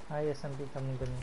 Hi SMB coming to me.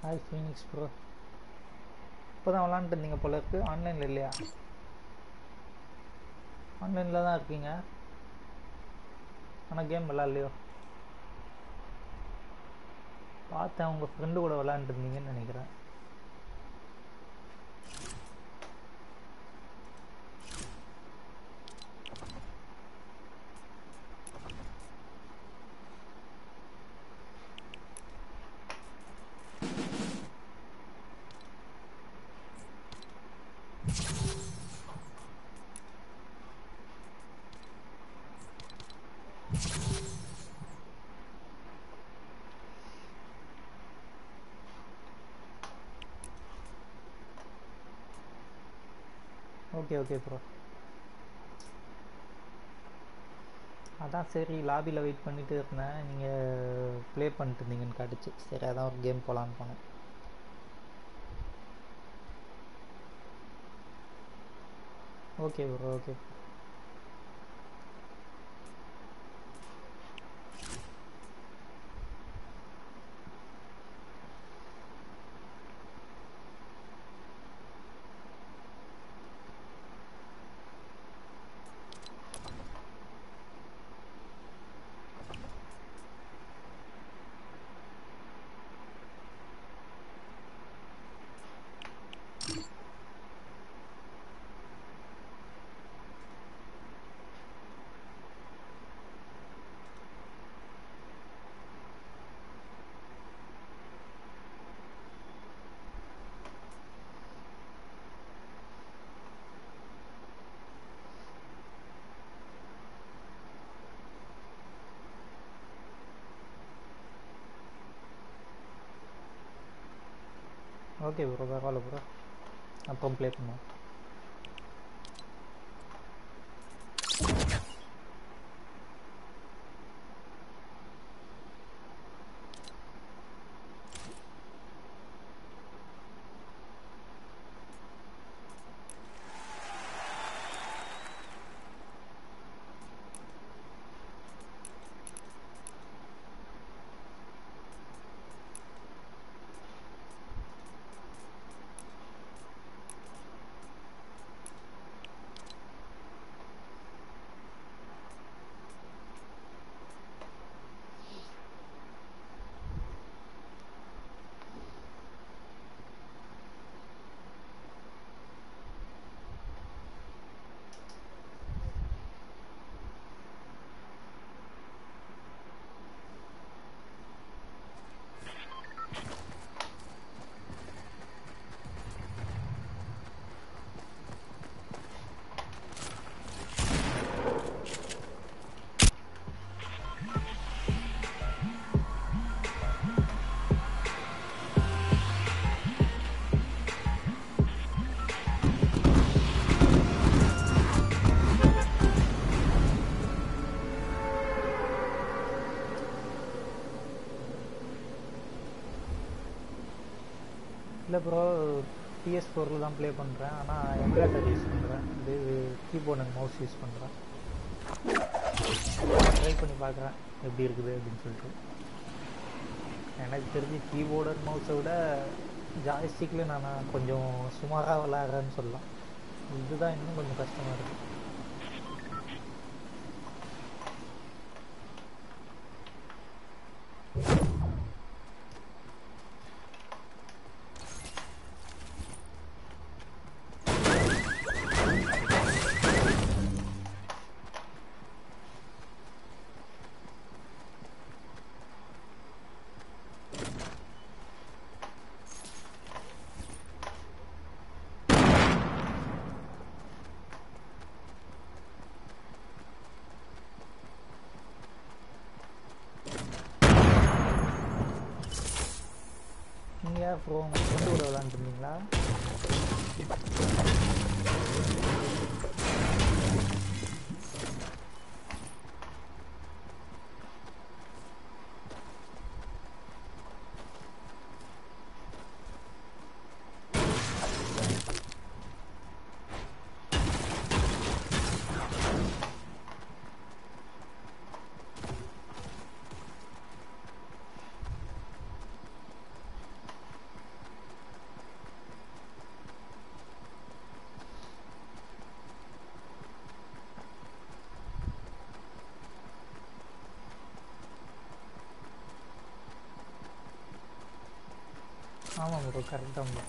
Hi Phoenix bro இப்போ தான் விளாண்டுட்டு இருந்தீங்க போல இருக்கு ஆன்லைனில் இல்லையா ஆன்லைனில் தான் இருக்கீங்க ஆனால் கேம் விளாட்லையோ பார்த்தேன் உங்கள் ஃப்ரெண்டு கூட விளாண்டுட்டு இருந்தீங்கன்னு நினைக்கிறேன் ஓகே ஓகே ப்ரோ அதான் சரி லாபியில் வெயிட் பண்ணிட்டு இருந்தேன் நீங்கள் ப்ளே பண்ணிட்டு இருந்தீங்கன்னு காட்டுச்சு சரி அதான் ஒரு கேம் போகலான்னு போனேன் okay bro okay okay bro பரவாயில்ல ப்ரோ அப்புறம் ப்ளே பண்ணுவோம் இல்லை ப்ரோ பிஎஸ் ஃபோரில் தான் ப்ளே பண்ணுறேன் ஆனால் எமுலேட்டர் யூஸ் பண்ணுறேன் இது கீபோர்ட் அண்ட் மவுஸ் யூஸ் பண்ணுறேன் ட்ரை பண்ணி பார்க்குறேன் எப்படி இருக்குது அப்படின்னு சொல்லிட்டு எனக்கு தெரிஞ்சு கீபோர்டு அண்ட் மவுஸை விட ஜாய்ஸ்டிக்கில் நான் கொஞ்சம் சுமாராக விளாட்றேன்னு சொல்லலாம் இதுதான் இன்னும் கொஞ்சம் கஷ்டமாக இருக்குது நீங்கள் அப்புறம் உங்கள் ஃப்ரெண்டு கூட விளாண்டுருந்தீங்களா ஆமாம் ப்ரோ கரெக்டாக bro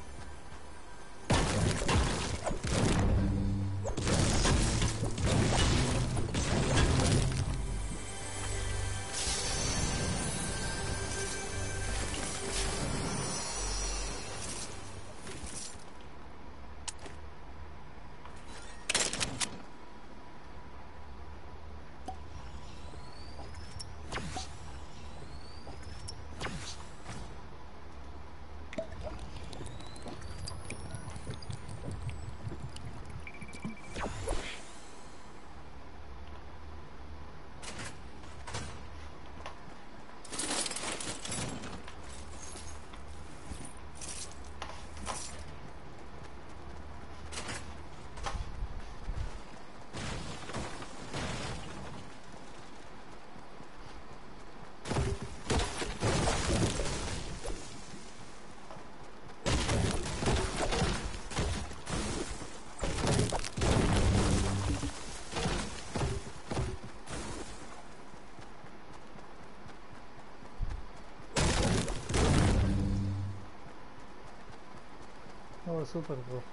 oh super bro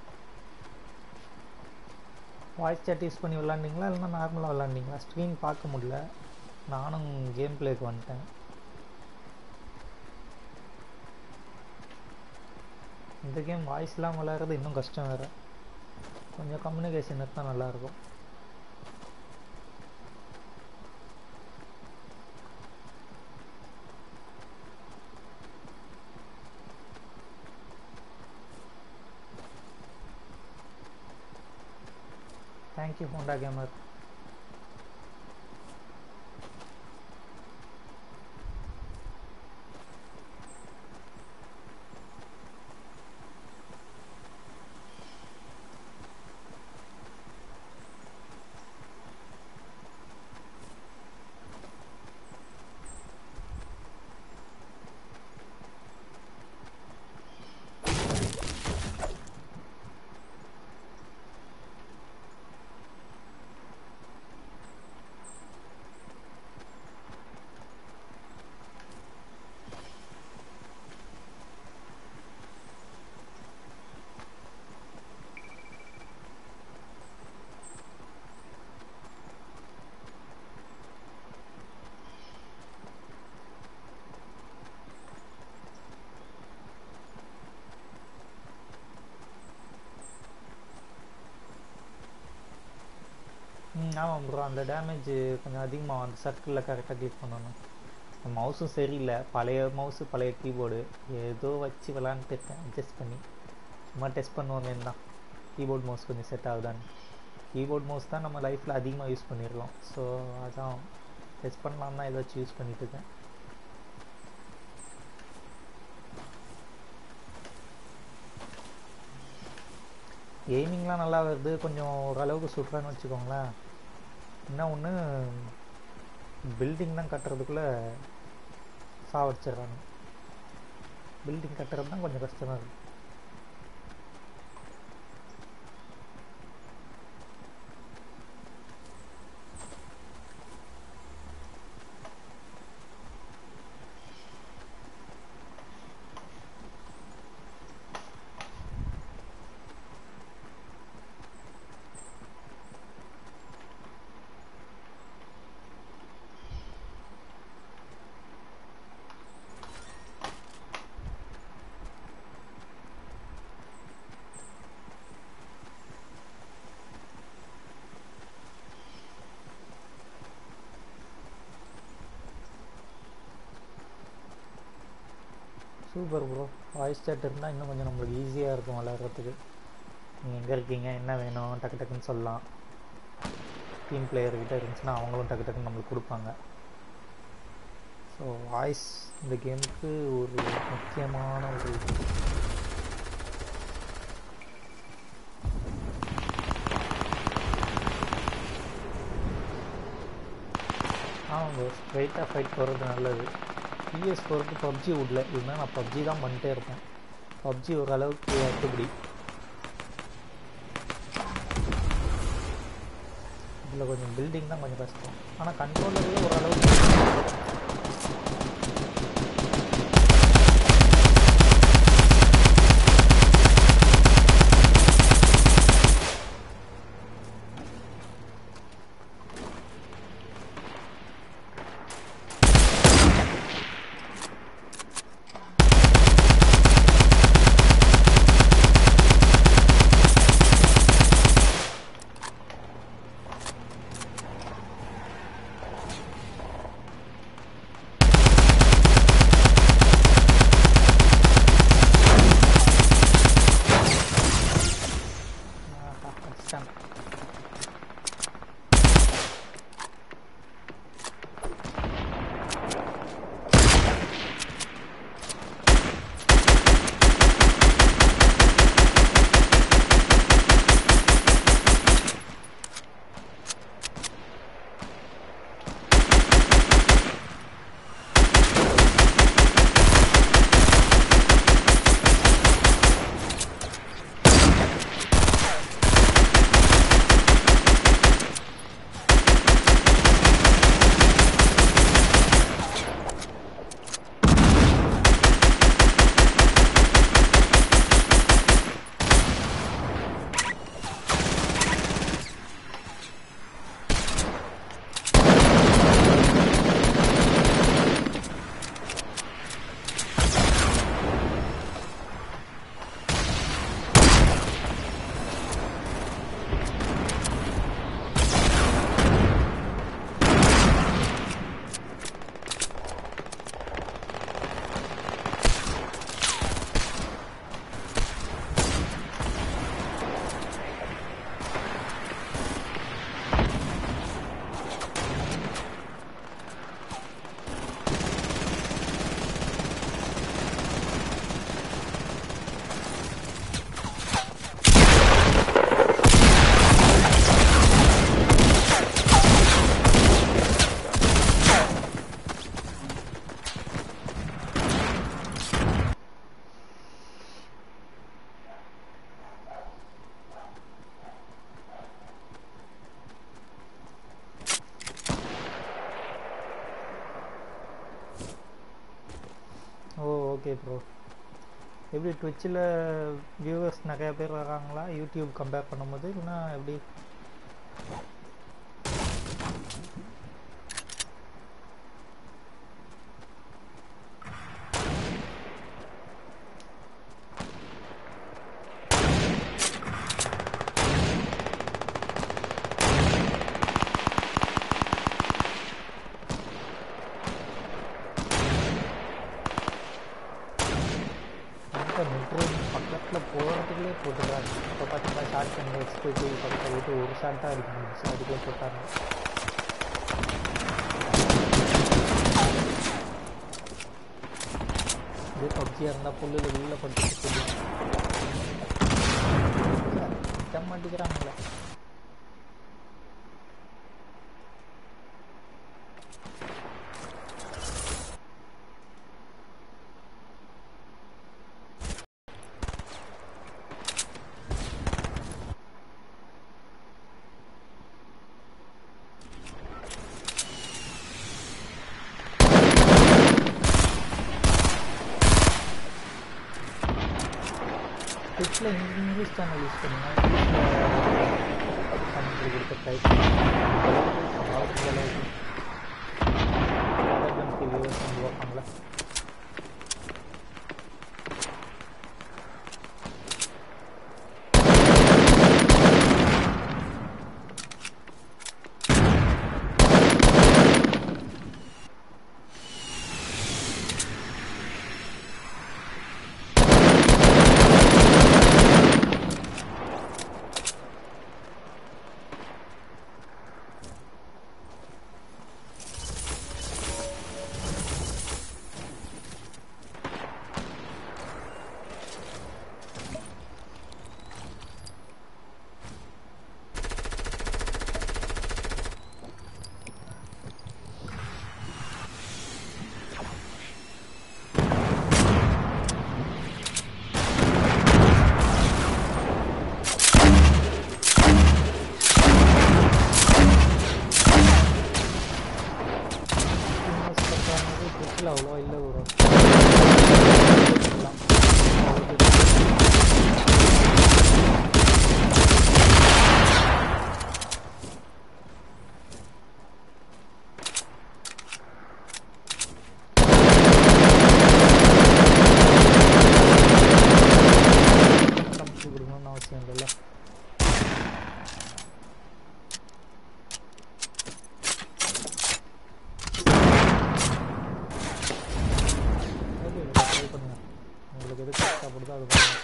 voice chat use பண்ணி விளாண்டிங்களா இல்லைன்னா நார்மலாக விளாண்டிங்களா ஸ்க்ரீன் பார்க்க முடியல நானும் கேம் பிளேக்கு வந்துட்டேன் இந்த கேம் வாய்ஸ் இல்லாமல் விளையாடுறது இன்னும் கஷ்டம் வேறு கொஞ்சம் கம்யூனிகேஷன் இருந்தால் நல்லாயிருக்கும் தேங்க்யூ ஹோண்டா கேமர் ம் ஆமாம் ப்ரோ அந்த டேமேஜ் கொஞ்சம் அதிகமாக அந்த சர்க்கிளில் கரெக்டாக கிளிக் பண்ணணும் மவுஸும் சரியில்லை பழைய மவுஸு பழைய கீபோர்டு ஏதோ வச்சு விளாண்டுட்டு இருக்கேன் அட்ஜஸ்ட் பண்ணி சும்மா டெஸ்ட் பண்ணுவோமேன்னு தான் கீபோர்ட் மவுஸ் கொஞ்சம் செட் ஆகுதான்னு கீபோர்ட் மவுஸ் தான் நம்ம லைஃப்பில் அதிகமாக யூஸ் பண்ணியிருக்கோம் ஸோ அதான் டெஸ்ட் பண்ணலாம் தான் ஏதாச்சும் யூஸ் பண்ணிட்டு இருக்கேன் எய்மிங்லாம் நல்லா வருது கொஞ்சம் ஓரளவுக்கு சுற்றுறான்னு வச்சுக்கோங்களேன் என்ன ஒன்று பில்டிங் தான் கட்டுறதுக்குள்ளே சாவடிச்சிடுறாங்க பில்டிங் கட்டுறது தான் கொஞ்சம் கஷ்டமாக இருக்குது சூப்பர் ப்ரோ வாய்ஸ் chat இருந்தால் இன்னும் கொஞ்சம் நம்மளுக்கு ஈஸியாக இருக்கும் விளையாடுறதுக்கு நீங்கள் எங்கே இருக்கீங்க என்ன வேணும் டக்கு டக்குன்னு சொல்லலாம் டீம் பிளேயர்கிட்ட இருந்துச்சுன்னா அவங்களும் டக்கு டக்குன்னு நம்மளுக்கு கொடுப்பாங்க ஸோ வாய்ஸ் இந்த கேமுக்கு ஒரு முக்கியமான ஒரு இது ஆமாம் ப்ரோ ஸ்ட்ரைட்டாக ஃபைட் போகிறது நல்லது பிஎஸ் ஃபோருக்கு பப்ஜி விடல இருந்தால் நான் பப்ஜி தான் பண்ணிட்டே இருப்பேன் பப்ஜி ஓரளவுக்கு அத்துப்படி இதில் கொஞ்சம் பில்டிங் தான் கொஞ்சம் கஷ்டம் ஆனால் கண்ட்ரோலர்லேயே ஓரளவுக்கு ஓகே ப்ரோ எப்படி ட்விட்சில் வியூவர்ஸ் நிறைய பேர் வராங்களா யூடியூப் கம்பேர் பண்ணும்போது இல்லைன்னா எப்படி அந்த மெட்ரோ பக்கத்தில் போகிறதுக்குள்ளே போட்டுக்கிறாங்க இப்போ பார்த்தீங்கன்னா ஷார்ட் பண்ணி எக்ஸ்போர்ட் பக்கத்தில் விட்டு ஒரு ஷார்ட்டாக அடிக்க முடிச்சு அதுக்குள்ளே போட்டாங்க இதே பப்ஜியாக இருந்தால் புல்லில் வெளியில் பட்டு சொல்லி திட்ட மாட்டேங்கிறாங்களே ட்விட்சில் இங்கிலீஷ் சேனல் யூஸ் பண்ணுங்க சமைச்சு கொடுத்த ட்ரை அளவுக்கு வியூவர்ஸ் வந்து பார்ப்பாங்களா ட்விட்சில் அவ்வளோ இல்லை ஒரு சமைச்சு கொடுக்கணும்னு அவசியம் இல்லைல்ல ஓகே ட்ரை பண்ணுங்க உங்களுக்கு எது கஷ்டப்படுதோ அது பண்ணுங்க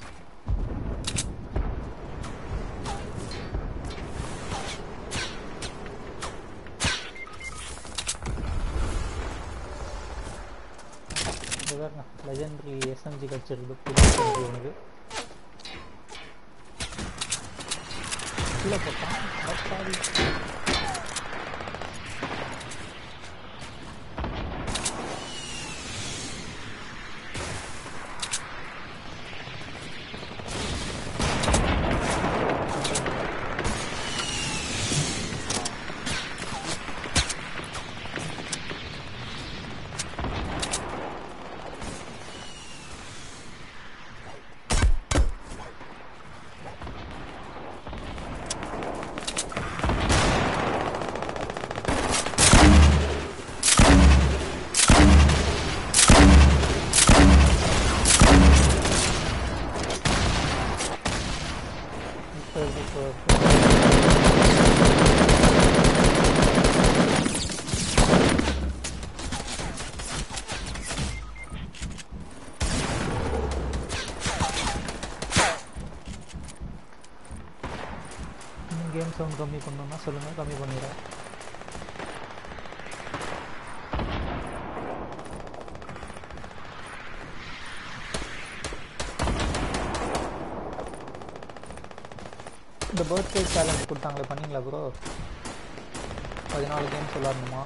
இது பாருங்க லெஜெண்டரி எஸ்எம்ஜி கிடச்சிருக்கு புது எஸ்எம்ஜி உனக்கு கீழே போட்டான் அட பாவி. இப்போ இப்போ கேம் சவுண்ட் கம்மி பண்ணணும்னா சொல்லுங்கள் கம்மி பண்ணிடுறேன் இந்த பர்த்டே சேலஞ்ச் கொடுத்தாங்களே பண்ணீங்களா ப்ரோ பதினாலு கேம்ஸ் விளாடணுமா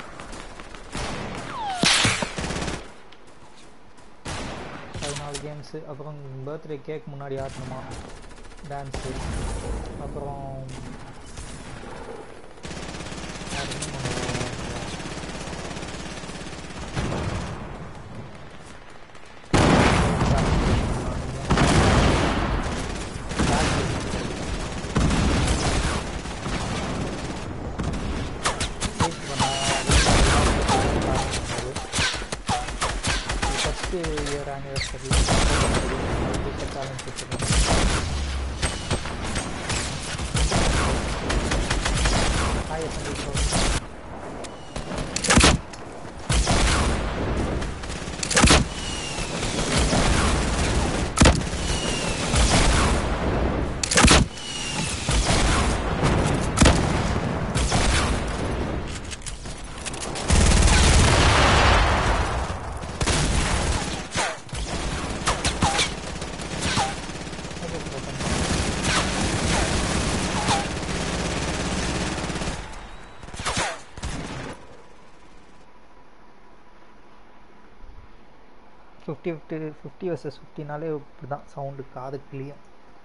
பதினாலு கேம்ஸு அப்புறம் பர்த்டே கேக் முன்னாடி ஆடணுமா டான்ஸு அப்புறம் வேற என்ன பண்ணுவோம்? ஃபிஃப்த் இயர் ஆனிவர்சரி சேலஞ்ச் வச்சுருக்கோம் hi SND bro okay bro fifty fifty fifty versus ஃபிஃப்டினாலே இப்படி தான் சவுண்டு காது கிளியும்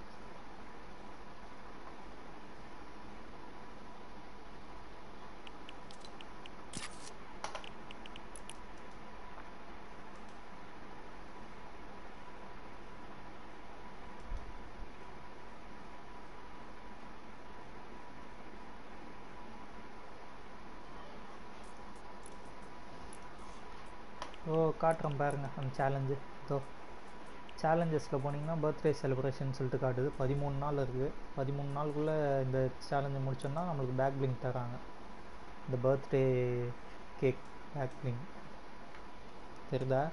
ஓ காட்டுறோம் பாருங்க அந்த சேலஞ்சு இதோ சேலஞ்சஸில் போனீங்கன்னா பர்த்டே செலிப்ரேஷன் சொல்லிட்டு காட்டுது பதிமூணு நாள் இருக்குது பதிமூணு நாளுக்குள்ளே இந்த சேலஞ்சை முடிச்சோம்னா நம்மளுக்கு பேக் பிளிங்க் தராங்க இந்த பர்த்டே கேக் பேக் பிளிங்க் தெரியுதா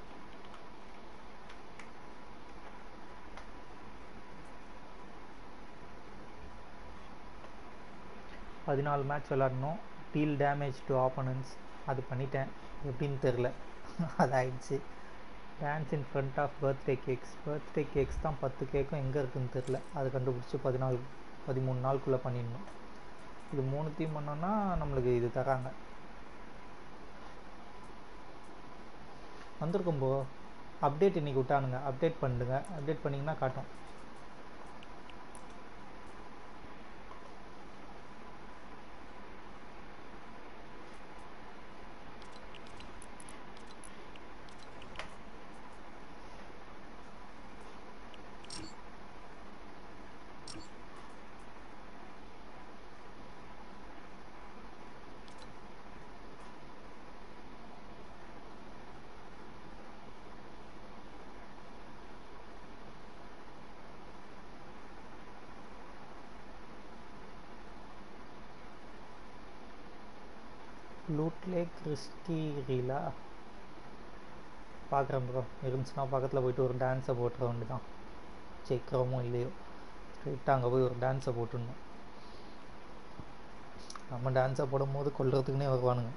பதினாலு மேட்ச் விளாடணும் டீல் டேமேஜ் டு ஆப்போனன்ஸ் அது பண்ணிட்டேன் எப்படின்னு தெரில அது ஆயிடுச்சு dance in front of birthday cakes birthday cakes தான் பத்து கேக்கும் எங்கே இருக்குன்னு தெரில அது கண்டுபிடிச்சி பதினாலு பதிமூணு நாளுக்குள்ளே பண்ணிடணும் இது மூணுத்தையும் பண்ணோன்னா நம்மளுக்கு இது தராங்க வந்திருக்கும் போ அப்டேட் இன்னைக்கு விட்டானுங்க அப்டேட் பண்ணுங்க அப்டேட் பண்ணிங்கன்னா காட்டும் லூட்லே கிறிஸ்டீரிலா பார்க்குறேன் ப்ரோ இருந்துச்சுன்னா பக்கத்தில் போயிட்டு ஒரு டான்ஸை போட்டுற வேண்டியதான் ஜெயிக்கிறோமோ இல்லையோ ஸ்ட்ரெயிட்டாக அங்கே போய் ஒரு டான்ஸை போட்டுடணும் நம்ம டான்ஸை போடும்போது கொல்றதுக்குனே வருவானுங்க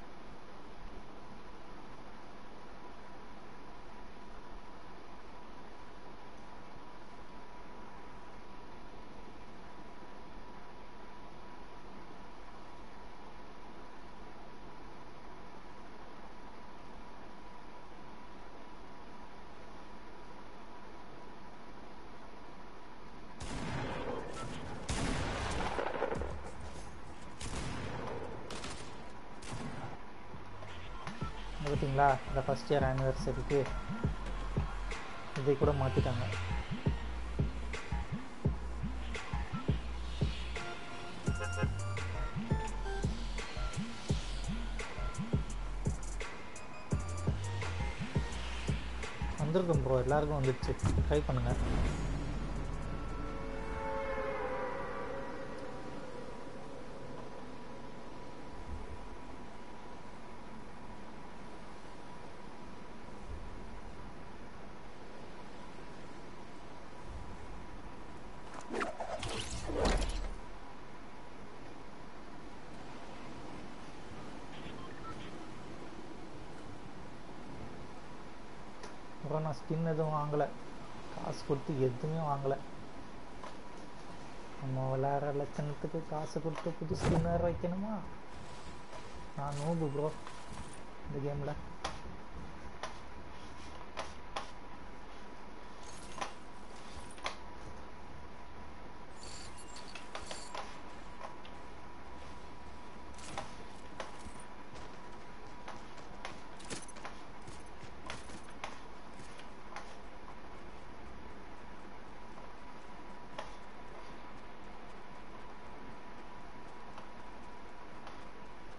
பார்த்தீங்களா இந்த ஃபஸ்ட் இயர் ஆனிவர்சரிக்கு இதை கூட மாற்றிட்டாங்க வந்திருக்கும் ப்ரோ எல்லாருக்கும் வந்துடுச்சு ட்ரை பண்ணுங்கள் அப்புறம் நான் ஸ்கின் எதுவும் வாங்கலை காசு கொடுத்து எதுவுமே வாங்கலை நம்ம விளையாடுற லட்சணத்துக்கு காசு கொடுத்து புது ஸ்கின் வேறு வைக்கணுமா நான் நூபு ப்ரோ இந்த கேமில்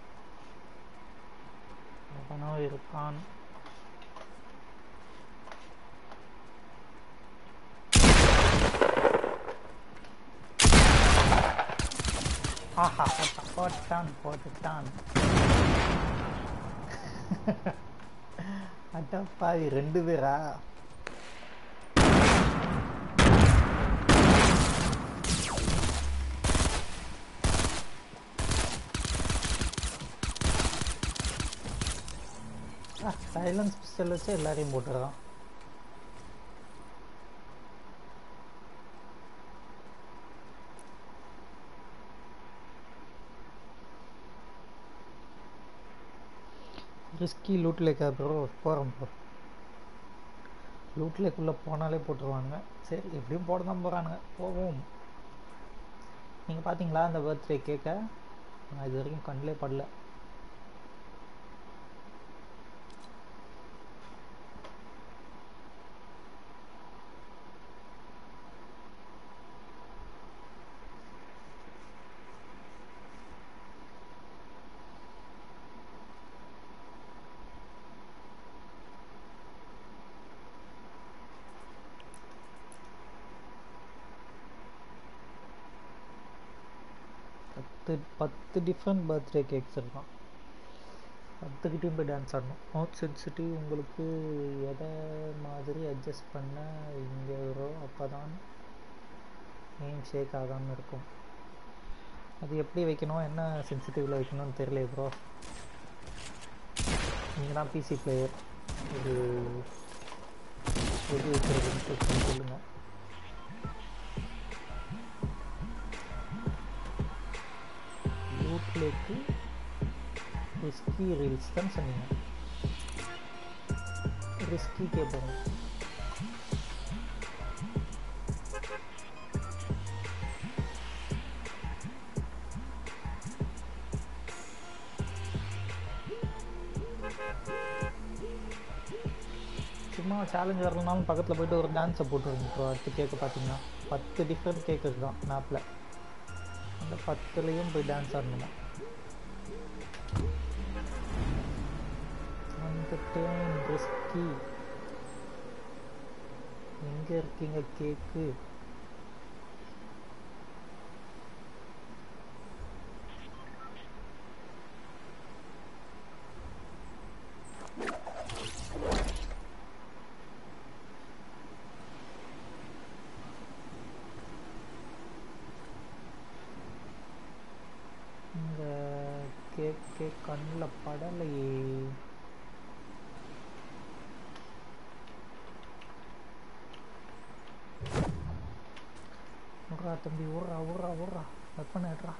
எவனோ இருக்கான் போட்டான் போட்டுட்டான் அட்டப்பாவி ரெண்டு பேரா சைலன்ஸ் பிஸ்டல் வச்சு எல்லாரையும் போட்டுறான் ரிஸ்கி லூட் லேக்கா ப்ரோ போகிறோம் ப்ரோ லூட் லேக்குள்ளே போனாலே போட்டுருவானுங்க சரி எப்படியும் போட தான் போகிறானுங்க போவோம் நீங்கள் பார்த்தீங்களா அந்த பர்த்டே கேக்கை நான் இது வரைக்கும் கண்ணிலே படல பத்து பத்து டிஃப்ரெண்ட் பர்த்டே கேக்ஸ் இருக்கான் பத்துக்கிட்டையும் போய் டான்ஸ் ஆடணும் மவுத் சென்சிட்டிவ் உங்களுக்கு எதை மாதிரி அட்ஜஸ்ட் பண்ண இங்கே வரும் அப்போ தான் நேம் ஷேக் ஆகாமல் இருக்கும் அது எப்படி வைக்கணும் என்ன சென்சிட்டிவில் வைக்கணும்னு தெரியல ப்ரோ நீங்கள் தான் பிசி பிளேயர் ஒரு எது வைக்கிறதுன்னு சொல்லுங்கள் ரூட்லேக்கு ரிஸ்கி ரீல்ஸ் தான் சொன்னீங்க ரிஸ்கி கேட்போம் சும்மா சேலஞ்ச் வரலனாலும் பக்கத்தில் போயிட்டு ஒரு டான்ஸை போட்டுருங்க ப்ரோ அடுத்து கேட்க பார்த்தீங்கன்னா பத்து டிஃப்ரெண்ட் கேக் இருக்குதான் மேப்பில் அந்த பத்துலேயும் போய் டான்ஸ் ஆடணுமா வந்துட்டேன் ரிஸ்கி எங்கே இருக்கீங்க கேக்கு இந்த கேக் கேக் கண்ணில் படலையே விட்றா தம்பி விட்றா விட்றா விட்றா வெப்பன் எடுறா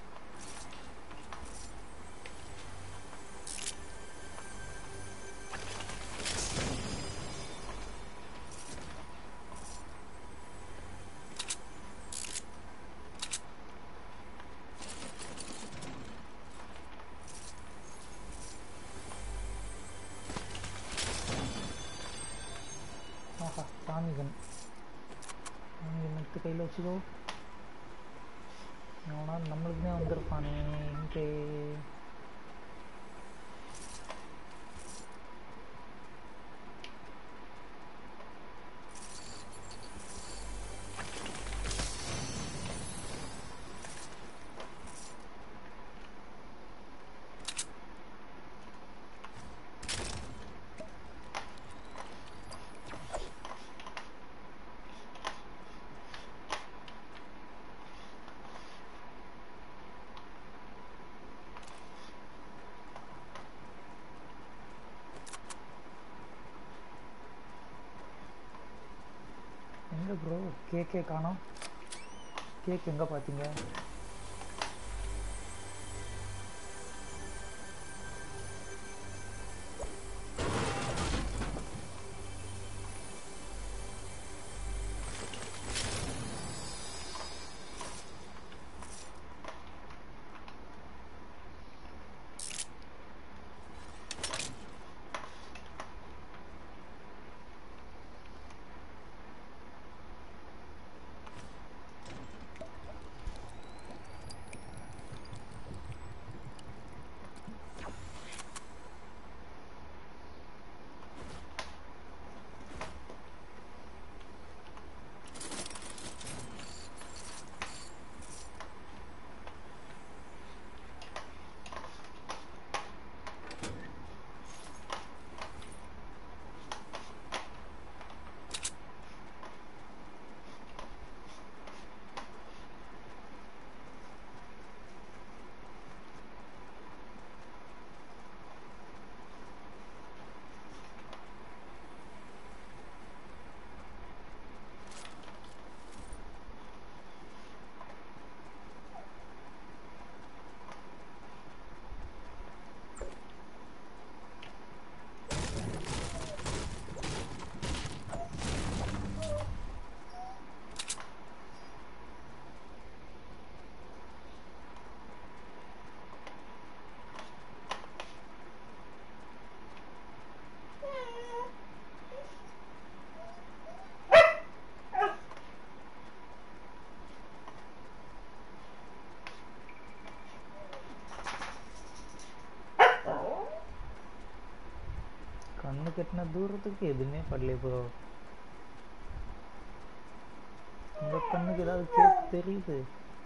ஆஹா சாமிகன் சாமி நெத்து கையில் வச்சுக்கோ அவனா நம்மளுக்குமே வந்திருப்பானே இங்கே எங்கே ப்ரோ கேக்கே காணோம் கேக் எங்கே பார்த்தீங்க கட்டின தூரத்துக்கு எதுவுமே படல ப்ரோ உங்க கண்ணுக்கு ஏதாவது கேக் தெரியுது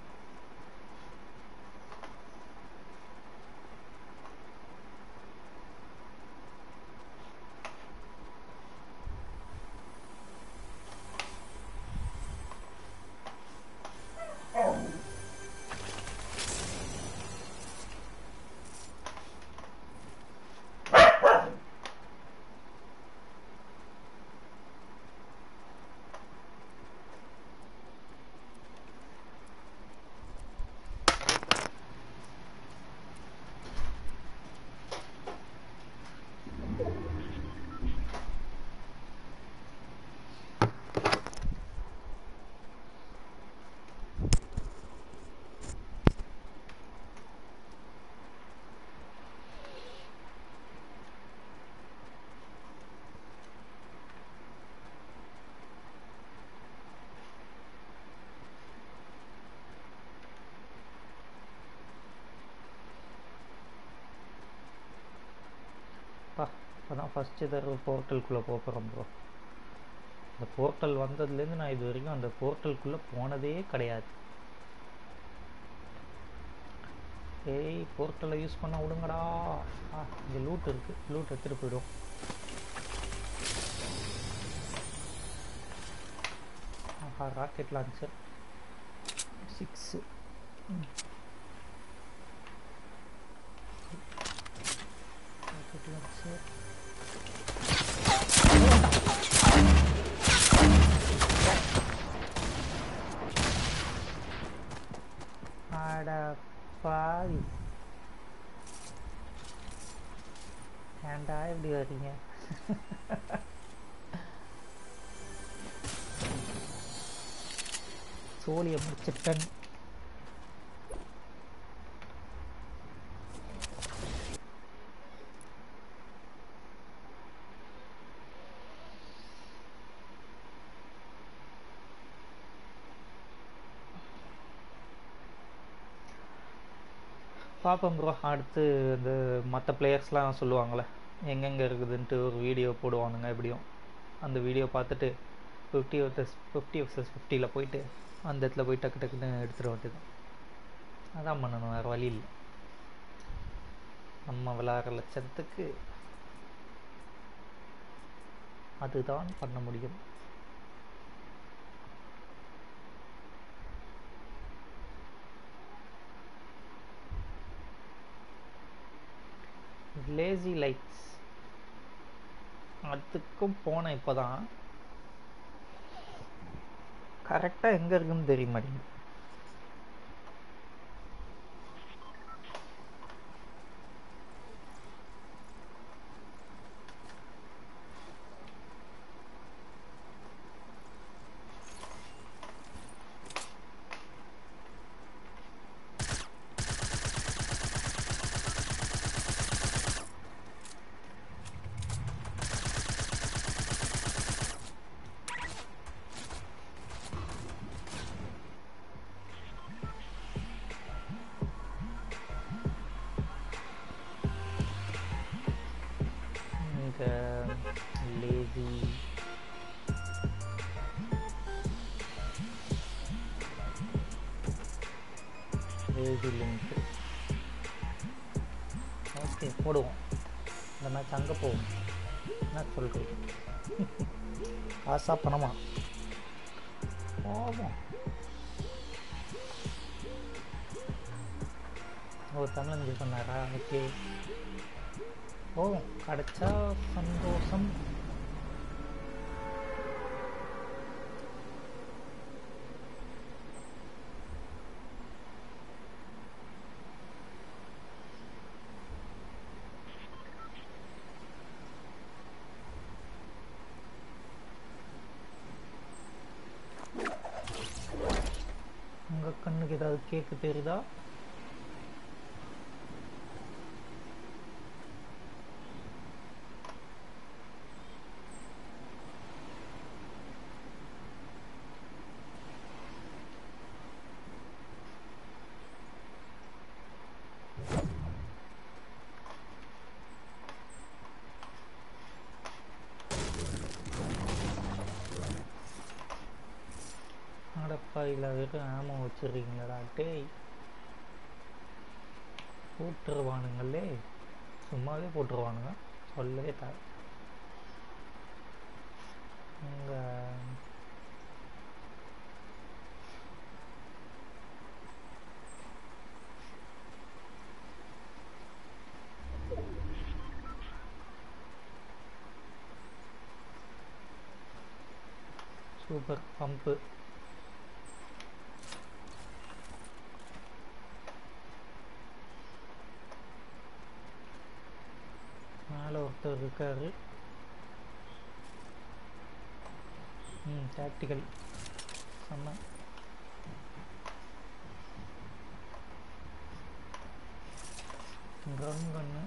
பா அதான் ஃபஸ்ட்டு தடவை போர்ட்டலுக்குள்ளே போகிறோம் ப்ரோ இந்த போர்ட்டல் வந்ததுலேருந்து நான் இது வரைக்கும் அந்த போர்ட்டலுக்குள்ளே போனதே கிடையாது ஏய் போர்ட்டலை யூஸ் பண்ண விடுங்கடா ஆ இங்கே லூட் இருக்குது லூட் எடுத்துகிட்டு போயிடும் ஆஹா rocket launcher six rocket launcher அட பாவி ஏன்டா இப்படி வர்றீங்க சோழியை முடிச்சிட்டேன் பார்ப்போம் ப்ரோ அடுத்து இந்த மற்ற பிளேயர்ஸ்லாம் சொல்லுவாங்கள்ல எங்கெங்கே இருக்குதுன்ட்டு ஒரு வீடியோ போடுவானுங்க எப்படியும் அந்த வீடியோ பார்த்துட்டு ஃபிஃப்டி வர்சஸ் ஃபிஃப்டி வர்சஸ் ஃபிஃப்டியில் போயிட்டு அந்த இடத்துல போய் டக்கு டக்குன்னு எடுத்துட வேண்டியது அதான் பண்ணணும் வேறு வழி இல்லை நம்ம விளையாடுற லட்சத்துக்கு அதுதான் பண்ண முடியும் லேசி லைட்ஸ் அதுக்கும் போனேன் இப்போதான் கரெக்டாக எங்கே இருக்குன்னு தெரிய மாட்டேங்குது இங்கே லேசி லேசி லிங்க் ஓகே போடுவோம் இந்த மேட்ச் அங்கே போவோம் என்ன சொல்கிறீங்க காசா பணமா போவோம் ஓ தமிழ் சொன்னாரா ஓகே போவோம் கிடைச்சா சந்தோஷம் உங்க கண்ணுக்கு ஏதாவது கேக்கு தெரியுதா எம்ஃபைவ்ல வெறும் ஆமோ வச்சுருக்கீங்களா டேய் போட்டுருவானுங்களே சும்மாவே போட்டுருவானுங்க சொல்லவே தேவை இங்கே சூப்பர் பம்பு மேலே ஒருத்தர் இருக்காரு ம் டாக்டிக்கல் செம்ம ட்ரம் கண்ணு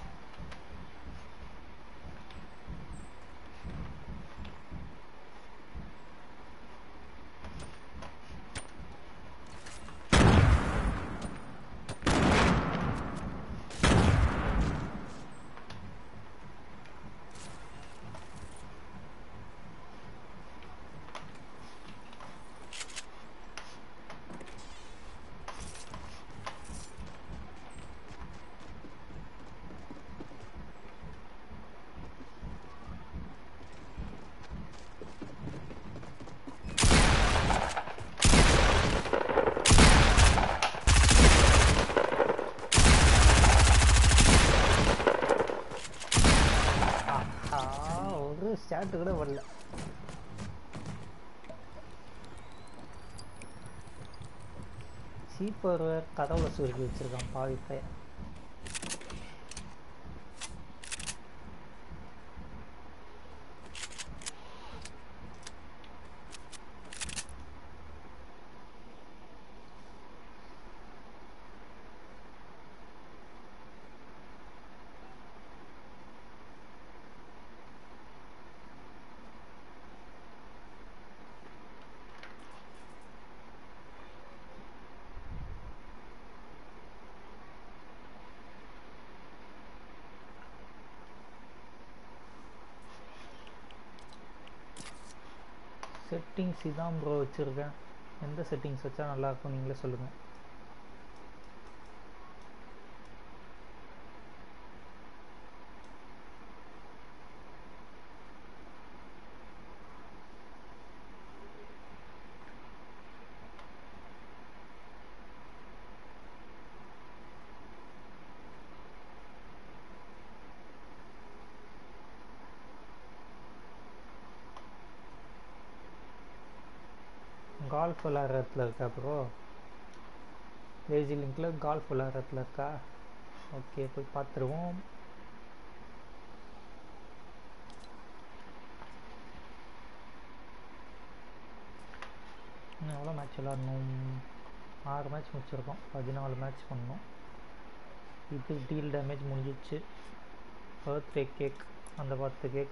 ஆஹா ஒரு ஷாட்டு கூட வரல சீப்பர் கதவுல சுருக்கி வச்சிருக்கான் பாவி பையன் செட்டிங்ஸ் இதான் ப்ரோ வச்சுருக்கேன் எந்த செட்டிங்ஸ் வச்சா நல்லாயிருக்கும் நீங்களே சொல்லுங்கள் கால்ஃப் விளாட்றதுல இருக்கா ப்ரோ லேசி லிங்கில் கால்ஃப் விளாட்றதுல இருக்கா ஓகே போய் பார்த்துருவோம் இன்னும் எவ்வளோ மேட்ச் விளாடணும் ஆறு மேட்ச் முடிச்சிருக்கோம் பதினாலு மேட்ச் பண்ணோம் இது டீல் டேமேஜ் முடிஞ்சிச்சு பர்த்டே கேக் அந்த பர்த்டே கேக்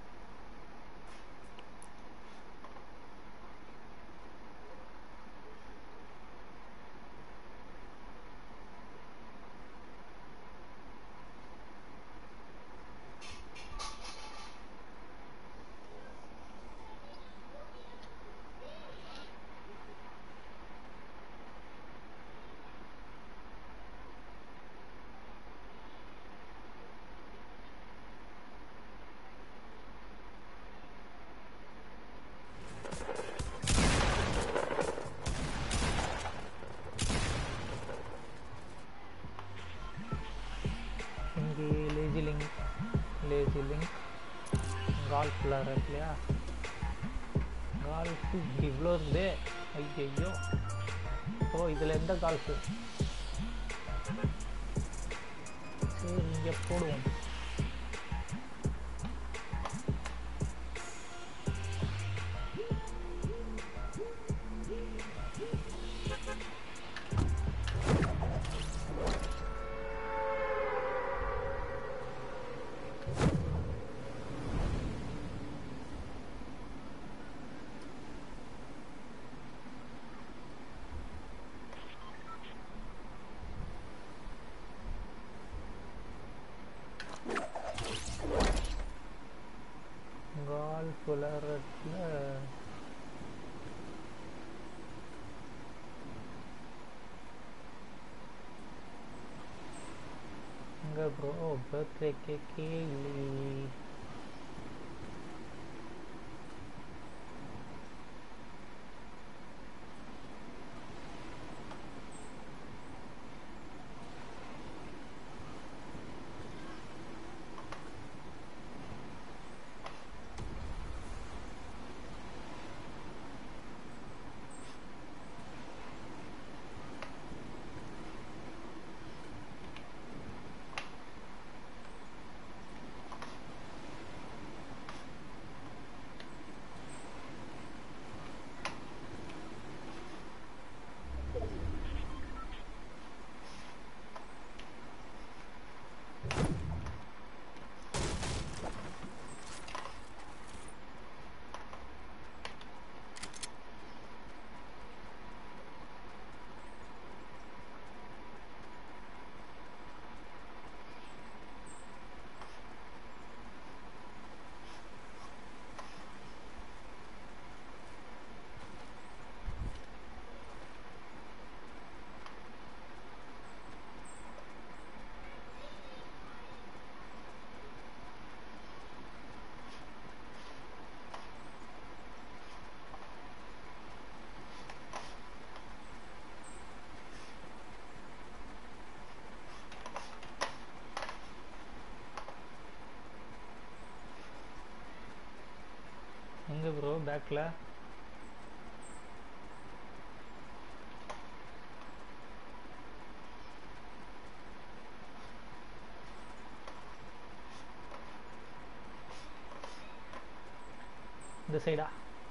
இங்கே lazy link lazy link golf விளாட்றது இல்லையா கால்ஃபு இவ்வளோ இருந்தே ஐயோ ஓ இதில் எந்த கால்ஃபு சரி இங்கே போடுவோம் கால்ஃப் விளாட்றதுல எங்க ப்ரோ பர்த்டே கேக்கே இல்லையே எங்க ப்ரோ பேக்ல இந்த சைடா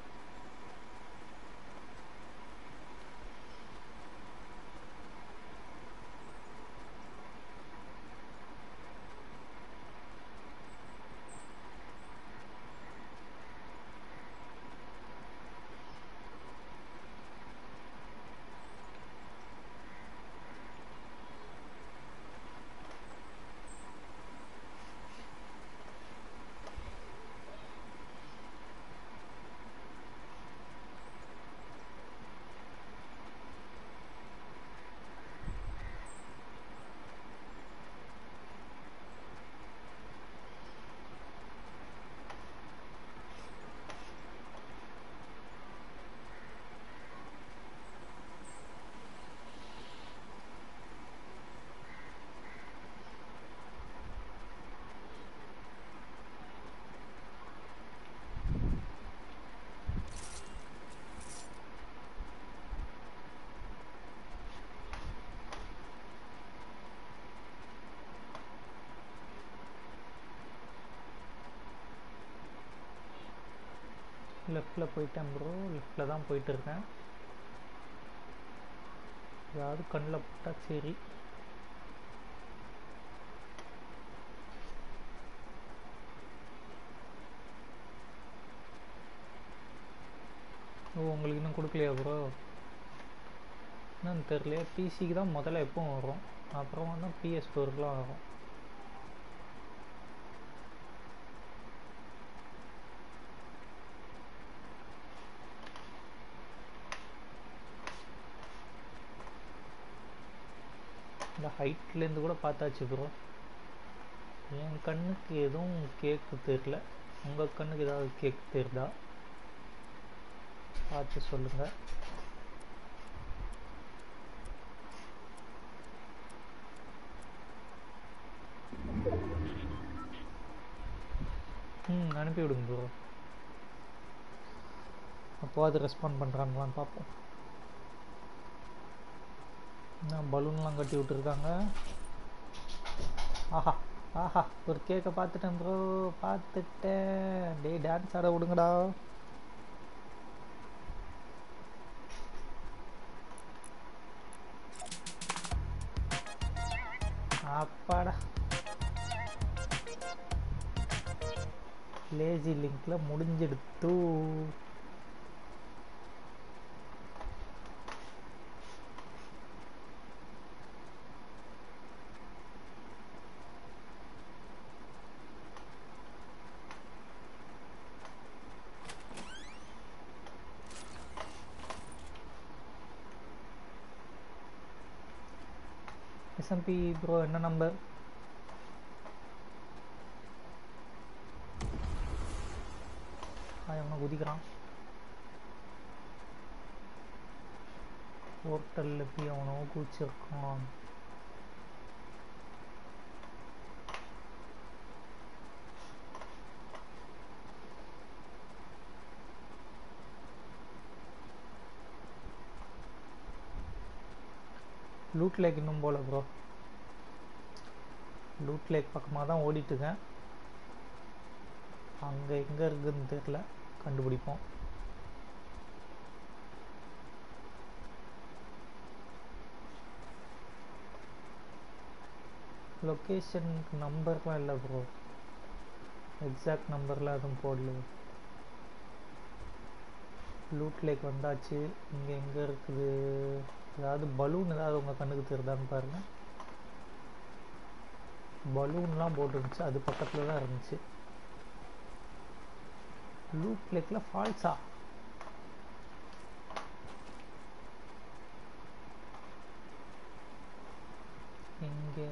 லெஃப்டில் போயிட்டேன் ப்ரோ லெஃப்டில் தான் போயிட்டு இருக்கேன் ஏதாவது கண்ணில் போட்டால் சரி ஓ உங்களுக்கு இன்னும் கொடுக்கலையா ப்ரோ என்னன்னு தெரியலையா பிசிக்கு தான் முதல்ல எப்பவும் வரும் அப்புறம் தான் பிஎஸ் ஃபோருக்குலாம் வரும் இந்த ஹைட்லேருந்து கூட பார்த்தாச்சு ப்ரோ என் கண்ணுக்கு எதுவும் கேக்கு தெரில உங்கள் கண்ணுக்கு ஏதாவது கேக் தெரியுதா பார்த்து சொல்லுங்கள் ம் அனுப்பி விடுங்க ப்ரோ அப்போ அது ரெஸ்பாண்ட் பண்ணுறாங்களான்னு பார்ப்போம் என்ன பலூன்லாம் கட்டி விட்டுருக்காங்க ஆஹா ஆஹா ஒரு கேக்கை பார்த்துட்டேன் ப்ரோ பார்த்துட்டேன் டேய் டான்ஸ் ஆட விடுங்கடா அப்பாடா லேஜி லிங்க்ல முடிஞ்செடுத்து எஸ்எம்பி ப்ரோ என்ன நம்பர் அவன் குதிக்கிறான் ஹோட்டலில் போய் அவனோ குதிச்சிருக்கான் லூட் லேக் இன்னும் போல ப்ரோ லூட் லேக் பக்கமாக தான் ஓடிட்டுருக்கேன் அங்கே எங்கே இருக்குதுன்னு தெரில கண்டுபிடிப்போம் லொக்கேஷனுக்கு நம்பர்லாம் இல்லை ப்ரோ எக்ஸாக்ட் நம்பர்லாம் எதுவும் போடல லூட் லேக் வந்தாச்சு இங்கே எங்கே இருக்குது ஏதாவது பலூன் ஏதாவது உங்கள் கண்ணுக்கு தெரியுதான்னு பாருங்க பலூன்லாம் போட்டுருந்துச்சு அது பக்கத்தில் தான் இருந்துச்சு லூட் லேக்கில் ஃபால்ஸா இங்கே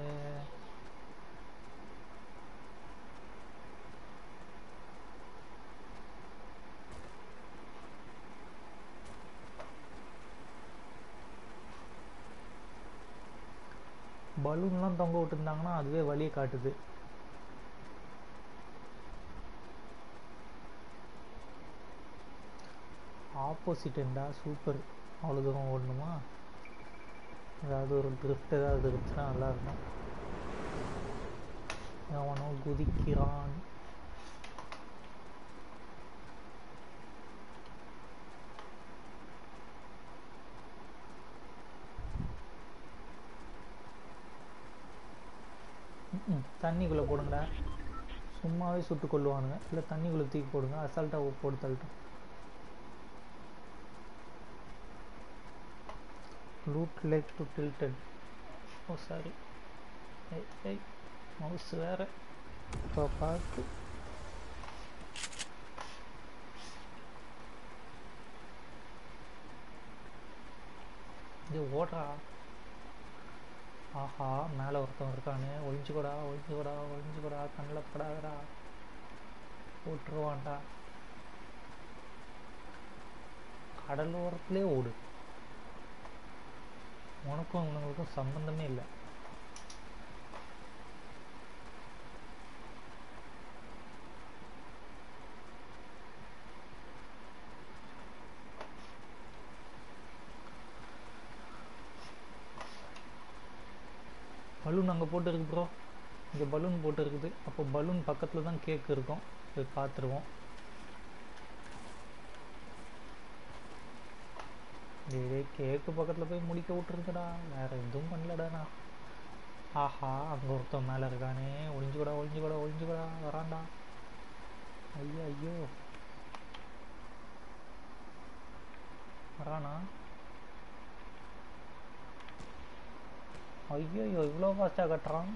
பலூன்லாம் தொங்க விட்டுருந்தாங்கன்னா அதுவே வழியை காட்டுது ஆப்போசிட் எண்டா சூப்பர் அவ்வளோ தூரம் ஓடணுமா ஏதாவது ஒரு ட்ரிஃப்ட் ஏதாவது இருந்துச்சுன்னா நல்லாயிருக்கும் அவனோ குதிக்கிறான் ம் தண்ணிக்குள்ளே போடுங்கடா சும்மாவே சுட்டு கொள்ளுவானுங்க இல்லை தண்ணிக்குள்ளே தூக்கி போடுங்க அசால்ட்டாக போட்டு தள்ளட்டும் loot lake to tilted oh sorry ஏய் ஏய் மவுஸ் வேறு இப்போ பார்த்து இது ஓடுறா ஆஹா மேலே ஒருத்தன் இருக்கானே ஒளிஞ்சுக்கூடா ஒளிஞ்சுக்கூடா ஒளிஞ்சுக்கூடா கண்ணில் படாதடா போட்டுருவான்டா கடலோரத்துலேயே ஓடு உனக்கும் அவனுங்களுக்கும் சம்மந்தமே இல்லை பலூன் அங்கே போட்டு இருக்கு ப்ரோ இங்கே பலூன் போட்டு இருக்குது அப்போ பலூன் பக்கத்தில் தான் கேக் இருக்கும் போய் பார்த்துருவோம் டேய் கேக்கு பக்கத்தில் போய் முடிக்க விட்டுருக்குடா வேற எதுவும் பண்ணலடா நான் ஆஹா அங்கே ஒருத்தன் மேலே இருக்கானே ஒளிஞ்சுக்கூடா ஒளிஞ்சுக்கூடா ஒளிஞ்சுக்கூடா வரான்டா ஐயோ ஐயோ வரானா ஐயோ இவ்வளோ ஃபாஸ்ட்டாக கட்டுறான்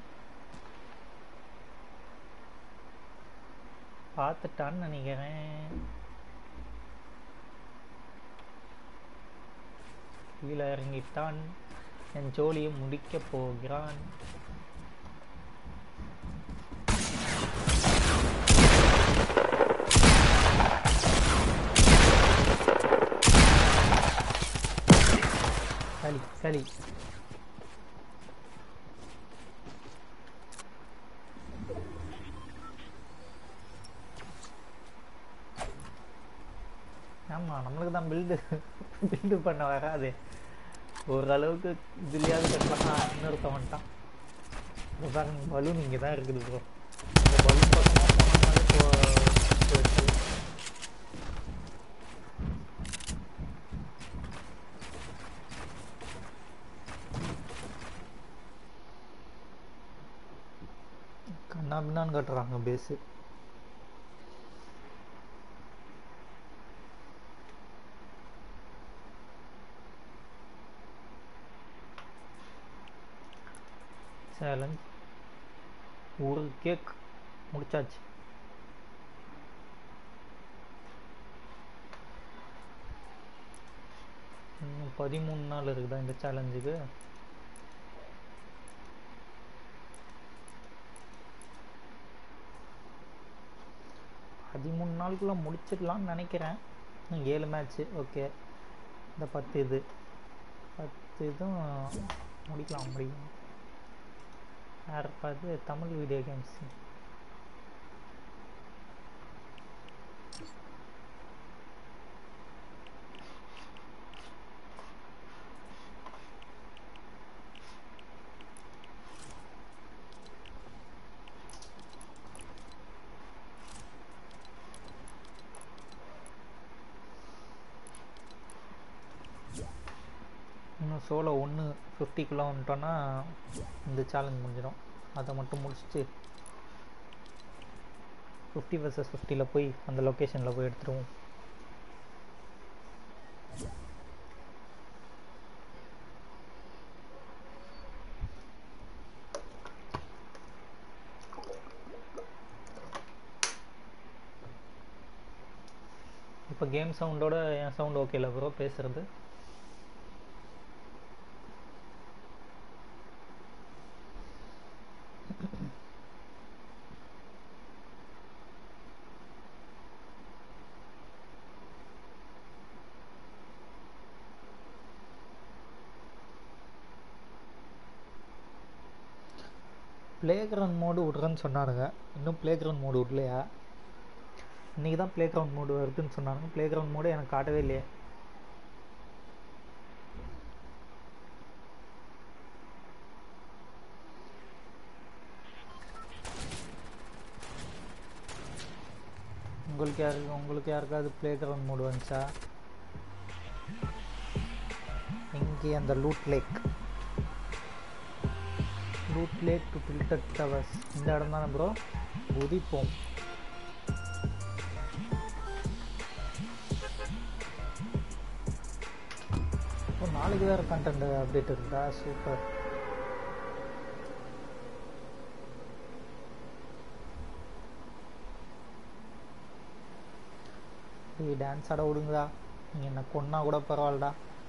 பார்த்துட்டான்னு நினைக்கிறேன் கீழே இறங்கிட்டான் என் ஜோலியை முடிக்கப் போகிறான் சளி சளி ஆமாம் நம்மளுக்கு தான் பில்டு பில்டு பண்ண வராது ஓரளவுக்கு இதுலையாவது கட்டலாம் இன்னொருத்த வந்துட்டான் இந்த பாருங்க பலூன் இங்கே தான் இருக்குது ப்ரோ இந்த பலூன் பக்கமாக போனோம்னாலே போ போயிடுச்சு. கண்ணா பின்னான்னு கட்டுறாங்க பேஸு சேலஞ்ச் ஒரு கேக் முடிச்சாச்சு இன்னும் பதிமூணு நாள் இருக்குதா இந்த சேலஞ்சுக்கு பதிமூணு நாள் நாளைக்குள்ளே முடிச்சிடலாம்னு நினைக்கிறேன் இன்னும் ஏழு மேட்ச்சு ஓகே இந்த பத்து இது பத்து இதுவும் முடிக்கலாம் முடியும் யார் பார்த்து தமிழ் வீடியோ கேம்ஸ் இன்னும் சோலோ ஒன்று ஃபிஃப்டிக்குள்ளே வந்துட்டோன்னா இந்த சேலஞ்ச் முடிஞ்சிடும் அதை மட்டும் முடிச்சுட்டு ஃபிஃப்டி வர்சஸ் ஃபிஃப்டியில் போய் அந்த லொக்கேஷனில் போய் எடுத்துருவோம் இப்போ கேம் சவுண்டோட என் சவுண்ட் ஓகேல ப்ரோ பேசுகிறது ப்ளே கிரவுண்ட் மோடு விட்றேன்னு சொன்னானுங்க இன்னும் ப்ளே கிரவுண்ட் மோடு விடலையா இன்றைக்கி தான் ப்ளே கிரவுண்ட் மோடு வருதுன்னு சொன்னாங்க ப்ளே கிரவுண்ட் மோடு எனக்கு காட்டவே இல்லையே உங்களுக்கு யாருக்கு உங்களுக்கு யாருக்காவது ப்ளே கிரவுண்ட் மோடு வந்துச்சா இங்கே அந்த loot lake loot lake to tilted towers இந்த இடம் தானே ப்ரோ குதிப்போம் ஓ நாளைக்கு வேறு கண்டென்ட் அப்டேட் இருக்குதா சூப்பர் டேய் டான்ஸ் ஆட விடுங்கடா நீங்கள் என்ன கொன்னா கூட பரவாயில்லடா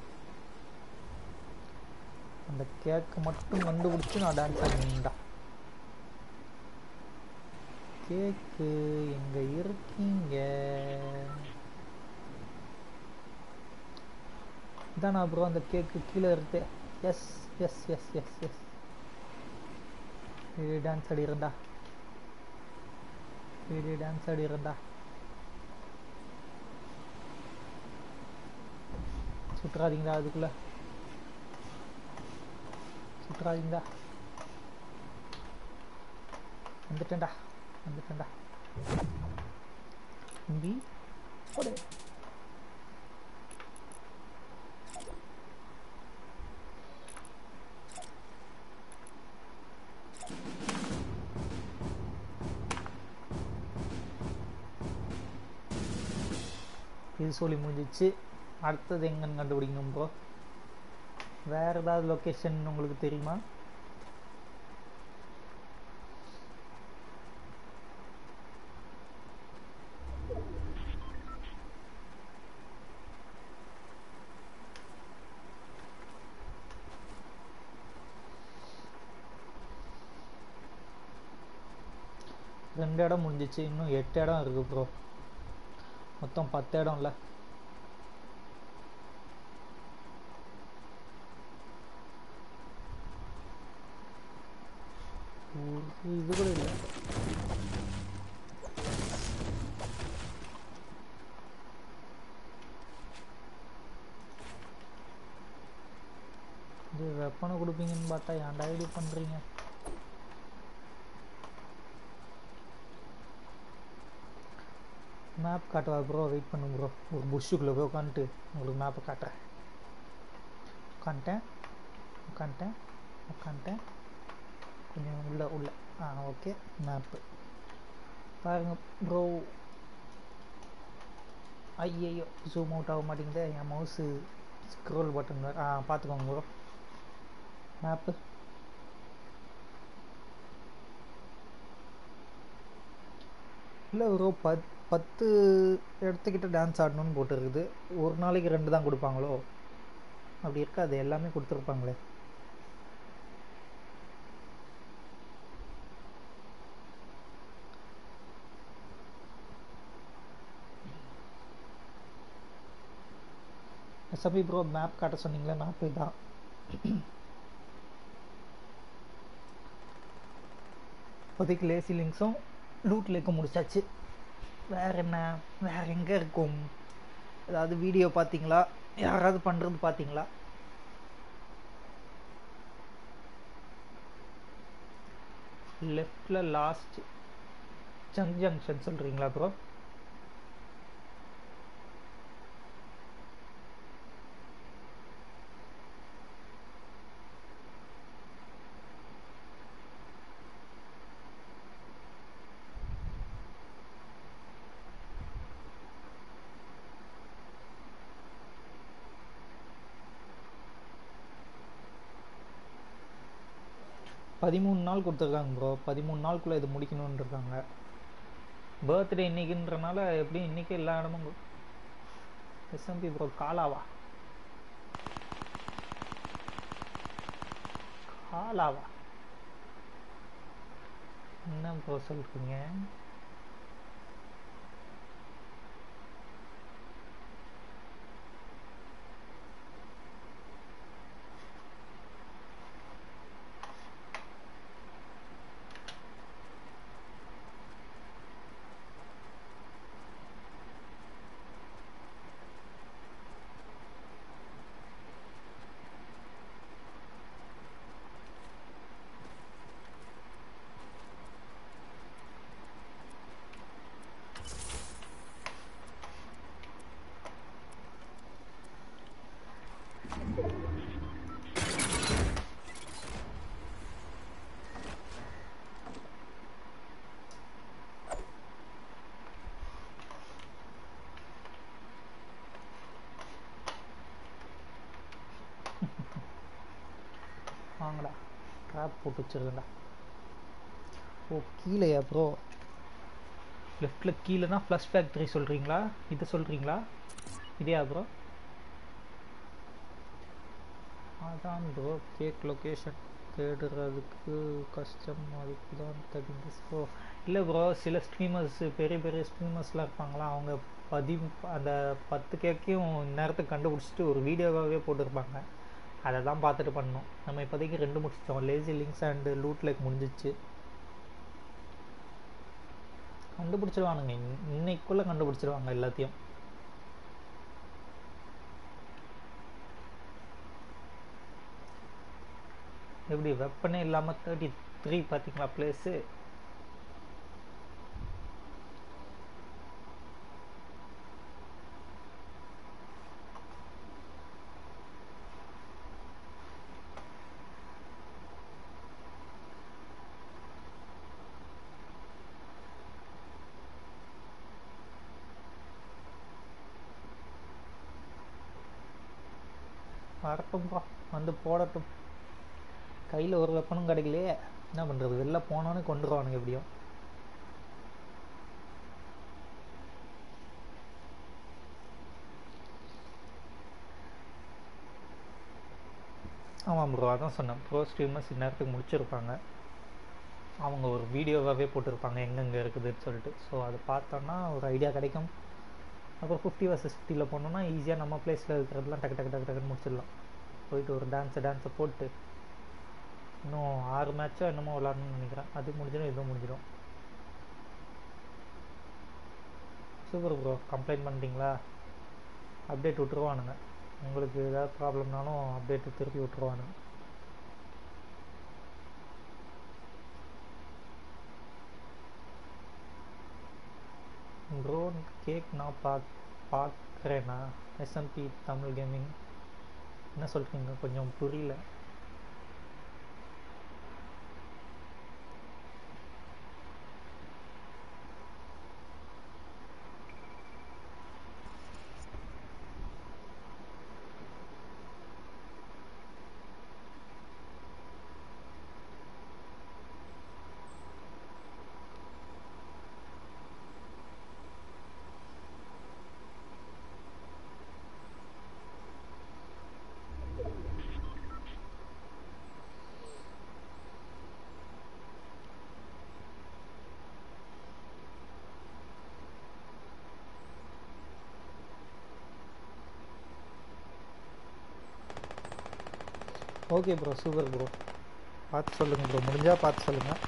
அந்த கேக்கு மட்டும் கண்டுபிடிச்சி நான் டான்ஸ் ஆடினேன்டா கேக்கு எங்க இருக்கீங்க இதானா ப்ரோ அந்த கேக்கு கீழே இருக்கு yes yes yes yes yes dance ஆடிருந்தா டான்ஸ் ஆடிருந்தா சுற்றாதீங்களா அதுக்குள்ள சுற்றாதீங்களா வந்துட்டேன்டா வந்துட்டேன்டா தம்பி போடு இது சொல்லி முடிஞ்சிச்சு அடுத்தது எங்கன்னு கண்டுபிடிக்கணும் ப்ரோ வேறு ஏதாவது லொக்கேஷன் உங்களுக்கு தெரியுமா ரெண்டு இடம் முடிஞ்சிச்சு இன்னும் எட்டு இடம் இருக்கு ப்ரோ மொத்தம் பத்து இடம் இல்லை ஒரு இது கூட இல்லை இது வெப்பனை கொடுப்பீங்கன்னு பார்த்தா ஏன்டா இது பண்ணுறீங்க மேப் காட்டுவா ப்ரோ வெயிட் பண்ணு ப்ரோ ஒரு புஷ்ஷுக்குள்ளே போய் உட்காந்துட்டு உங்களுக்கு மேப்பை காட்டுறேன் உட்காந்துட்டேன் உட்காந்துட்டேன் உட்காந்துட்டேன் கொஞ்சம் உள்ள உள்ள ஆ ஓகே மேப்பு பாருங்க ப்ரோ ஐயையோ ஜூம் அவுட் ஆக மாட்டேங்குது என் மவுஸு ஸ்க்ரோல் பட்டன் ஆ பார்த்துக்கோங்க ப்ரோ மேப்பு இல்லை ப்ரோ பத் பத்து இடத்துக்கிட்ட டான்ஸ் ஆடணும்னு போட்டுருக்குது ஒரு நாளைக்கு ரெண்டு தான் கொடுப்பாங்களோ அப்படி இருக்காது எல்லாமே கொடுத்துருப்பாங்களே எஸ்எம்பி ப்ரோ மேப் காட்ட சொன்னீங்களே மேப் இதான் இப்போதைக்கு லேசி லிங்க்ஸும் லூட் லேக்கும் முடிச்சாச்சு வேற என்ன வேற எங்கே இருக்கும் ஏதாவது வீடியோ பார்த்தீங்களா யாராவது பண்ணுறது பார்த்தீங்களா லெஃப்டில் லாஸ்ட் ஜங் ஜங்ஷன் சொல்கிறீங்களா ப்ரோ பதிமூணு நாள் கொடுத்துருக்காங்க ப்ரோ பதிமூணு நாளுக்குள்ளே இது முடிக்கணும்னு இருக்காங்க பர்த்டே இன்னைக்குன்றனால எப்படியும் இன்னைக்கு எல்லா இடமும் எஸ்எம்பி ப்ரோ காலாவா காலாவா என்ன ப்ரோ சொல்றீங்க வாங்கடா ட்ராப் போட்டு வச்சிருக்கேன்டா ஓ கீழேயா ப்ரோ லெஃப்டில் கீழேனா ஃப்ளஷ் ஃபேக்ட்ரி சொல்கிறீங்களா இது சொல்கிறீங்களா இதேயா ப்ரோ அதான் ப்ரோ கேக் லொக்கேஷன் தேடுறதுக்கு கஷ்டம் அதுக்கு தான் தகுந்த ஸோ இல்லை ப்ரோ சில ஸ்ட்ரீமர்ஸ் பெரிய பெரிய ஸ்ட்ரீமர்ஸ்லாம் இருப்பாங்களா அவங்க பதி அந்த பத்து கேக்கையும் நேரத்துக்கு கண்டுபிடிச்சிட்டு ஒரு வீடியோவாகவே போட்டிருப்பாங்க அதை தான் பார்த்துட்டு பண்ணோம் நம்ம இப்போதைக்கு ரெண்டு முடிச்சிட்டோம் lazy links and loot lake முடிஞ்சிச்சு கண்டுபிடிச்சிருவானுங்க இன்- இன்னைக்குள்ள கண்டுபிடிச்சிருவாங்க எல்லாத்தையும் எப்படி வெப்பனே இல்லாமல் தேர்ட்டி த்ரீ பார்த்தீங்களா பிளேஸு வரட்டும்ப்பா வந்து போடட்டும் கையில் ஒரு வெப்பனும் கிடைக்கலையே என்ன பண்ணுறது வெளில போனோன்னே கொண்டுருவானுங்க எப்படியும் ஆமாம் ப்ரோ அதான் சொன்னேன் ப்ரோ ஸ்ட்ரீமர்ஸ் இந்நேரத்துக்கு முடிச்சிருப்பாங்க அவங்க ஒரு வீடியோவாகவே போட்டிருப்பாங்க எங்கெங்கே இருக்குதுன்னு சொல்லிட்டு ஸோ அதை பார்த்தோன்னா ஒரு ஐடியா கிடைக்கும் அப்புறம் ஃபிஃப்டி வர்சஸ் ஃபிஃப்டியில் போனோம்னா ஈஸியாக நம்ம பிளேஸில் இருக்கிறதெல்லாம் டக்கு டக்கு டக்கு டக்குன்னு முடிச்சிடலாம் போயிட்டு ஒரு டான்ஸை டான்ஸை போட்டு இன்னும் ஆறு மேட்சோ என்னமோ விளாடணும்னு நினைக்கிறேன் அது முடிஞ்சிடும் இதுவும் முடிஞ்சிடும் சூப்பர் ப்ரோ கம்ப்ளைண்ட் பண்ணிட்டீங்களா அப்டேட் விட்டுருவானுங்க உங்களுக்கு ஏதாவது ப்ராப்ளம்னாலும் அப்டேட் திருப்பி விட்டுருவானுங்க ப்ரோ கேக் நான் பாக் பார்க்குறேண்ணா எஸ்எம்பி தமிழ் கேமிங் என்ன சொல்கிறீங்க கொஞ்சம் புரியல ஓகே ப்ரோ சூப்பர் ப்ரோ பார்த்து சொல்லுங்கள் ப்ரோ முடிஞ்சால் பார்த்து சொல்லுங்கள்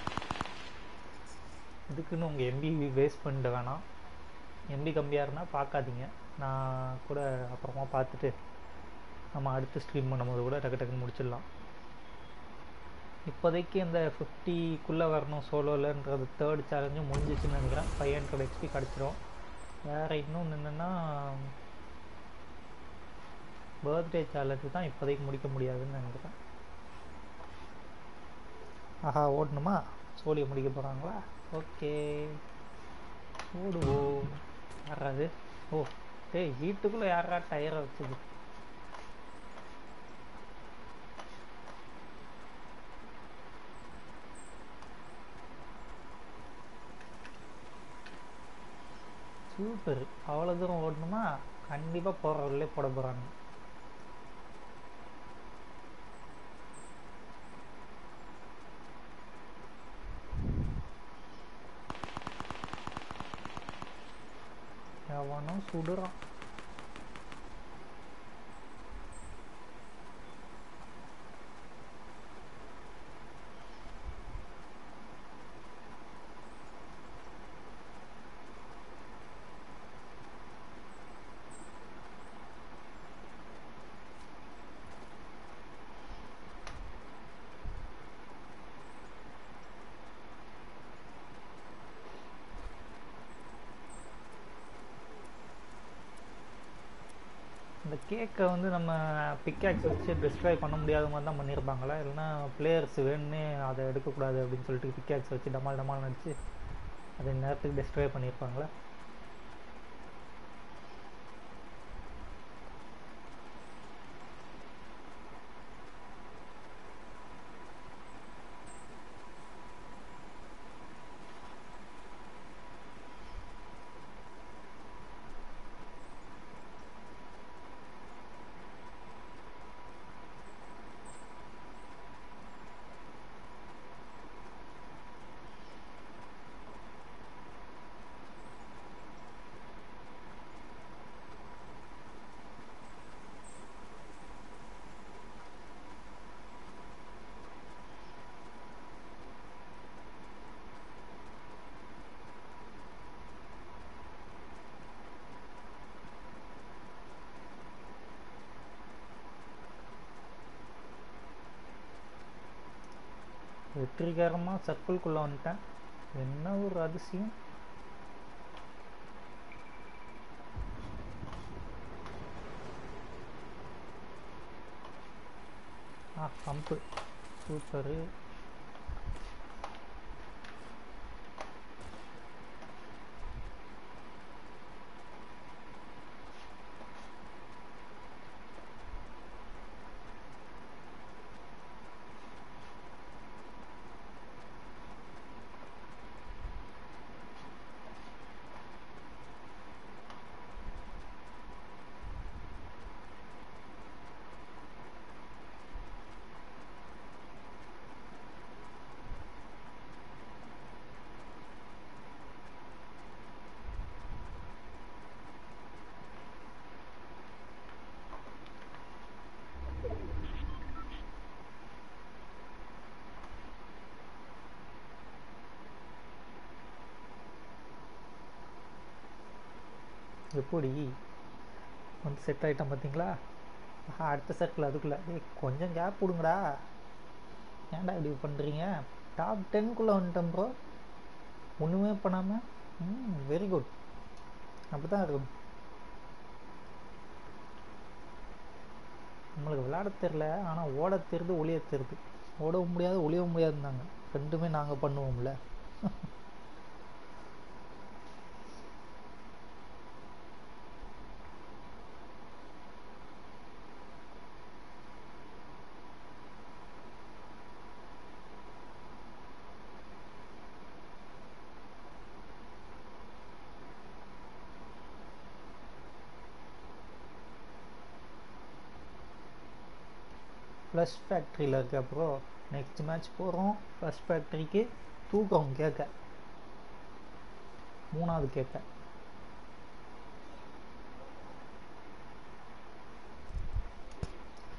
இதுக்குன்னு உங்கள் எம்பி வேஸ்ட் பண்ணிட வேணாம் எம்பி கம்மியாக இருந்தால் பார்க்காதீங்க நான் கூட அப்புறமா பார்த்துட்டு நம்ம அடுத்து ஸ்ட்ரீம் பண்ணும்போது கூட டக்கு டக்குன்னு முடிச்சிடலாம் இப்போதைக்கு இந்த ஃபிஃப்டிக்குள்ளே வரணும் சோலோலன்றது தேர்ட் சேலஞ்சும் முடிஞ்சிச்சுன்னு நினைக்கிறேன் ஃபைவ் ஹண்ட்ரட் எக்ஸ்பி கிடச்சிரும் வேறு இன்னொன்று என்னென்னா பர்த்டே சேலஞ்சு தான் இப்போதைக்கு முடிக்க முடியாதுன்னு நினைக்கிறேன் ஆஹா ஓடணுமா சோழியை முடிக்க போகிறாங்களா ஓகே ஓடுவோம் யாராது ஓ டேய் வீட்டுக்குள்ளே யாரா டயரை வச்சது சூப்பர் அவ்வளோ தூரம் ஓடணுமா கண்டிப்பாக போகிறவர்களே போட போகிறாங்க எவனும் சுடுறான் இந்த கேக்கை வந்து நம்ம பிக்காக்ஸ் வச்சு டிஸ்ட்ராய் பண்ண முடியாத மாதிரி தான் பண்ணியிருப்பாங்களா இல்லைன்னா பிளேயர்ஸ் வேணும்னே அதை எடுக்கக்கூடாது அப்படின்னு சொல்லிட்டு பிக்காக்ஸ் வச்சு டமால் டமால் நடிச்சு அதை நேரத்துக்கு டிஸ்ட்ராய் பண்ணியிருப்பாங்களா வெற்றிகரமாக சர்க்கிள்குள்ளே வந்துட்டேன் என்ன ஒரு அதிசயம் ஆ பம்பு சூப்பரு எப்படி வந்து செட் ஆகிட்டோம் பார்த்தீங்களா ஆஹா அடுத்த சர்க்கிள் அதுக்குள்ளே ஏய் கொஞ்சம் கேப் விடுங்கடா ஏன்டா இப்படி பண்ணுறீங்க டாப் டென்குள்ளே வந்துட்டோம் ப்ரோ ஒன்றுமே பண்ணாமல் ம் வெரி குட் அப்படி தான் இருக்கணும் நம்மளுக்கு விளையாட தெரில ஆனால் ஓட தெரியுது ஒளிய தெரியுது ஓடவும் முடியாது ஒளியவும் முடியாதுன்னாங்க ரெண்டுமே நாங்கள் பண்ணுவோம்ல ப்ளஸ் ஃபேக்ட்ரியில் இருக்க அப்புறம் நெக்ஸ்ட் மேட்ச் போகிறோம் ப்ளஸ் ஃபேக்ட்ரிக்கு தூக்கம் கேட்க மூணாவது கேட்க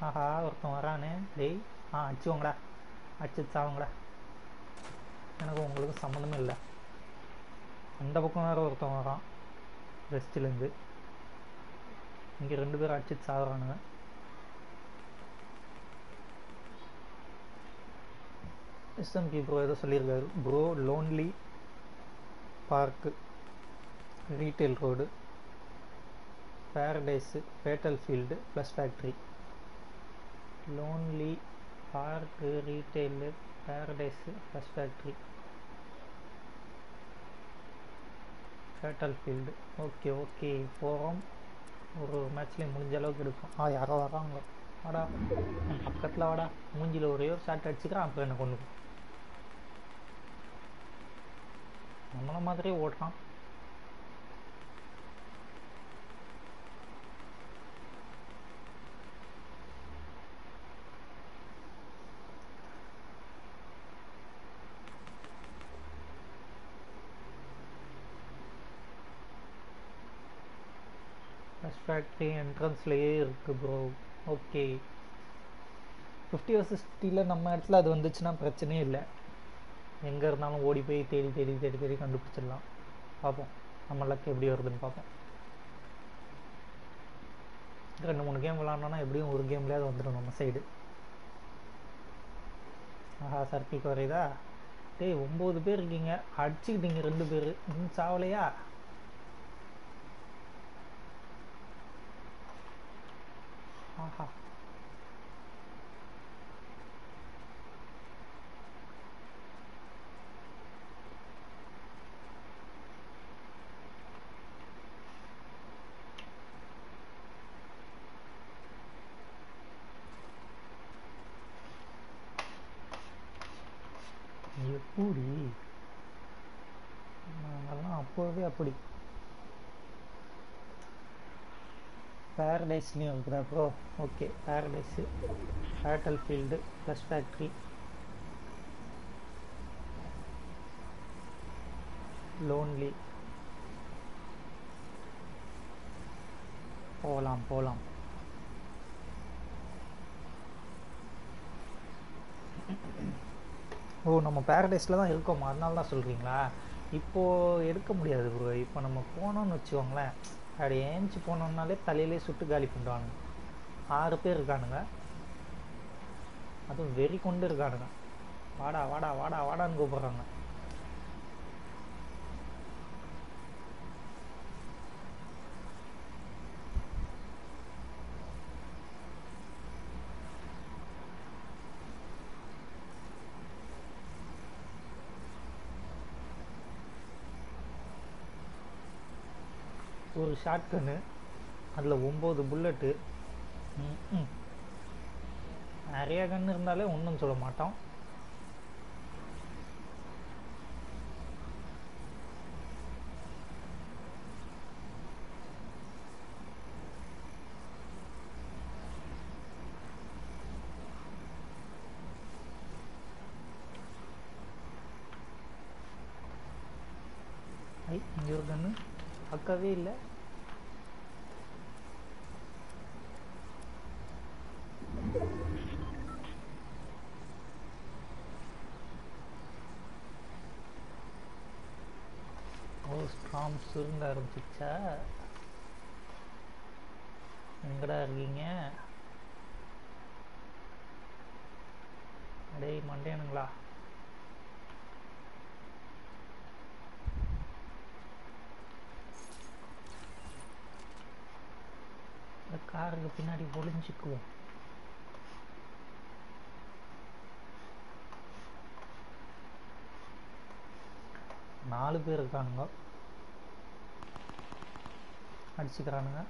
ஆஹா ஒருத்தன் வரானே டேய் ஆ அடிச்சுவாங்கடா அடிச்சு சாவுங்கடா எனக்கு உங்களுக்கு சம்மந்தமே இல்லை அந்த பக்கம் வேற ஒருத்தன் வரான் வெஸ்ட்லேருந்து இங்கே ரெண்டு பேரும் அடிச்சு சாகுறானுங்க எஸ்எம்பி ப்ரோ ஏதோ சொல்லியிருக்காரு bro lonely park retail road paradise battlefield plus factory lonely park retail paradise plus factory battlefield okay okay போகிறோம் ஒரு ஒரு மேட்ச்லேயும் முடிஞ்ச அளவுக்கு எடுக்கும் ஆ யாரோ வராங்க வாடா என் பக்கத்தில் வாடா மூஞ்சியில் ஒரே ஒரு ஷாட் அடிச்சுக்கிறான் அப்புறம் என்ன கொண்டு போ. நம்மள மாதிரியே ஓடுறான் ஃபஸ்ட் ஃபேக்ட்ரி என்ட்ரன்ஸ்லேயே இருக்குது ப்ரோ ஓகே ஃபிஃப்டி வர்சஸ் சிக்ஸ்டியில் நம்ம இடத்துல அது வந்துச்சுன்னா பிரச்சனையே இல்லை எங்கே இருந்தாலும் ஓடி போய் தேடி தேடி தேடி தேடி கண்டுபிடிச்சிடலாம் பார்ப்போம் நம்ம லக் எப்படி வருதுன்னு பார்ப்போம் ரெண்டு மூணு கேம் விளாட்னோன்னா எப்படியும் ஒரு கேம்லேயாவது வந்துடும் நம்ம சைடு ஆஹா சர்க்கிள் குறையுதா டேய் ஒம்பது பேர் இருக்கீங்க அடிச்சுக்கிட்டீங்க ரெண்டு பேர் இன்னும் சாவலையா ஆஹா எப்படி நாங்கெல்லாம் அப்போவே அப்படி பேரடைஸ்லேயும் இருக்குதா bro okay paradise battlefield plus factory lonely போகலாம் போகலாம் ஓ நம்ம பேரடைஸில் தான் இருக்கோமா அதனால தான் சொல்கிறீங்களா இப்போது எடுக்க முடியாது ப்ரோ இப்போ நம்ம போனோம்னு வச்சுக்கோங்களேன் அப்படி ஏஞ்சி போனோம்னாலே தலையிலே சுட்டு காலி பண்ணுறானுங்க ஆறு பேர் இருக்கானுங்க அதுவும் வெறி கொண்டு இருக்கானுங்க வாடா வாடா வாடா வாடான்னு கூப்பிட்றாங்க ஒரு ஷார்ட் கன்னு அதில் ஒம்பது புல்லட்டு நிறைய கன்று இருந்தாலே ஒன்றும் சொல்ல மாட்டோம் ஐ இங்கே ஒரு கன்று பார்க்கவே இல்லை ஓ ஸ்ட்ராம் சுருங்க ஆரம்பிச்சிச்சா எங்கடா இருக்கீங்க டேய் மண்டேனுங்களா இந்த காருக்கு பின்னாடி ஒளிஞ்சுக்குவோம் நாலு பேர் இருக்கானுங்க அடிச்சுக்கிறானுங்க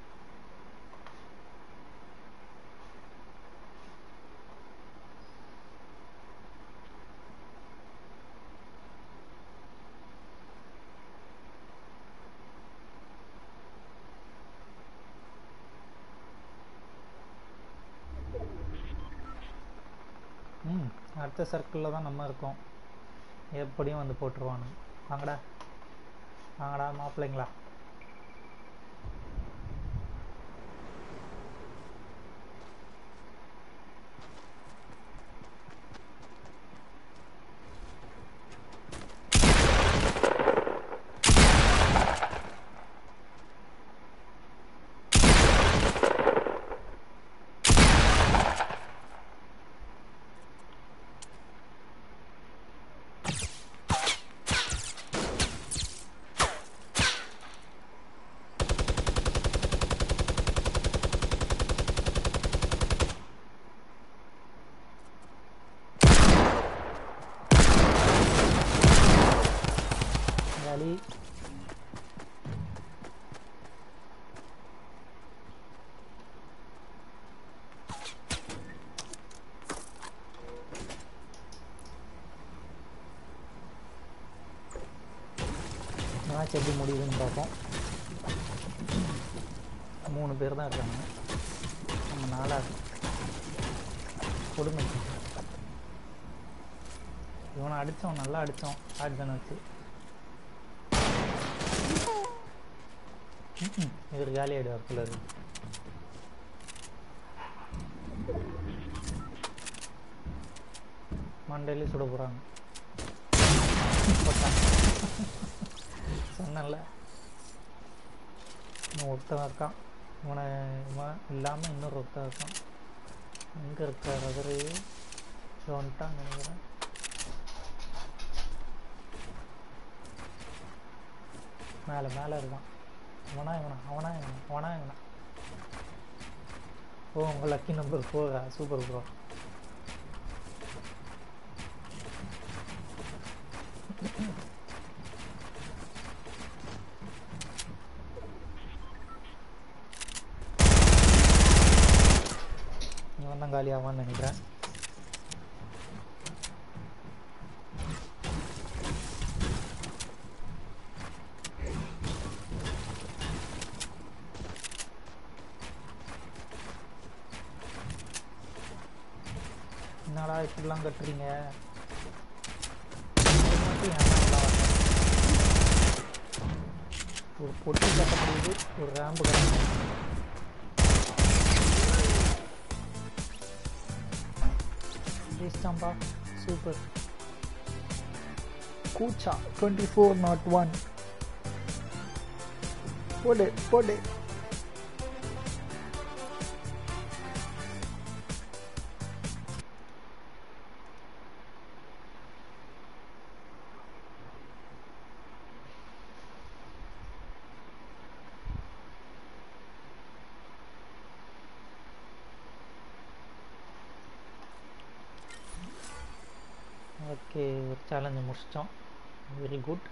ம் அடுத்த சர்க்கிளில் தான் நம்ம இருக்கோம் எப்படியும் வந்து போட்டுருவானுங்க வாங்கடா வாங்கடா மாப்பிள்ளைங்களா மேட்ச் எப்படி முடியுதுன்னு பார்ப்போம் மூணு பேர் தான் இருக்காங்க நம்ம நாலாவது கொடுமை இவனை அடித்தோம் நல்லா அடித்தோம் ஷார்ட் கன் வச்சு ம்ம். இவர் காலி ஆயிடுவார் போல இருக்கு மண்டையிலே சுட போகிறாங்க சொன்னல இன்னும் ஒருத்தன் இருக்கான் இவனை இவன் இல்லாமல் இன்னொரு ஒருத்தன் இருக்கான் எங்கே இருக்கார் அவரு வந்துட்டான்னு நினைக்கிறேன் மேலே மேலே இருக்கான் அவனா இவனா அவனா இவனா அவனா இவனா ஓ உங்கள் லக்கி நம்பர் ஃபோரா சூப்பர் ப்ரோ இவன் தான் காலி ஆவான்னு நினைக்கிறேன் என்னடா இப்படிலாம் கட்டுறீங்க இது மட்டும் ஏன்டா நல்லா வரல? ஒரு பொட்டி கட்ட முடியுது ஒரு ரேம்பு கட்ட முடியுது ஜெயிச்சிட்டான்பா சூப்பர் கூச்சா டுவெண்ட்டி ஃபோர் நாட் ஒன் போடு போடு ஓகே ஒரு சேலஞ்சை முடிச்சிட்டோம் very good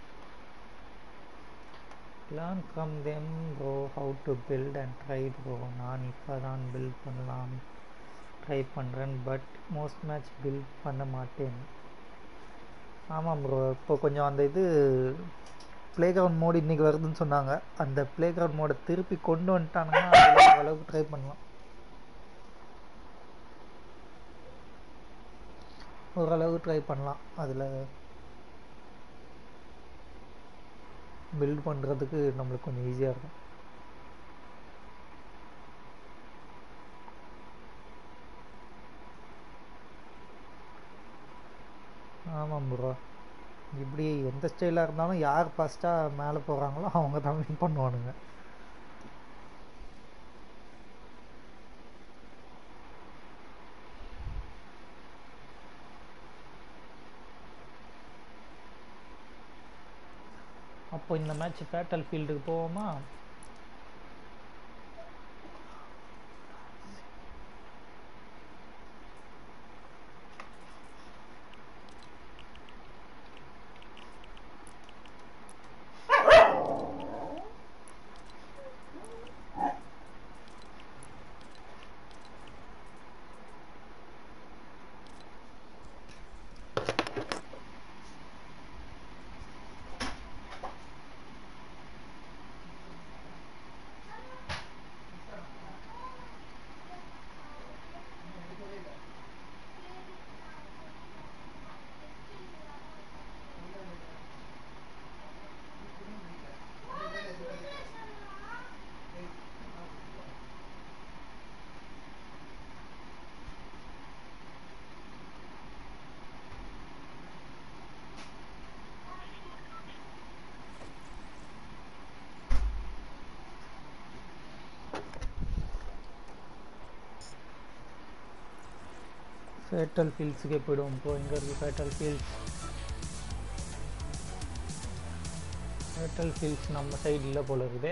learn from them bro how to build and try bro நான் இப்போ தான் பில்ட் பண்ணலாம் ட்ரை பண்ணுறேன் பட் மோஸ்ட் மேட்ச் பில்ட் பண்ண மாட்டேன் ஆமாம் ப்ரோ இப்போ கொஞ்சம் அந்த இது ப்ளே கிரவுண்ட் மோடு இன்றைக்கி வருதுன்னு சொன்னாங்க அந்த ப்ளே கிரவுண்ட் மோடை திருப்பி கொண்டு வந்துட்டாங்கன்னா அதுல ஓரளவுக்கு ட்ரை பண்ணலாம் ஓரளவு ட்ரை பண்ணலாம் அதில் பில்ட் பண்ணுறதுக்கு நம்மளுக்கு கொஞ்சம் ஈஸியாக இருக்கும் ஆமாம் ப்ரோ இப்படி எந்த ஸ்டைலாக இருந்தாலும் யார் ஃபஸ்ட்டாக மேலே போகிறாங்களோ அவங்க தான் வின் பண்ணுவானுங்க அப்போ இந்த மேட்ச் பேட்டல் ஃபீல்டுக்கு போவோமா ஃபேட்டல் ஃபீல்ட்ஸுக்கே போயிடுவோம் இப்போ எங்கே இருக்குது ஃபேட்டல் ஃபீல்ட்ஸ் ஃபேட்டல் ஃபீல்ட்ஸ் நம்ம சைடு இல்லை போல இருக்குதே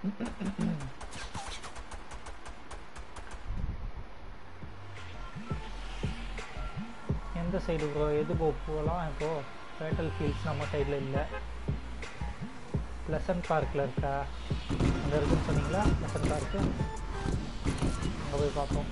எந்த சைடு ப்ரோ எது போ போகலாம் இப்போது ஃபேட்டல் ஃபீல்ட்ஸ் நம்ம சைடில் இல்லை ப்ளசன்ட் பார்க்கில் இருக்கா அங்கே இருக்குன்னு சொன்னீங்களா ப்ளசன்ட் பார்க்கு அங்கே போய் பார்ப்போம்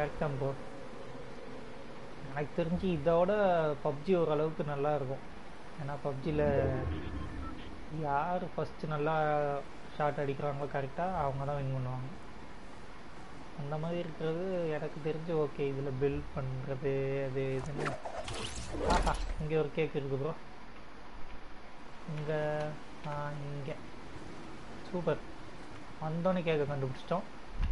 கரெக்ட் தான் ப்ரோ எனக்கு தெரிஞ்சு இதோட பப்ஜி ஓரளவுக்கு நல்லா இருக்கும் ஏன்னா பப்ஜியில் யார் ஃபஸ்ட்டு நல்லா ஷாட் அடிக்கிறாங்களோ கரெக்டாக அவங்க தான் வின் பண்ணுவாங்க அந்த மாதிரி இருக்கிறது எனக்கு தெரிஞ்சு ஓகே இதில் பில்ட் பண்ணுறது அது இதுன்னு ஆஹா இங்கே ஒரு கேக் இருக்குது ப்ரோ இங்கே இங்கே சூப்பர் வந்தோடனே கேக்கை கண்டுபிடிச்சிட்டோம்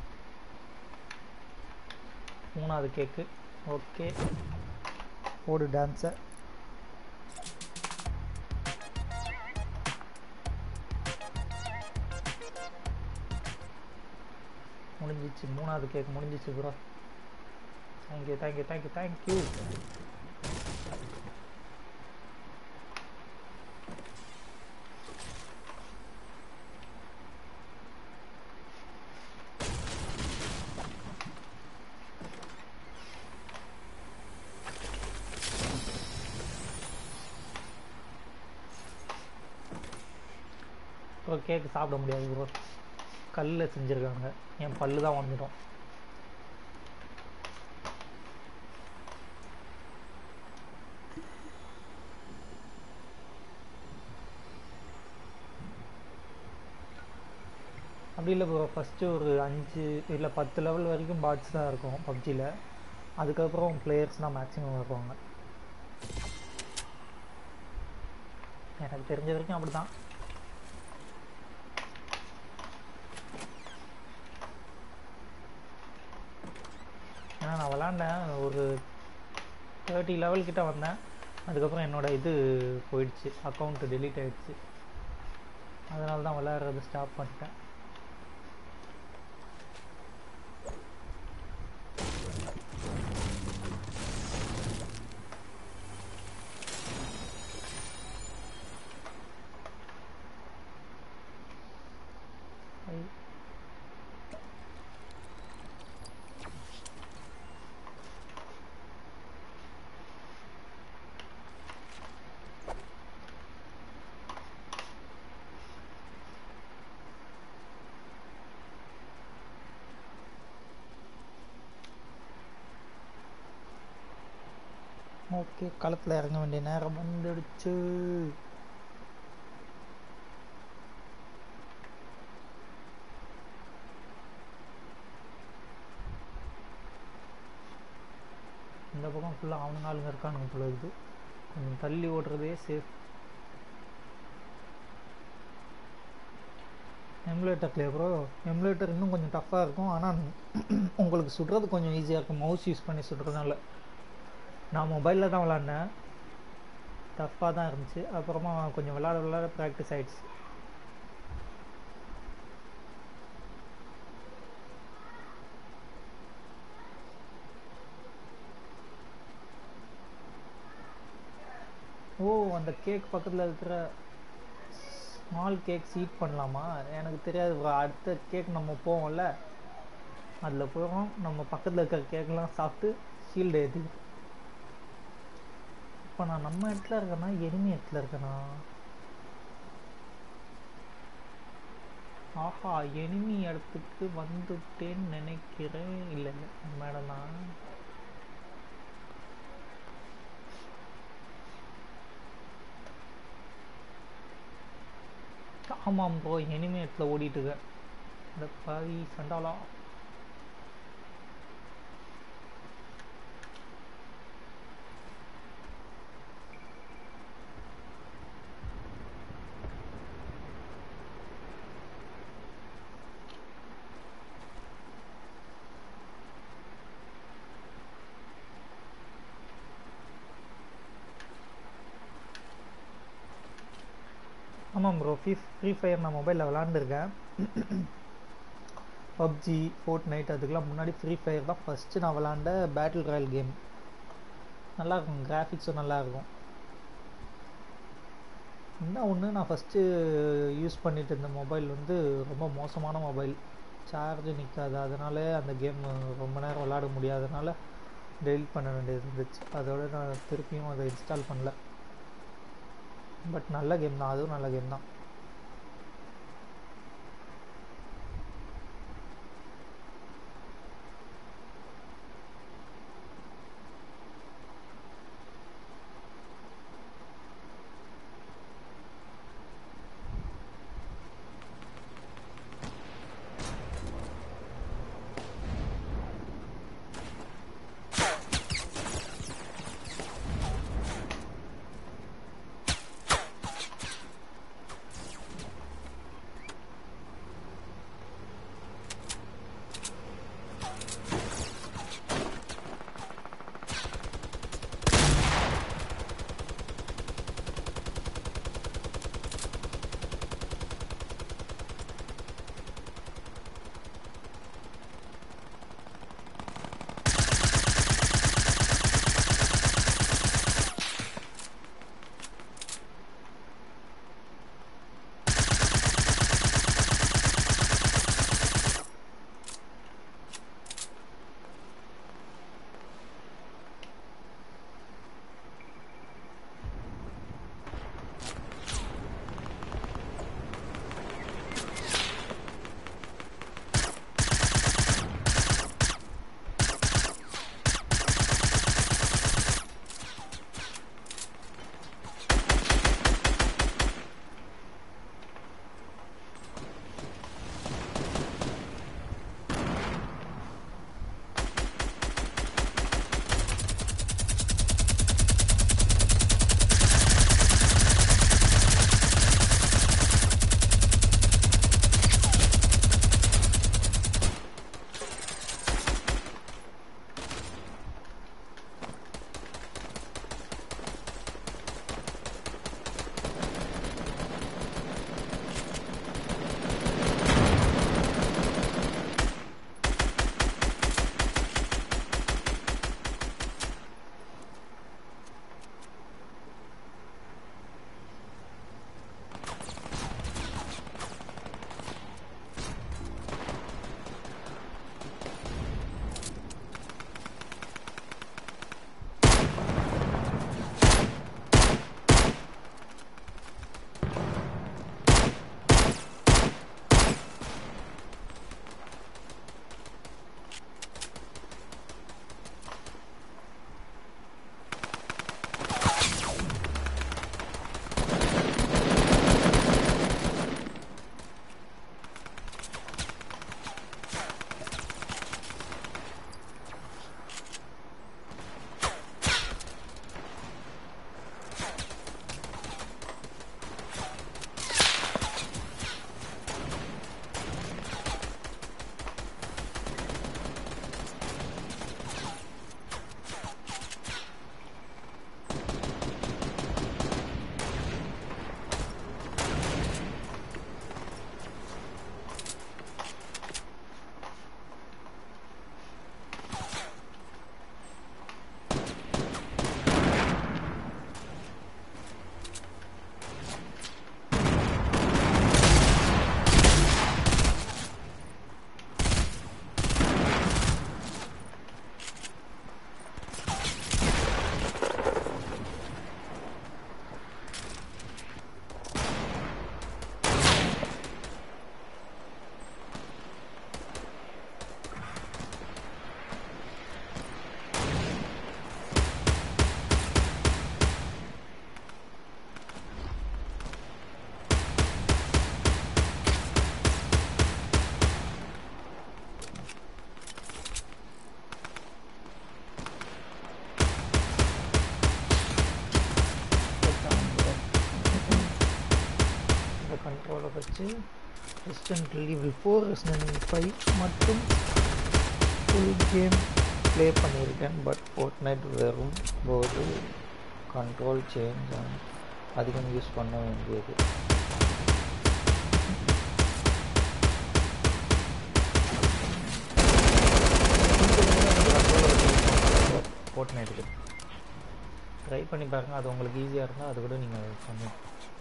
மூணாவது கேக்கு ஓகே போடு டான்ஸை முடிஞ்சிச்சு மூணாவது கேக் முடிஞ்சிச்சு bro thank you thank you thank you thank you bro cake சாப்பிட முடியாது ப்ரோ கல்லில் செஞ்சுருக்காங்க என் பல்லு தான் உடஞ்சிடும் அப்படி இல்லை ப்ரோ ஃபஸ்ட்டு ஒரு அஞ்சு இல்லை பத்து லெவல் வரைக்கும் பாட்ஸ் தான் இருக்கும் பப்ஜியில் அதுக்கப்புறம் பிளேயர்ஸ் தான் மேக்ஸிமம் வருவாங்க எனக்கு தெரிஞ்ச வரைக்கும் அப்படி தான் ஏன்னா நான் விளாண்டேன் ஒரு தேர்ட்டி லெவல் கிட்ட வந்தேன் அதுக்கப்புறம் என்னோட இது போயிடுச்சு அக்கௌண்ட் டெலீட் ஆயிடுச்சு அதனால தான் விளையாடுறது ஸ்டாப் பண்ணிட்டேன் ஐ ஓகே களத்தில் இறங்க வேண்டிய நேரம் வந்துடுச்சு இந்த பக்கம் ஃபுல்லாக அவனுங்க ஆளுங்க இருக்கானுங்க போல இருக்குது கொஞ்சம் தள்ளி ஓடுறதே சேஃப் எமுலேட்டர்லையே ப்ரோ எமுலேட்டர் இன்னும் கொஞ்சம் டஃப்பாக இருக்கும் ஆனால் உங்களுக்கு சுடுறது கொஞ்சம் ஈஸியாக இருக்கும் மவுஸ் யூஸ் பண்ணி சுடுறதுனால நான் மொபைலில் தான் விளாண்டேன் டஃப்பாக தான் இருந்துச்சு அப்புறமா கொஞ்சம் விளாட விளாட ப்ராக்டிஸ் ஆயிடுச்சு ஓ அந்த கேக் பக்கத்தில் இருக்கிற ஸ்மால் கேக் ஹீட் பண்ணலாமா எனக்கு தெரியாது bro. அடுத்த கேக் நம்ம போவோம்ல அதில் போகிறோம் நம்ம பக்கத்தில் இருக்கிற கேக்லாம் சாப்பிட்டு ஷீல்டு ஏற்றி இப்போ நான் நம்ம இடத்துல இருக்கேனா எனிமி இடத்துல இருக்கேனா ஆஹா எனிமி இடத்துக்கு வந்துட்டேன்னு நினைக்கிறேன் இல்லை இல்லை நம்ம இடம் தான் ஆமாம் ப்ரோ எனிமி இடத்துல ஓடிட்டு இருக்கேன் இந்த பாவி சண்டாளா ஆமாம் ப்ரோ ஃப்ரீ ஃப்ரீ ஃபயர் நான் மொபைலில் விளாண்டுருக்கேன் பப்ஜி ஃபோர்ட் நைட் அதுக்கெலாம் முன்னாடி ஃப்ரீ ஃபயர் தான் ஃபஸ்ட்டு நான் விளாண்ட பேட்டில் ராயல் கேம் நல்லாயிருக்கும் கிராஃபிக்ஸும் நல்லாயிருக்கும் என்ன ஒன்று நான் ஃபஸ்ட்டு யூஸ் பண்ணிட்டு இருந்த மொபைல் வந்து ரொம்ப மோசமான மொபைல் சார்ஜ் நிற்காது அதனால அந்த கேம் ரொம்ப நேரம் விளாட முடியாதனால டெலிட் பண்ண வேண்டியது இருந்துச்சு அதோட நான் திருப்பியும் அதை இன்ஸ்டால் பண்ணல பட் நல்ல கேம் தான் அதுவும் நல்ல கேம் தான் இந்த கண்ட்ரோலை வச்சு resident level four resident five மற்றும் ஃபுல் கேம் ப்ளே பண்ணியிருக்கேன் பட் ஃபோர்ட் நைட் வெறும் போது கண்ட்ரோல் சேஞ்ச் அதிகம் யூஸ் பண்ண வேண்டியது ஃபோர்ட் நைட்டுக்கு ட்ரை பண்ணி பாருங்க அது உங்களுக்கு ஈஸியாக இருந்தால் அது கூட நீங்கள் பண்ணுங்க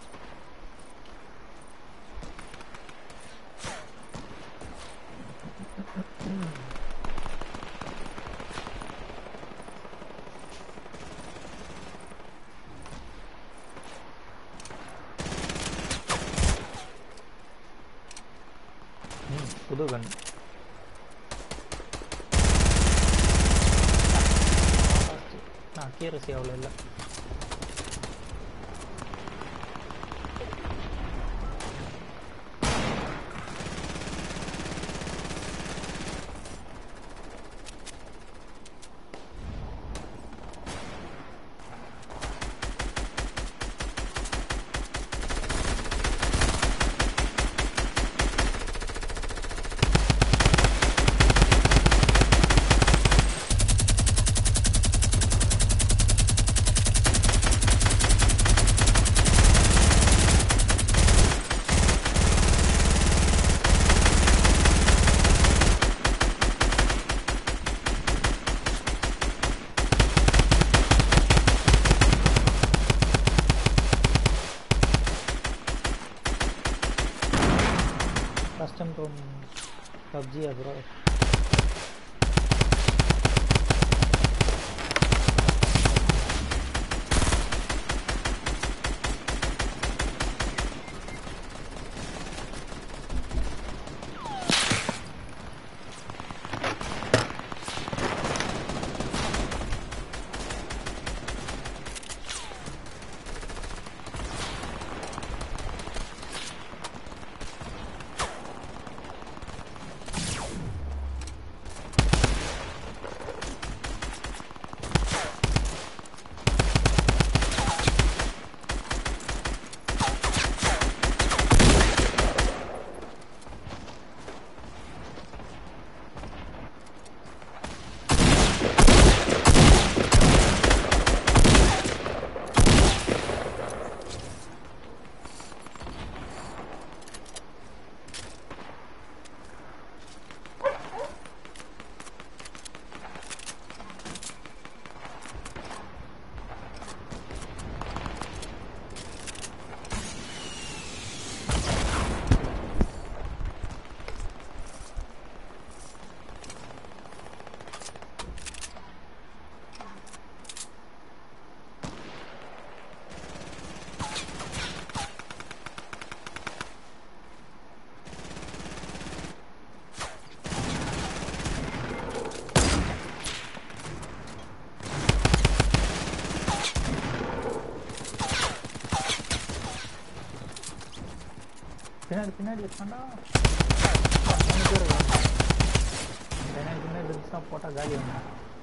ம் புது கன் நான் அக்கியரசி அவ்வளோ இல்லை custom from PUBG bro பின்னாடி பின்னாடி இருக்காண்டா மூணு பேர் இருக்காங்க. பின்னாடி பின்னாடி இருந்துச்சுன்னா போட்டால் காலி வந்தா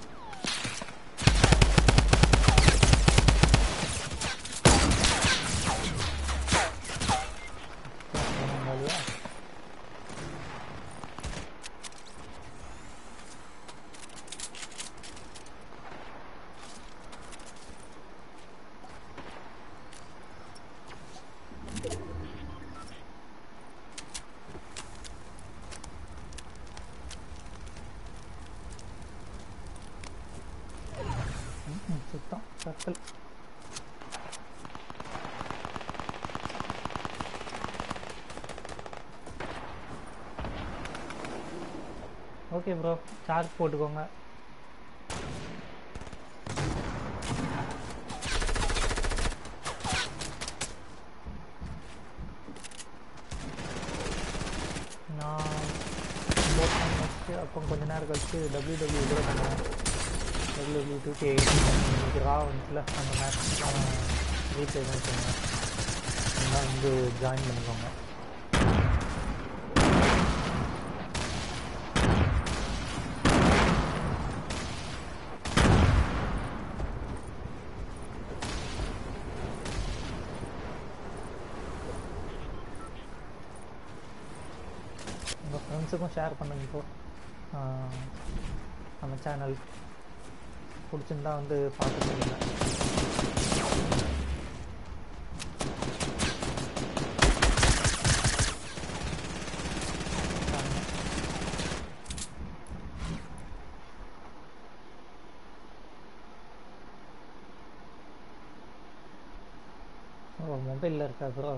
காலியா ம், சுத்தம் சர்க்கிள் ஓகே ப்ரோ சார்ஜ் போட்டுக்கோங்க நான் போட் முடிச்சு அப்போ கொஞ்ச நேரம் கழிச்சு டபிள்யூ டபிள்யூ கூட பண்ணுவேன் டபிள்யூ டபிள்யூ டூ கே இன்னைக்கு ரா வந்துச்சுல அந்த மேட்ச் ரீப்ளே தான் பண்ணுவேன் அதெல்லாம் வந்து ஜாயின் பண்ணிக்கோங்க ஃப்ரெண்ட்ஸுக்கும் ஷேர் பண்ணுங்க ப்ரோ நம்ம சேனல் பிடிச்சிருந்தா வந்து பார்த்து சொல்லுங்கள் ஓ மொபைலில் இருக்கா ப்ரோ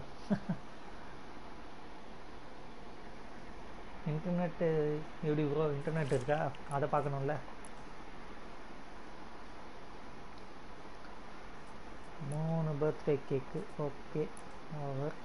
இன்டர்நெட்டு எப்படி ப்ரோ இன்டர்நெட் இருக்கா அதை பார்க்கணும்ல மூணு birthday cake okay over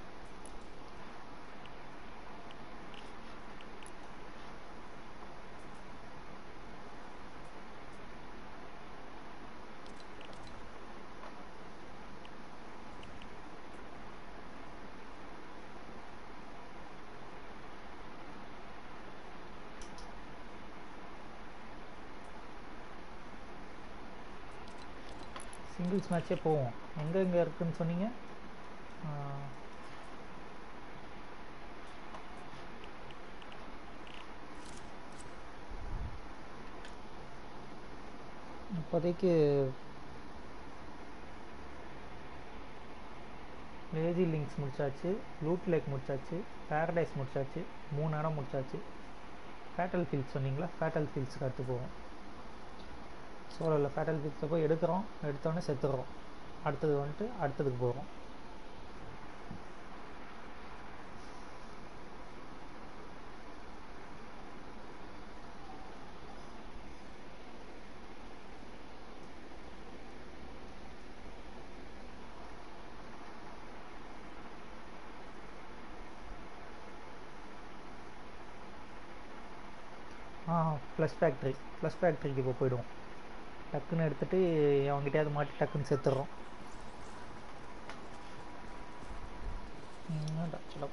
singles மேட்சே போவோம் எங்கே எங்கே இருக்குன்னு சொன்னீங்க ஆ, இப்போதைக்கு லேஜி லிங்க்ஸ் முடிச்சாச்சு லூட் லேக் முடிச்சாச்சு பேரடைஸ் முடிச்சாச்சு மூணு இடம் முடிச்சாச்சு ஃபேட்டல் ஃபீல்ட்ஸ் சொன்னீங்களா ஃபேட்டல் ஃபீல்ட்ஸ்க்கு அடுத்து போவோம் சோலோவில் ஃபேட்டல் ஃபீல்ட்ஸை போய் எடுக்கிறோம் எடுத்தோடனே செத்துடுறோம் அடுத்தது வந்துட்டு அடுத்ததுக்கு போகிறோம் ஆ ப்ளஸ் ஃபேக்ட்ரி ப்ளஸ் ஃபேக்ட்ரிக்கு இப்போ போயிடுவோம் டக்குன்னு எடுத்துட்டு அவங்ககிட்டயாவது மாட்டி டக்குன்னு செத்துடுறோம் என்னடா, சடா.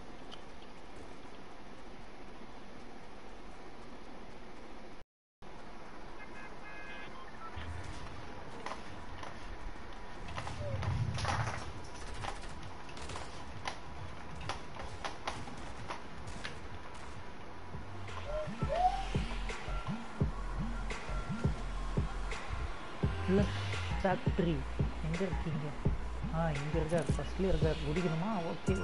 ப்ளஸ் ஃபேக்ட்ரி எங்கே இருக்கீங்க ஆ இங்கே இருக்கார் ஃபஸ்ட்லேயே இருக்கார் குடிக்கணுமா ஓகே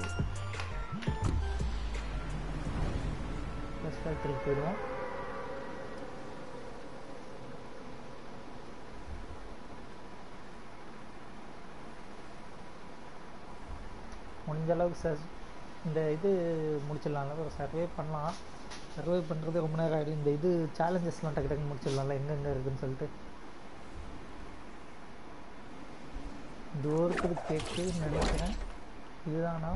ப்ளஸ் ஃபேக்ட்ரிக்கு போயிடுவோம் முடிஞ்ச அளவுக்கு சார் இந்த இது முடிச்சிடலாம்ல ஒரு சர்வே பண்ணலாம் சர்வே பண்ணுறது ரொம்ப நேரம் ஆகிடும் இந்த இது சேலஞ்சஸ்லாம் டக்கு டக்குன்னு முடிச்சிடலாம்ல எங்கெங்கே இருக்குன்னு சொல்லிட்டு தூரத்துக்கு கேக்கு நினைக்கிறேன் இதுதானா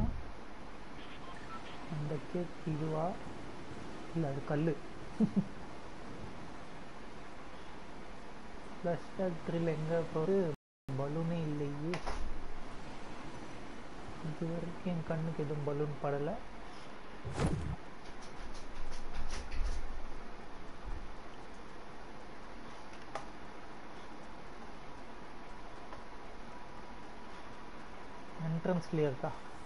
அந்த கேக் இதுவா இல்லை அது கல் ப்ளஸ் ஃபேக்ட்ரியில் எங்கே போகிறது பலூனே இல்லையே இது வரைக்கும் என் கண்ணுக்கு எதுவும் பலூன் படலை என்ட்ரன்ஸ்லேயே இருக்கா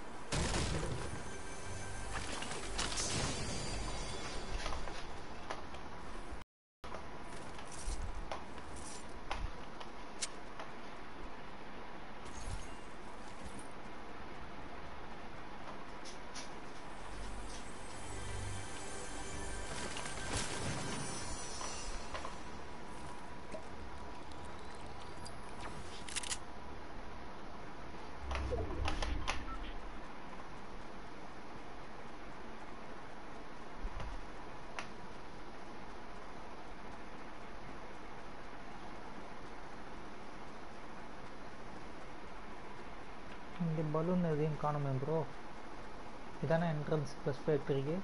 இங்கே பலூன் எதையும் காணுமே ப்ரோ இதானே என்ட்ரன்ஸ் ப்ளஸ் ஃபேக்ட்ரிக்கு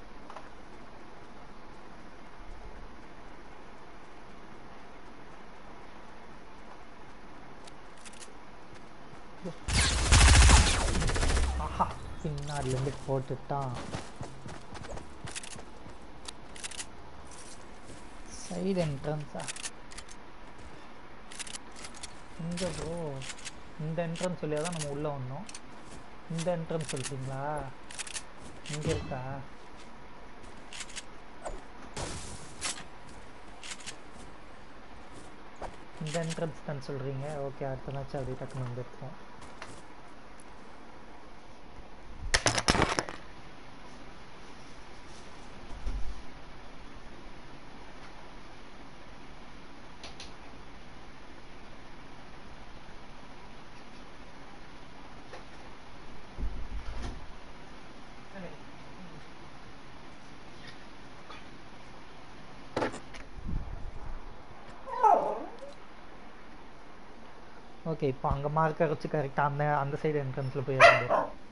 ஆஹா பின்னாடிலேருந்து போட்டுட்டான் சைடு என்ட்ரன்ஸா இங்கே ப்ரோ இந்த என்ட்ரன்ஸ் வழியாக தான் நம்ம உள்ளே வந்தோம் இந்த என்ட்ரன்ஸ் சொல்கிறீங்களா இங்கே இருக்கா இந்த என்ட்ரன்ஸ் தான் சொல்கிறீங்க ஓகே அடுத்த மேட்ச் அப்படியே டக்குன்னு வந்துருக்கோம் ஓகே இப்போ அங்கே மார்க்கை வச்சு கரெக்டாக அந்த அந்த சைடு என்ட்ரன்ஸில் போய் இறங்கு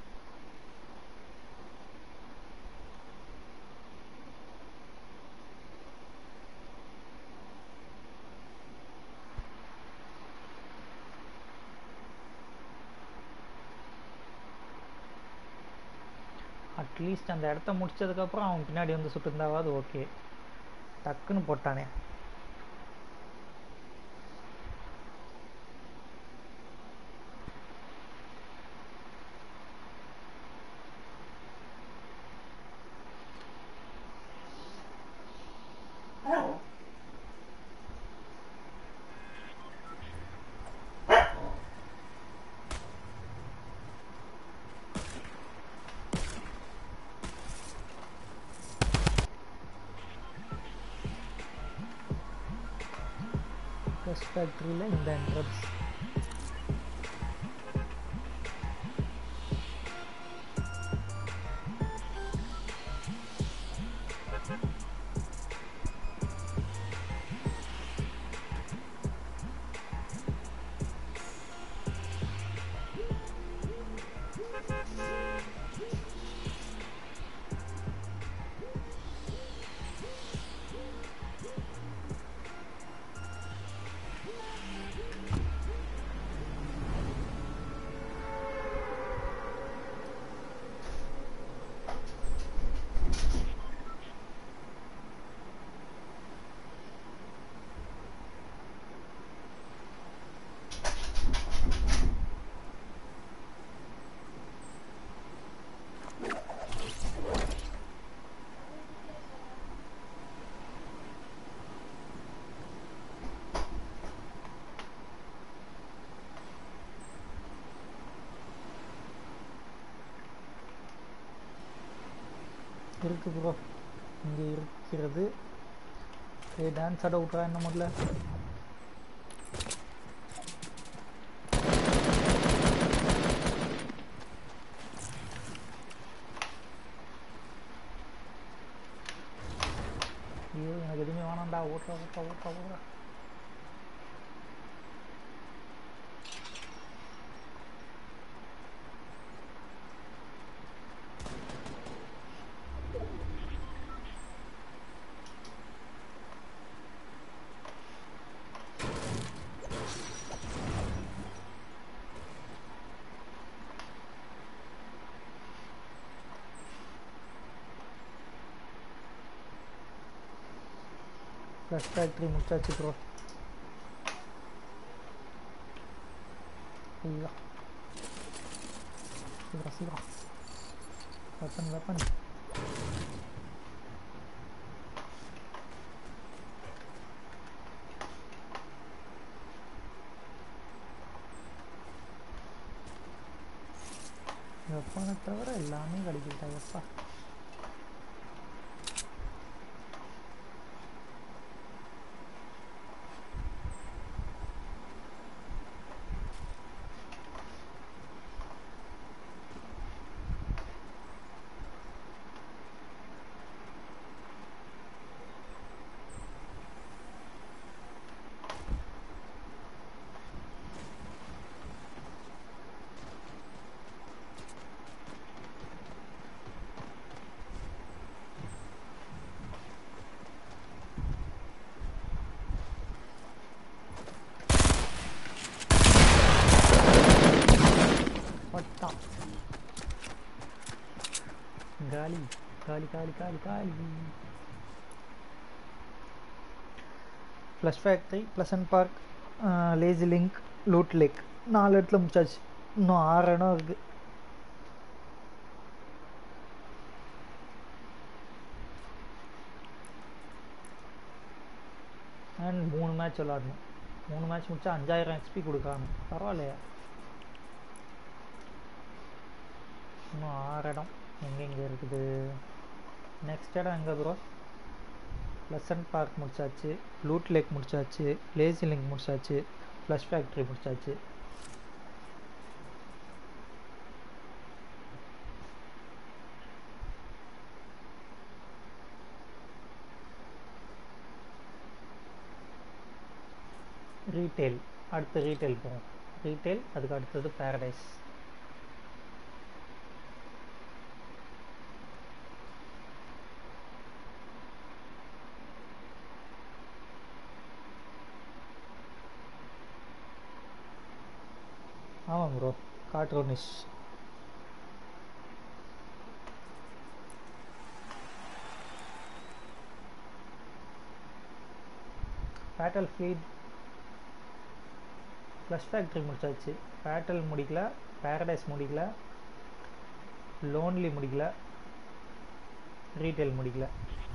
அட்லீஸ்ட் அந்த இடத்த முடிச்சதுக்கப்புறம் அவன் பின்னாடி வந்து சுட்டுருந்தாவது ஓகே டக்குன்னு போட்டானே ப்ளஸ் ஃபேக்ட்ரியில் இந்த என்ட்ரன்ஸ் இருக்கு ப்ரோ இங்கே இருக்கிறது ஏய் டான்ஸ் ஆட விட்றா என்ன முதல்ல ஐயோ எனக்கு எதுவுமே வேணாம்டா ஓட்டுறா ஓட்டுறா ஓட்டுறா ஓட்டுறா ப்ளஸ் ஃபேக்ட்ரி முடிச்சாச்சு ப்ரோ ஐயா சீக்கிரம் சீக்கிரம் வெப்பன் வெப்பன் வெப்பனை தவிர எல்லாமே கிடைக்கிட்டா எப்பா பட்டான் காலி காலி காலி காலி காலி plus factory pleasant park lazy link loot lake நாலு இடத்துல முடிச்சாச்சு இன்னும் ஆறு இடம் இருக்குது அண்ட் மூணு மேட்ச் விளாடணும் மூணு மேட்ச் முடிச்சா அஞ்சாயிரம் எக்ஸ்பி கொடுக்குறாங்க பரவாயில்லையா இன்னும் ஆறு இடம் எங்கெங்கே இருக்குது நெக்ஸ்ட் இடம் எங்கே ப்ரோ ப்ளசன்ட் பார்க் முடிச்சாச்சு லூட் லேக் முடிச்சாச்சு லேசி லிங்க் முடிச்சாச்சு ஃப்ளஷ் ஃபேக்ட்ரி முடிச்சாச்சு ரீட்டெயில் அடுத்து ரீட்டெயில் போகும் ரீட்டெயில் அதுக்கு அடுத்தது பேரடைஸ் ஆமாம் bro cartoonish battlefield flush factory முடிச்சாச்சு பேட்டல் முடிக்கல பேரடைஸ் முடிக்கல லோன்லி முடிக்கல ரீட்டைல் முடிக்கல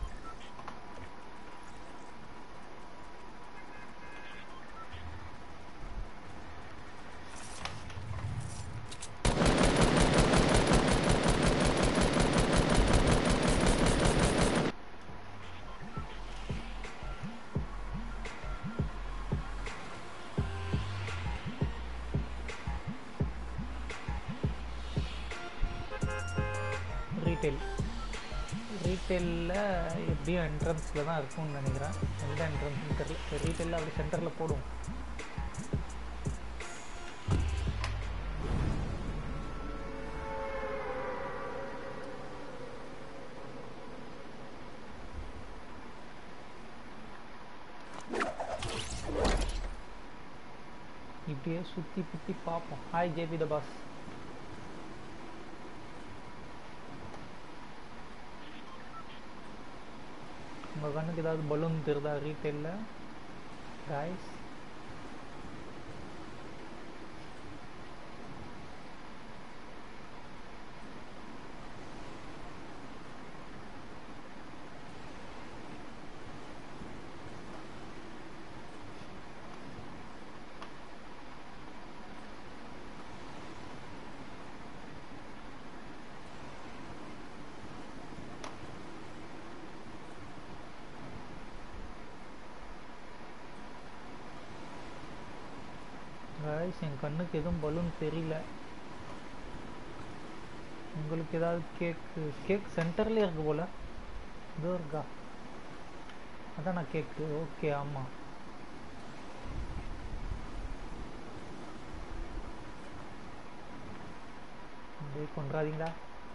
ரீட்டைல் ரீட்டைலில் எப்படியும் என்ட்ரன்ஸில் தான் இருக்கும்னு நினைக்கிறேன் எந்த என்ட்ரன்ஸ்னு தெரியல ரீட்டைலில் அப்படி சென்டரில் போடும் இப்படியே சுற்றி சுற்றி பார்ப்போம் ஹாய் ஜேபி த பாஸ் உங்கள் கண்ணுக்கு ஏதாவது பலூன் தெரியுதா ரீட்டைலில் ரைஸ் ரைஸ் என் கண்ணுக்கு எதுவும் பலூன் தெரியல உங்களுக்கு ஏதாவது கேக்கு கேக் சென்டர்லேயே இருக்கு போல இதோ இருக்கா அதான் நான் கேக்கு ஓகே ஆமாம் அப்படியே கொண்டாதீங்களா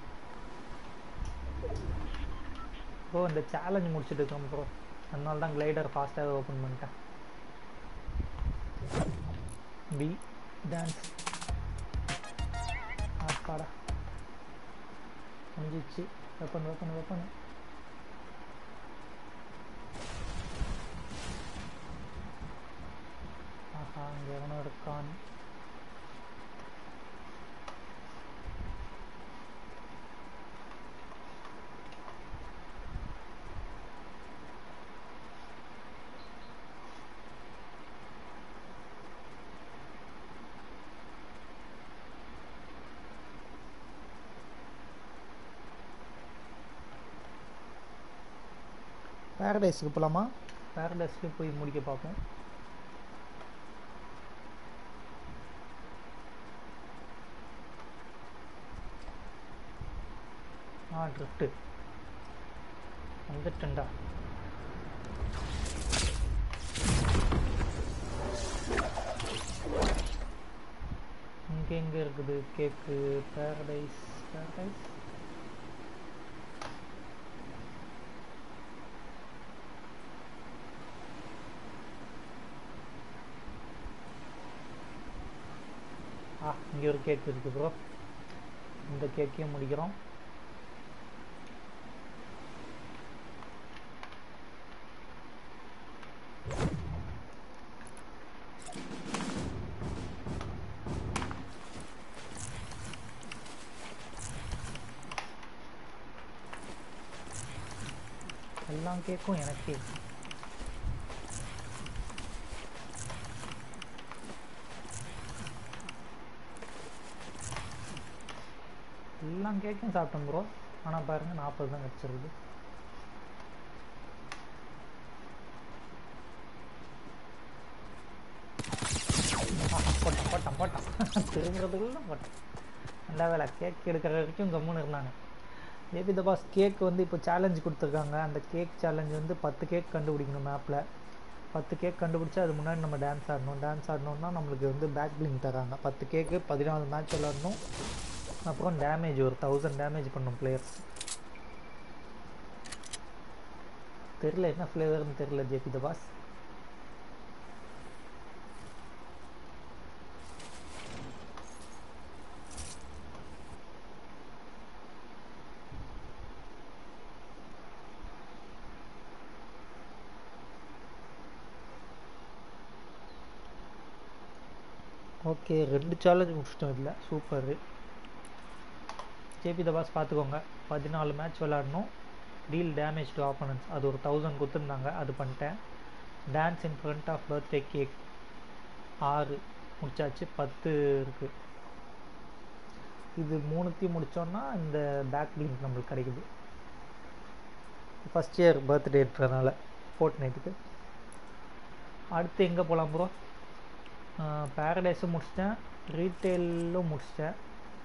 ப்ரோ இந்த சேலஞ்ச் முடிச்சுட்டு இருக்கேன் ப்ரோ அதனால தான் கிளைடர் ஃபாஸ்ட்டாக ஓப்பன் பண்ணிட்டேன் பி டான்ஸ் ஆப்பாடா முடிஞ்சிச்சு வெப்பன் வெப்பன் வெப்பன் ஆஹா அங்கே எவனோ இருக்கான் பேரடைஸுக்கு போகலாமா பேரடைஸ்க்கு போய் முடிக்க பார்ப்போம் ஆ ட்ரிஃப்ட்டு வந்துட்டேன்டா இங்கே எங்கே இருக்குது கேக்கு பேரடைஸ் பேரடைஸ் ஆ இங்கே ஒரு கேக் இருக்குது ப்ரோ இந்த கேக்கையும் முடிக்கிறோம் எல்லாம் கேக்கும் எனக்கே கேக்கும் சாப்பிட்டேன் ப்ரோ ஆனால் பாருங்கள் நாற்பது தான் கிடச்சிருக்கு போட்டான் போட்டான் போட்டான் திரும்புறதுக்குள்ள போட்டான் நல்ல வேலை கேக் எடுக்கிற வரைக்கும் கம்முன்னு இருந்தாங்க ஏபி த பாஸ் கேக் வந்து இப்போ சேலஞ்ச் கொடுத்துருக்காங்க அந்த கேக் சேலஞ்ச் வந்து பத்து கேக் கண்டுபிடிக்கணும் மேப்பில் பத்து கேக் கண்டுபிடிச்சா அது முன்னாடி நம்ம டான்ஸ் ஆடணும் டான்ஸ் ஆடணும்னா நம்மளுக்கு வந்து பேக் பிளிங் தராங்க பத்து கேக்கு பதினாலு மேட்ச் விளாடணும் அப்புறம் டேமேஜ் ஒரு தௌசண்ட் டேமேஜ் பண்ணும் பிளேயர்ஸ் தெரில என்ன ஃப்ளேவர்னு தெரில ஜேபி த பாஸ் ஓகே ரெண்டு சேலஞ்ச் முடிச்சிட்டோம் இதில் சூப்பரு ஜேபி தபாஸ் பார்த்துக்கோங்க பதினாலு மேட்ச் விளாடணும் டீல் டேமேஜ் டு ஆப்பனன்ஸ் அது ஒரு தௌசண்ட் கொடுத்துருந்தாங்க அது பண்ணிட்டேன் dance in front of birthday cake ஆறு முடிச்சாச்சு பத்து இருக்குது இது மூணுத்தையும் முடித்தோன்னா இந்த பேக் லிங்க் நம்மளுக்கு கிடைக்குது ஃபஸ்ட் இயர் பர்த்டேன்றனால ஃபோர்ட் நைட்டுக்கு அடுத்து எங்கே போகலாம் ப்ரோ பேரடைஸும் முடிச்சிட்டேன் ரீட்டெயிலும் முடிச்சிட்டேன்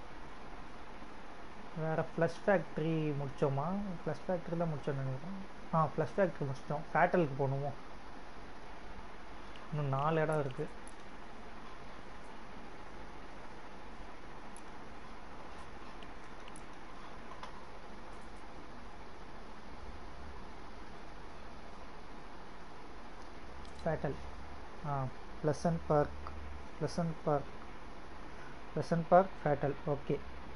வேறு ஃப்ளஷ் ஃபேக்ட்ரி முடித்தோமா ஃப்ளஷ் ஃபேக்ட்ரி தான் முடிச்சோன்னு நினைக்கிறேன் ஆ ஃப்ளஷ் ஃபேக்ட்ரி முடிச்சிட்டோம் ஃபேட்டலுக்கு போகணுமோ இன்னும் நாலு இடம் இருக்குது ஃபேட்டல் ஆ pleasant park pleasant park pleasant park fatal okay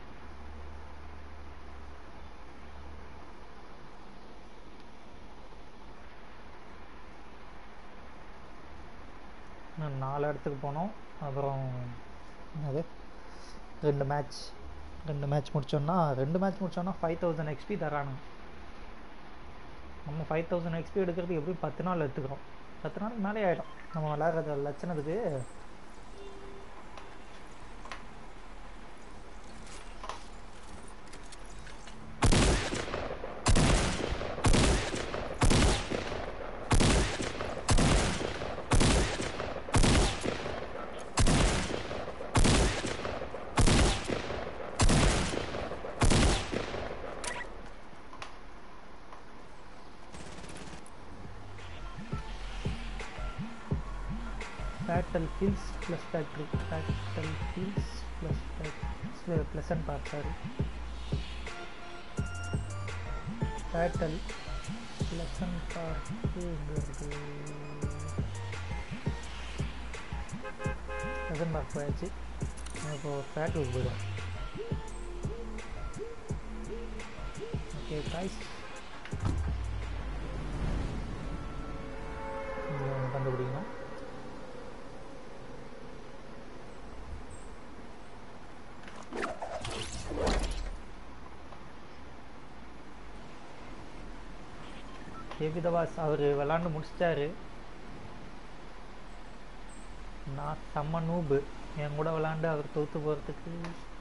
இன்னும் நாலு இடத்துக்கு போனோம் அப்புறம் என்னது ரெண்டு மேட்ச் ரெண்டு மேட்ச் முடித்தோன்னா ரெண்டு மேட்ச் முடித்தோன்னா ஃபைவ் தௌசண்ட் எக்ஸ்பி தரானுங்க நம்ம ஃபைவ் தௌசண்ட் எக்ஸ்பி எடுக்கிறதுக்கு எப்படியும் பத்து நாள் எடுத்துக்கிறோம் பத்து நாளைக்கு மேலே ஆகிடும் நம்ம விளையாடுற லட்சணத்துக்கு Fatal Hills plus Factory. Fatal Hills plus Fact- Pleasant Park, sorry. Fatal Pleasant Park எங்க இருக்கு Pleasant Park போயாச்சு இப்போ ஃபேட்டலுக்கு போயிடும் ஓகே காய்ஸ் கண்டுபிடிக்கணும் கேபிதவாஸ் அவர் விளாண்டு முடிச்சிட்டாரு நான் செம்ம நூபு என் கூட விளாண்டு அவர் தோத்து போகிறதுக்கு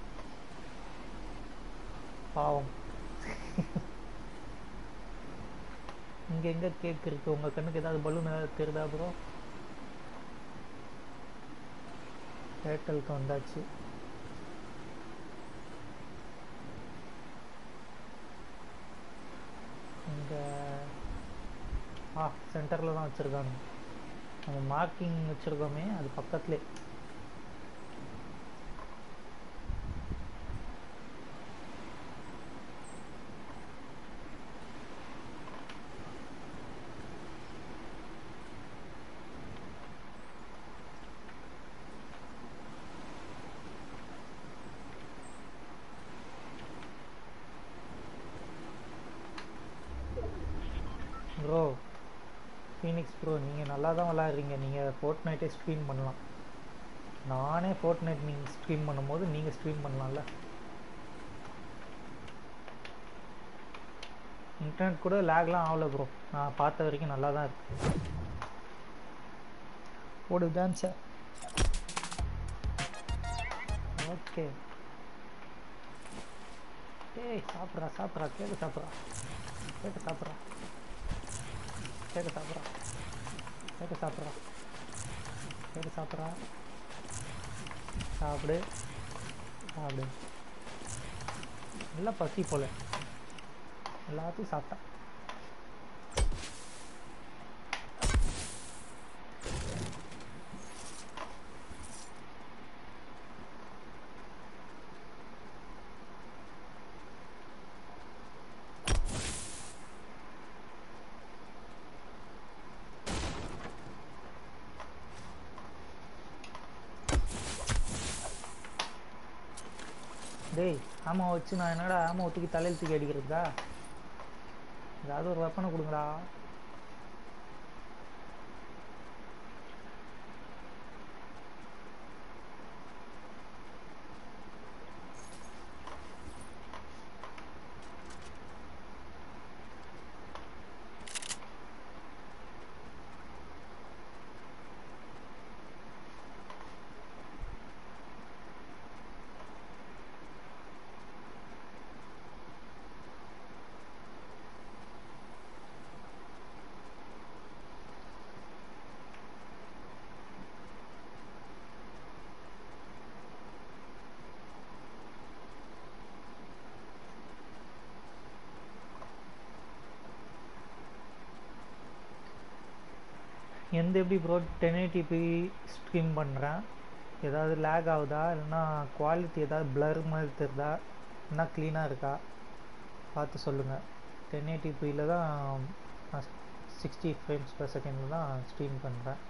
பாவம் இங்கே எங்கே கேக் இருக்கு உங்கள் கண்ணுக்கு ஏதாவது பலூன் ஏதாவது தெரியுதா ப்ரோ ஏர்டெலுக்கு வந்தாச்சு இங்கே ஆ சென்டரில் தான் வச்சுருக்காங்க நம்ம மார்க்கிங் வச்சுருக்கோமே அது பக்கத்துலேயே ப்ரோ ஃபீனிக்ஸ் ப்ரோ நீங்கள் நல்லா தான் விளாட்றீங்க நீங்கள் ஃபோர்ட் நைட்டே ஸ்ட்ரீம் பண்ணலாம் நானே ஃபோர்ட் நைட் நீங்கள் ஸ்ட்ரீம் பண்ணும்போது நீங்கள் ஸ்ட்ரீம் பண்ணலாம்ல இன்டர்நெட் கூட லேக்லாம் ஆகல ப்ரோ நான் பார்த்த வரைக்கும் நல்லா தான் இருக்கு ஓடு டான்ஸை ஓகே ஏய் சாப்பிட்றா சாப்பிட்றா கேக்கு சாப்பிட்றா கேக்கு சாப்பிட்றா கேக்கு சாப்பிட்றா கேக்கு சாப்பிட்றா கேக்கு சாப்பிட்றா சாப்பிடு சாப்பிடு நல்லா பசி போல எல்லாத்தையும் சாப்பிட்டா டேய் ஆமா வச்சு நான் என்னடா ஆமா தூக்கி தலையில் தூக்கி அடிக்கிறதுக்கா ஏதாவது ஒரு வெப்பனை கொடுங்கடா எந்த எப்படி ப்ரோ டென் எயிட்டிபி ஸ்ட்ரீம் பண்ணுறேன் ஏதாவது லேக் ஆகுதா இல்லைன்னா குவாலிட்டி ஏதாவது blur மாதிரி தெரியுதா என்ன க்ளீனாக இருக்கா பார்த்து சொல்லுங்கள் டென் எயிட்டிபியில் தான் நான் சிக்ஸ்டி ஃப்ரேம்ஸ் per செகண்டில் தான் ஸ்ட்ரீம் பண்ணுறேன்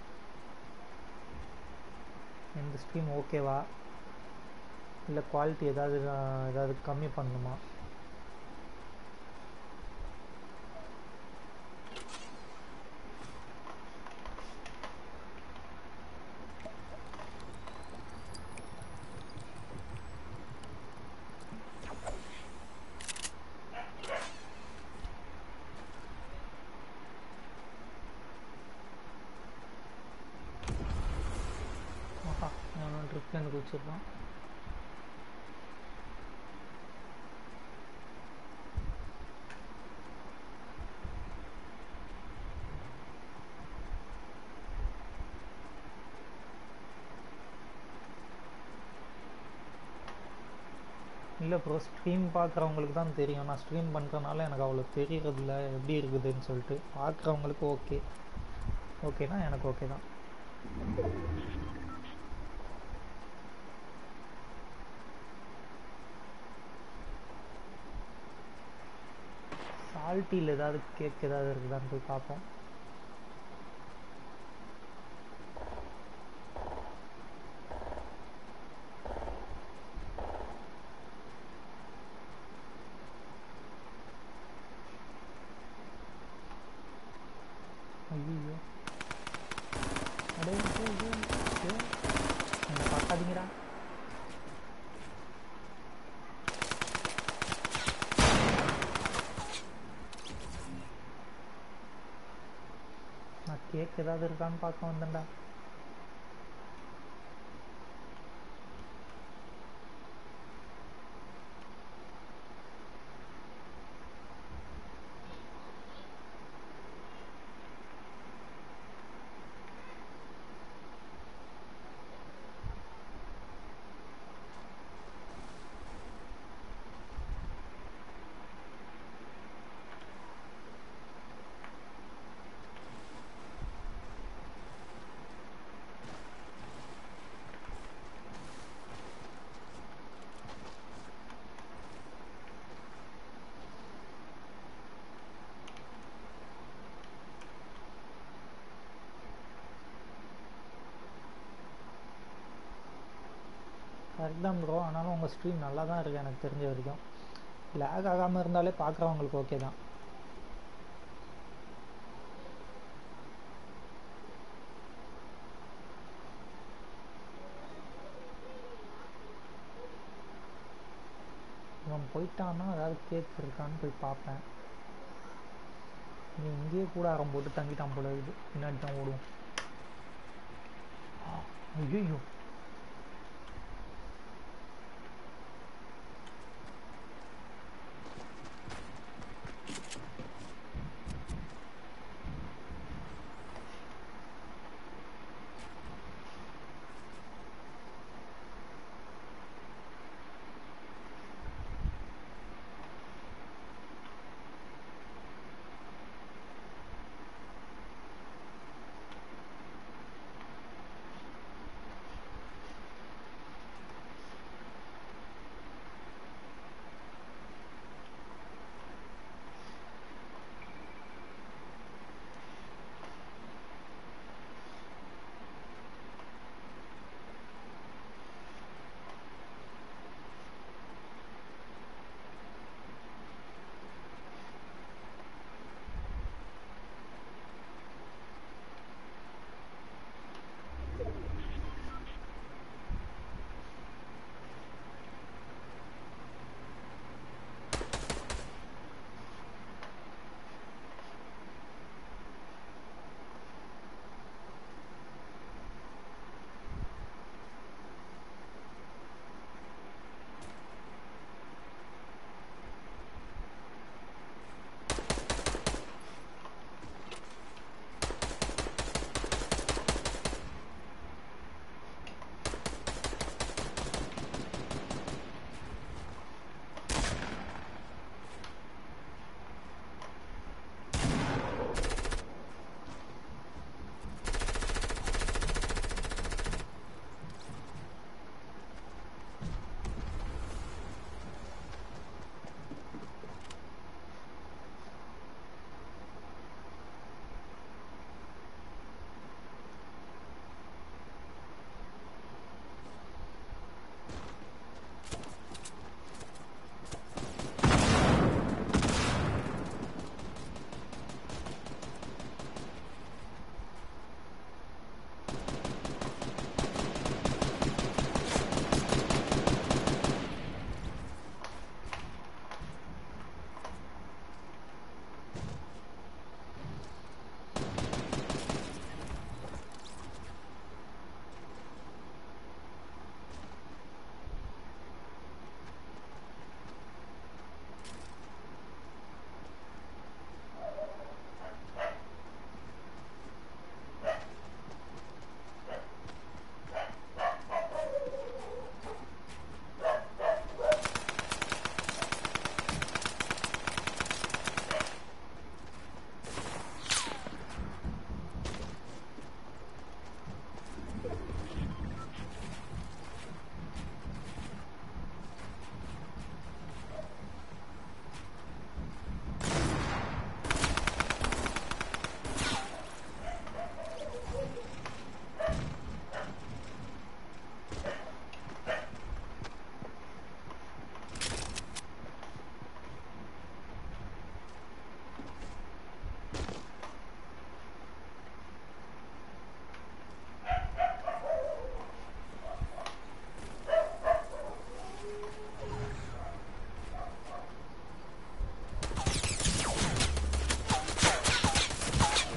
எந்த ஸ்ட்ரீம் ஓகேவா இல்லை குவாலிட்டி ஏதாவது நான் ஏதாவது கம்மி பண்ணணுமா ஆஹா அவன் ட்ரிப்லேருந்து குதிச்சிருப்பான் இல்லை ப்ரோ ஸ்ட்ரீம் பார்க்குறவங்களுக்கு தான் தெரியும் நான் ஸ்ட்ரீம் பண்ணுறனால எனக்கு அவ்வளோ தெரியறதில்ல எப்படி இருக்குதுன்னு சொல்லிட்டு பார்க்குறவங்களுக்கு ஓகே ஓகேனா எனக்கு ஓகே தான் சால்ட்டியில் ஏதாவது கேக் ஏதாவது இருக்குதான்னு போய் பார்ப்போம் ஐயோ அடே டேய், டேய், டேய். என்னை பார்க்காதீங்கடா நான் கேக் ஏதாவது இருக்கான்னு பார்க்க வந்தேன்டா கரெக்ட் தான் ப்ரோ ஆனாலும் உங்கள் ஸ்ட்ரீம் நல்லா தான் இருக்குது எனக்கு தெரிஞ்ச வரைக்கும் லேக் ஆகாமல் இருந்தாலே பார்க்குறவங்களுக்கு ஓகே தான் இவன் போயிட்டான்னா ஏதாவது கேக் இருக்கான்னு போய் பார்ப்பேன் நீ இங்கேயே கூடாரம் போட்டு தங்கிட்டான் போல இது பின்னாடி தான் ஓடுவோம் ஐயோ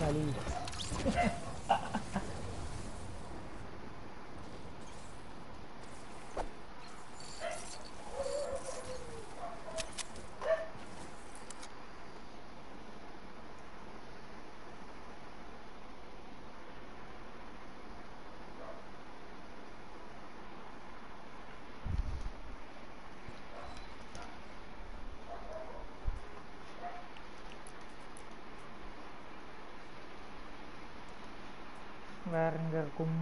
களி வேற எங்க இருக்கும்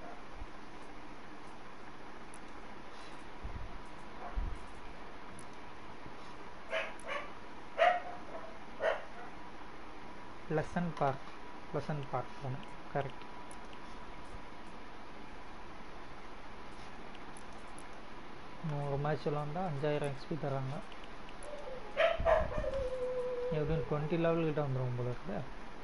லெசன் பார்க் லெசன் பார்க் போகணும் கரெக்ட் ஒரு மேட்ச் விளாண்டா அஞ்சாயிரம் எக்ஸ்பி தராங்க எப்படியும் டுவெண்ட்டி லெவல் கிட்ட வந்துடும் போல இருக்கு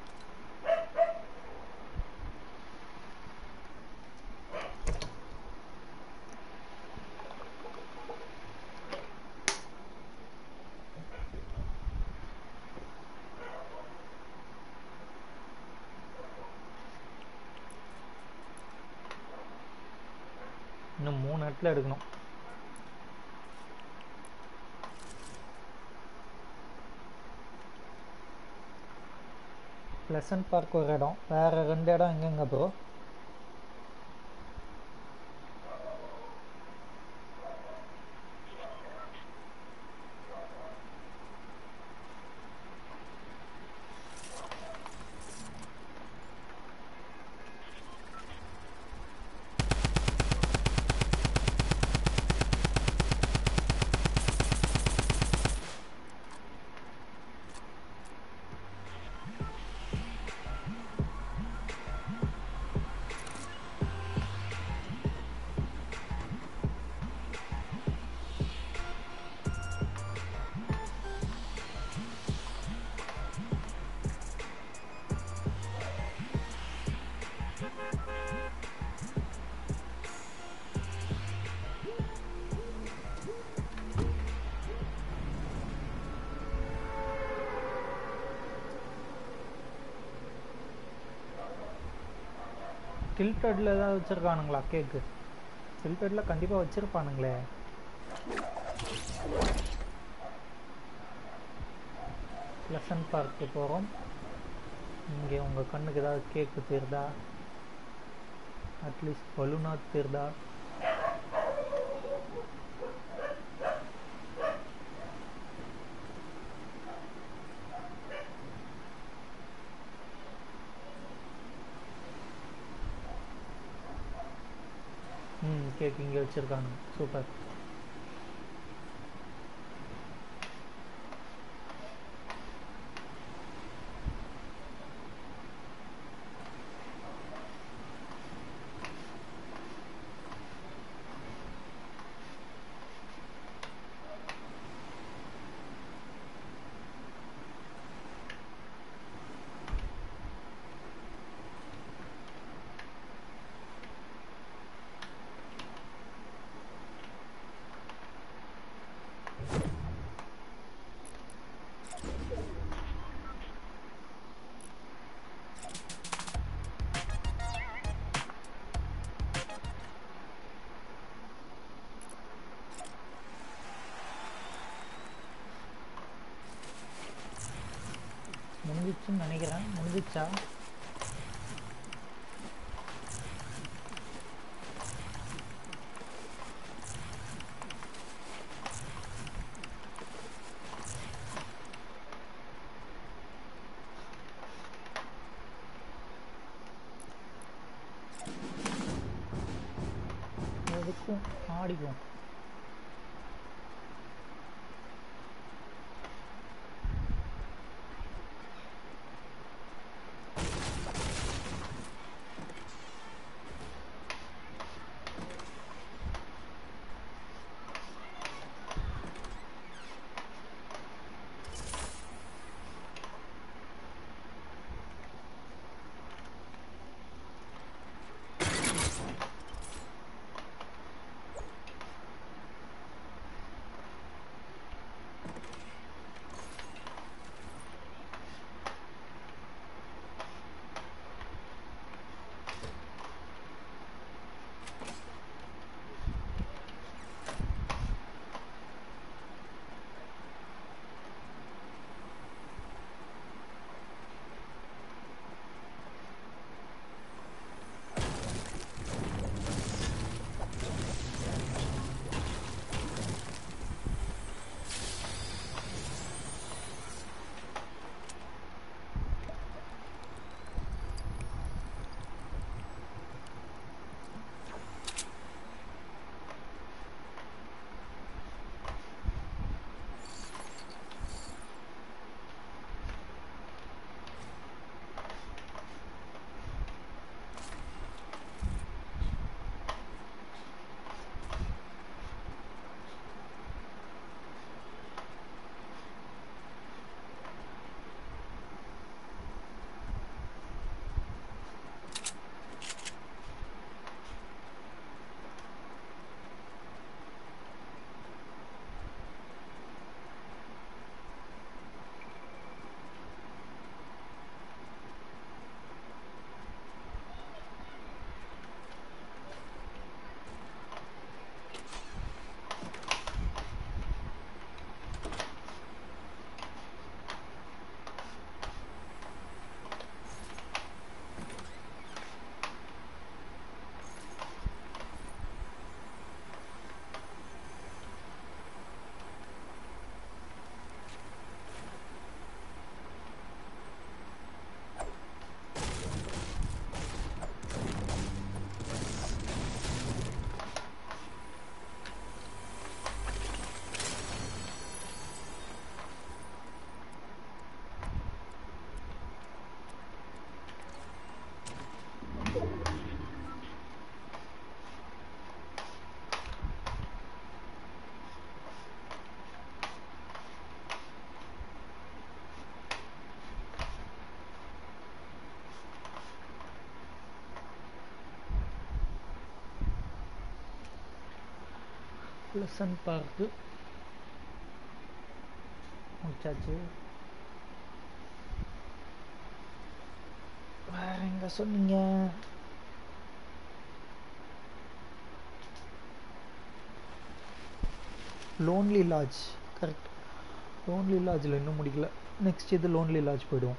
இன்னும் மூணு இடத்துல எடுக்கணும் லெசன் பார்க் ஒரு இடம் வேற ரெண்டு இடம் எங்கெங்க ப்ரோ டில்டடில் ஏதாவது வச்சுருக்கானுங்களா கேக்கு டில்டடில் கண்டிப்பாக வச்சுருப்பானுங்களே லெசன் பார்க்கு போகிறோம் இங்கே உங்கள் கண்ணுக்கு ஏதாவது கேக்கு தீர்தா அட்லீஸ்ட் பலூனா தீர்தா ம் கேக் இங்கே வச்சுருக்காங்க சூப்பர் முடிஞ்சிச்சுன்னு நினைக்கிறேன் முடிஞ்சிச்சா எதுக்கும் ஆடிக்கும் ப்ளசன்ட் பார்க்கு முடிச்சாச்சு வேற எங்க சொன்னீங்க லோன்லி லாட்ஜ் கரெக்ட் லோன்லி லாட்ஜில் இன்னும் முடிக்கல நெக்ஸ்ட் இது லோன்லி லாட்ஜ் போயிடுவோம்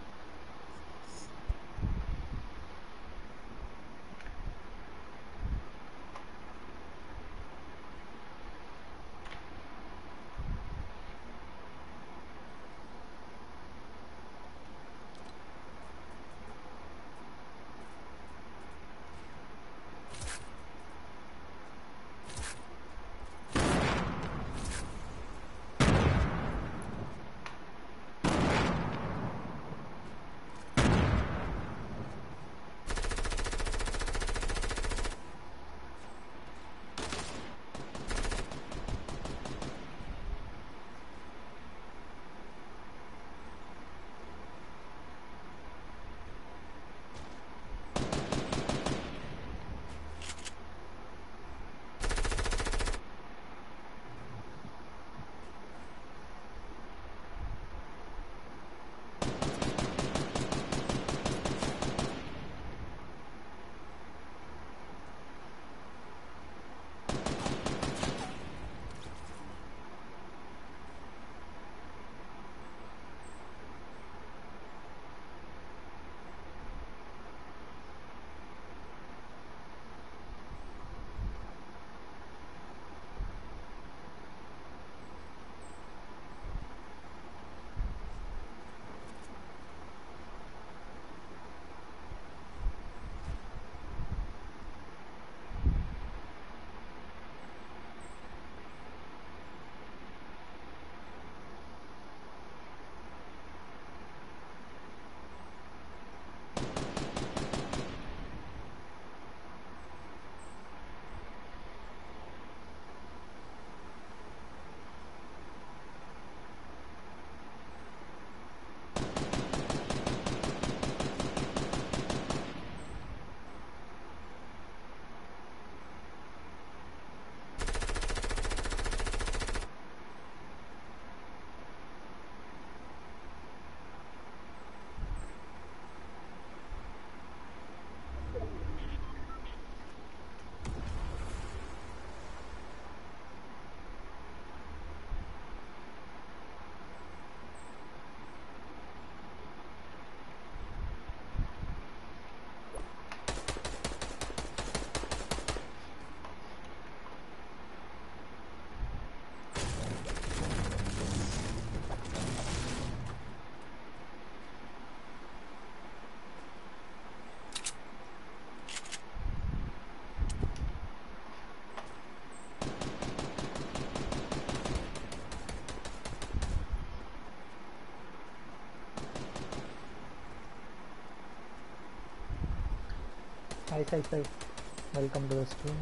Hi, Sai Sai. Welcome to the stream.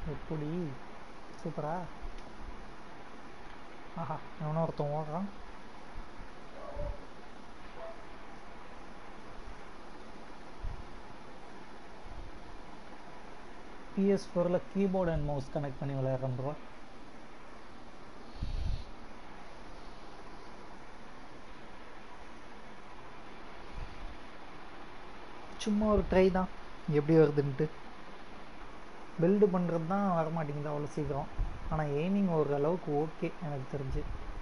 எப்படி சூப்பரா ஆஹா எவனோ ஒருத்தன் ஓடுறான் பிஎஸ் ஃபோரில் கீபோர்ட் அண்ட் மவுஸ் கனெக்ட் பண்ணி விளையாடுறேன் ப்ரோ சும்மா ஒரு ட்ரை தான் எப்படி வருதுன்ட்டு பில்டு பண்ணுறது தான் வரமாட்டேங்குது அவ்வளோ சீக்கிரம் ஆனால் எய்மிங் ஓரளவுக்கு ஓகே எனக்கு தெரிஞ்சு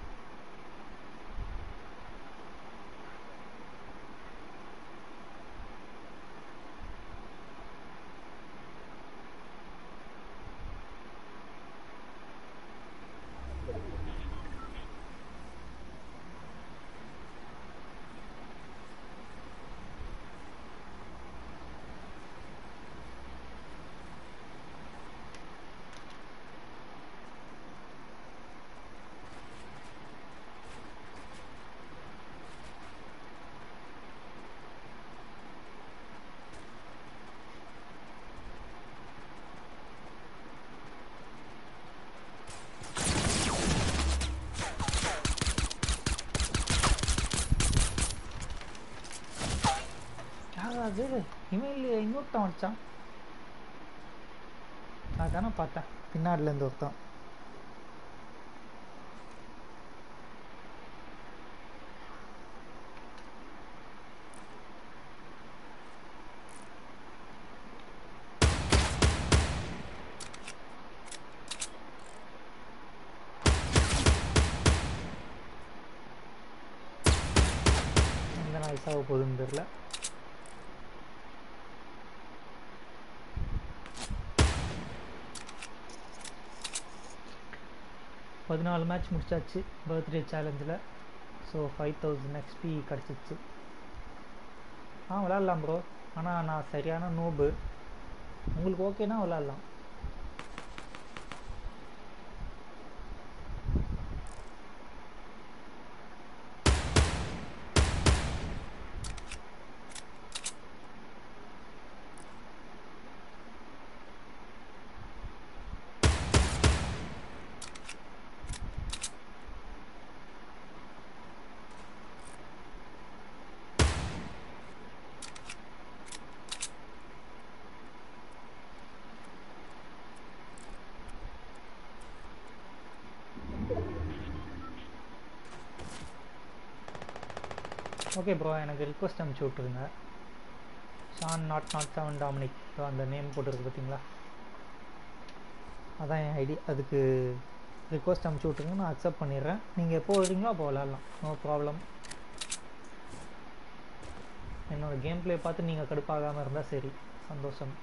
யாரா அது இவன் இல்லையே இன்னொருத்தன் வச்சான் நான் தானே பார்த்தேன் பின்னாடிலேருந்து ஒருத்தன் எந்த நாய் சாக போகுதுன்னு தெரில பதினாலு மேட்ச் முடிச்சாச்சு பர்த்டே சேலஞ்சில் ஸோ ஃபைவ் தௌசண்ட் எக்ஸ்பி கிடச்சிச்சு ஆ விளாட்லாம் ப்ரோ ஆனால் நான் சரியான நோபு உங்களுக்கு ஓகேனா விளாட்லாம் ஓகே ப்ரோ எனக்கு ரிக்வஸ்ட் அனுப்பிச்சி விட்ருங்க ஷான் not not seven Dominic so அந்த நேம் போட்டிருக்கு பார்த்தீங்களா அதான் என் ஐடி அதுக்கு ரிக்வஸ்ட் அனுப்பிச்சி விட்ருங்க நான் அக்செப்ட் பண்ணிடுறேன் நீங்கள் எப்போ வரீங்களோ அப்போ விளாட்லாம் நோ ப்ராப்ளம் என்னோடய கேம் ப்ளே பார்த்து நீங்கள் கடுப்பாகாமல் இருந்தால் சரி சந்தோஷம்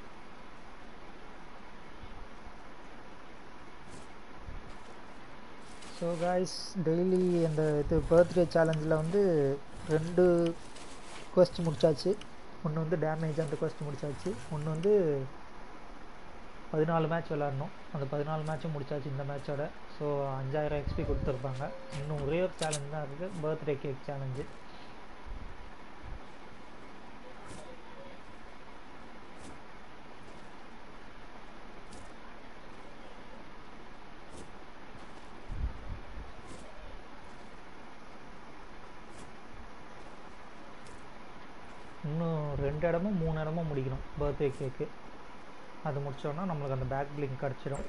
ஸோ காய்ஸ் டெய்லி அந்த இது பர்த்டே சேலஞ்சில் வந்து ரெண்டு quest முடிச்சாச்சு ஒன்று வந்து டேமேஜ் அந்த quest முடிச்சாச்சு ஒன்று வந்து பதினாலு மேட்ச் விளாட்ணும் அந்த பதினாலு மேட்சும் முடிச்சாச்சு இந்த மேட்சோட ஸோ அஞ்சாயிரம் எக்ஸ்பி கொடுத்துருப்பாங்க இன்னும் ஒரே ஒரு சேலஞ்ச் தான் இருக்குது பர்த்டே கேக் சேலஞ்சு இன்னும் ரெண்டு இடமும் மூணு இடமும் முடிக்கணும் பர்த்டே கேக்கு அது முடிச்சோன்னா நம்மளுக்கு அந்த பேக் பிளிக் கிடச்சிடும்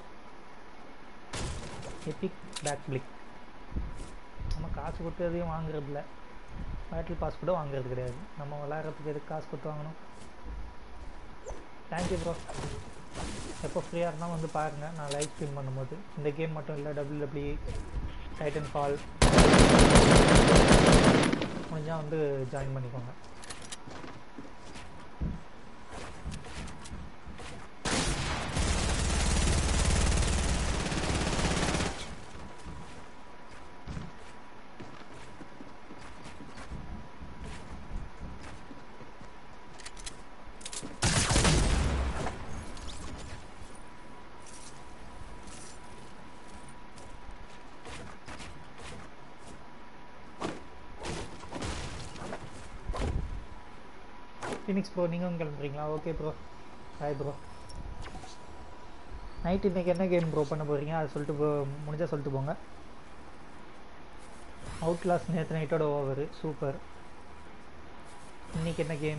எபிக் பேக் பிளிக் நம்ம காசு கொடுத்து எதையும் வாங்குறதில்ல பேட்டில் பாஸ் கூட வாங்குறது கிடையாது நம்ம விளையாடுறதுக்கு எதுக்கு காசு கொடுத்து வாங்கணும் தேங்க்யூ ப்ரோ எப்போ ஃப்ரீயாக இருந்தாலும் வந்து பாருங்கள் நான் லைவ் ஸ்ட்ரீம் பண்ணும்போது இந்த கேம் மட்டும் இல்லை டபிள்யூ டபிள்யூ டைட்டன் ஃபால் முடிஞ்சால் வந்து ஜாயின் பண்ணிக்கோங்க ஃபினிக்ஸ் ப்ரோ நீங்களும் கிளம்புறீங்களா okay bro bye bro night இன்னைக்கு என்ன கேம் ப்ரோ பண்ண போகிறீங்க அதை சொல்லிட்டு போ முடிஞ்சால் சொல்லிட்டு போங்க அவுட் கிளாஸ் நேற்று நைட்டோட ஓவர் சூப்பர் இன்னைக்கு என்ன game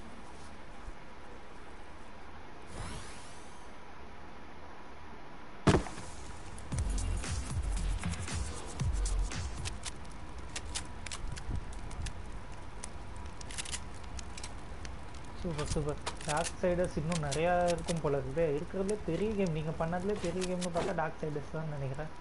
super super Darksiders இன்னும் நிறையா இருக்கும் போல இருக்குது இருக்கிறதுலே பெரிய கேம் நீங்கள் பண்ணதுலே பெரிய கேம்னு பார்த்தா டார்க் சைடர்ஸ் தான் நினைக்கிறேன்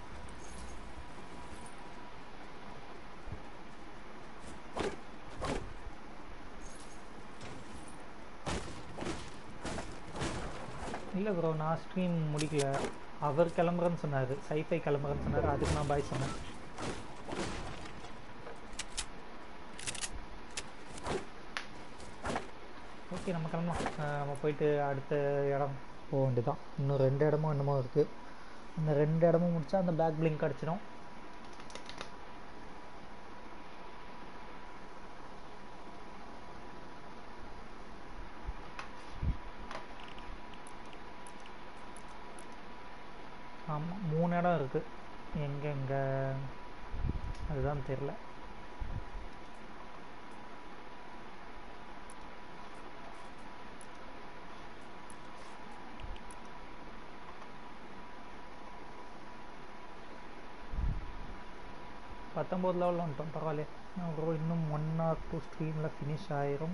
இல்லை ப்ரோ நான் ஸ்ட்ரீம் முடிக்கல அவர் கிளம்புறேன்னு சொன்னார் சைஃபை கிளம்புறேன்னு சொன்னார் அதுக்கு நான் பாய் சொன்னேன் ஓகே நம்ம கிளம்பலாம் அஹ் நம்ம போயிட்டு அடுத்த இடம் போக வேண்டியதான் இன்னும் ரெண்டு இடமும் என்னமோ இருக்குது அந்த ரெண்டு இடமும் முடிச்சா அந்த பேக் பிளிங்க் கிடச்சிடும் ஆமாம் மூணு இடம் இருக்குது எங்கே எங்கே அதுதான் தெரில பத்தொம்போது லெவலில் வந்துட்டோம் பரவாயில்லையே அப்புறம் இன்னும் ஒன் ஆர் டூ ஸ்ட்ரீமில் ஃபினிஷ் ஆயிரும்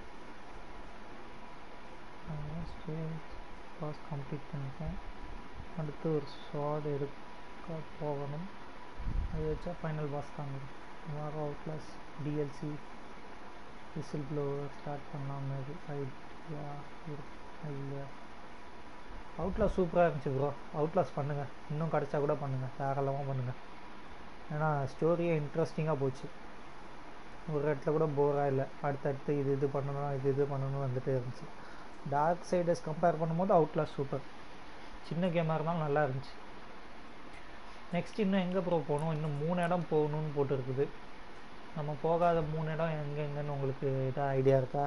பாஸ் கம்ப்ளீட் பண்ணிட்டேன் அடுத்து ஒரு ஸ்வாட் எடுக்க போகணும் அது வச்சா ஃபைனல் பாஸ் தாங்க வாரம் Outlast DLC whistle blower start பண்ணாமல் ஐடியா ஐடியா அவுட்லாஸ் சூப்பராக இருந்துச்சு ப்ரோ அவுட்லாஸ் பண்ணுங்கள் இன்னும் கிடச்சா கூட பண்ணுங்கள் தாராளமாக பண்ணுங்கள் ஏன்னா ஸ்டோரியே இன்ட்ரெஸ்டிங்காக போச்சு ஒரு இடத்துல கூட போராக இல்லை அடுத்தடுத்து இது இது பண்ணணும் இது இது பண்ணணும் வந்துட்டே இருந்துச்சு டார்க் சைடஸ் கம்பேர் பண்ணும்போது அவுட்லாஸ் சூப்பர் சின்ன கேமாக இருந்தாலும் நல்லா இருந்துச்சு நெக்ஸ்ட் இன்னும் எங்கே ப்ரோ போகணும் இன்னும் மூணு இடம் போகணும்னு போட்டு இருக்குது நம்ம போகாத மூணு இடம் எங்கே எங்கன்னு உங்களுக்கு எதாவது ஐடியா இருக்கா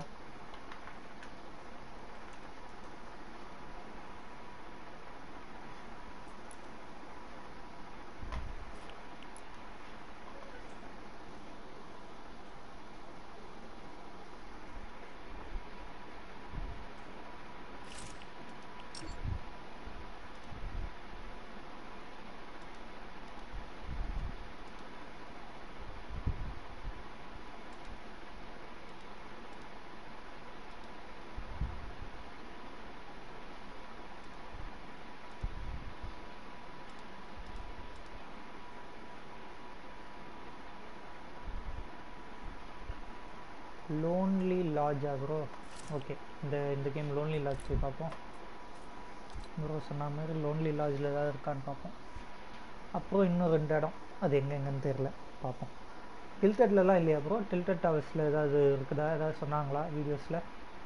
லோன்லி லாட்ஜா ப்ரோ ஓகே இந்த இந்த கேம் லோன்லி லாட்ஜ் போய் பார்ப்போம் ப்ரோ சொன்ன மாதிரி லோன்லி லாட்ஜில் ஏதாவது இருக்கான்னு பார்ப்போம் அப்புறம் இன்னும் ரெண்டு இடம் அது எங்கெங்கன்னு தெரில பார்ப்போம் டில்டட்லலாம் இல்லையா ப்ரோ டில்டட் டவர்ஸில் ஏதாவது இருக்குதா ஏதாவது சொன்னாங்களா வீடியோஸில்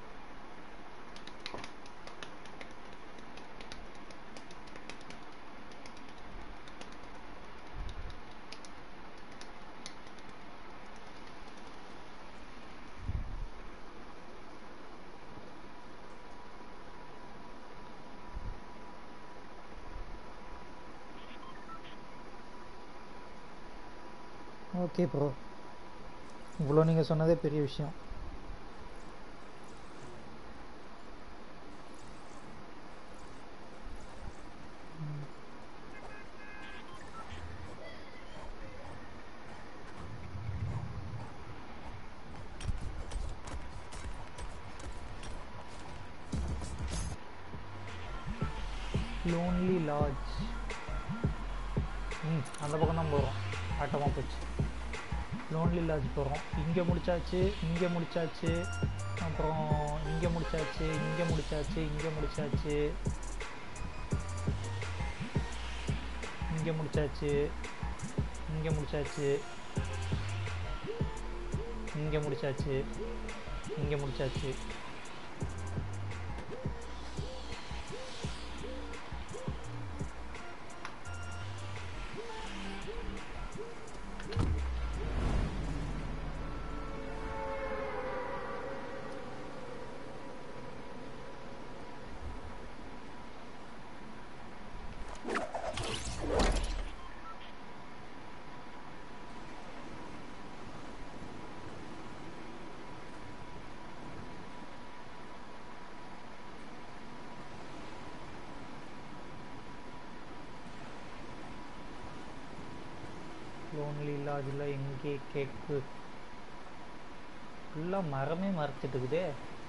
ஓகே ப்ரோ இவ்வளோ நீங்கள் சொன்னதே பெரிய விஷயம் லோன்லி லாட்ஜ் ம் அந்த பக்கம் தான் போகிறோம் ஆட்டமாக போச்சு லோன்லி லாட்ஜ் போகிறோம் இங்கே முடிச்சாச்சு இங்கே முடிச்சாச்சு அப்புறம் இங்கே முடிச்சாச்சு இங்கே முடிச்சாச்சு இங்கே முடிச்சாச்சு இங்கே முடிச்சாச்சு இங்கே முடிச்சாச்சு இங்கே முடிச்சாச்சு இங்கே முடிச்சாச்சு ஒன்லி இல்லை அதில் எங்கே கேக்கு ஃபுல்லாக மரமே மறைச்சிட்டு இருக்குதே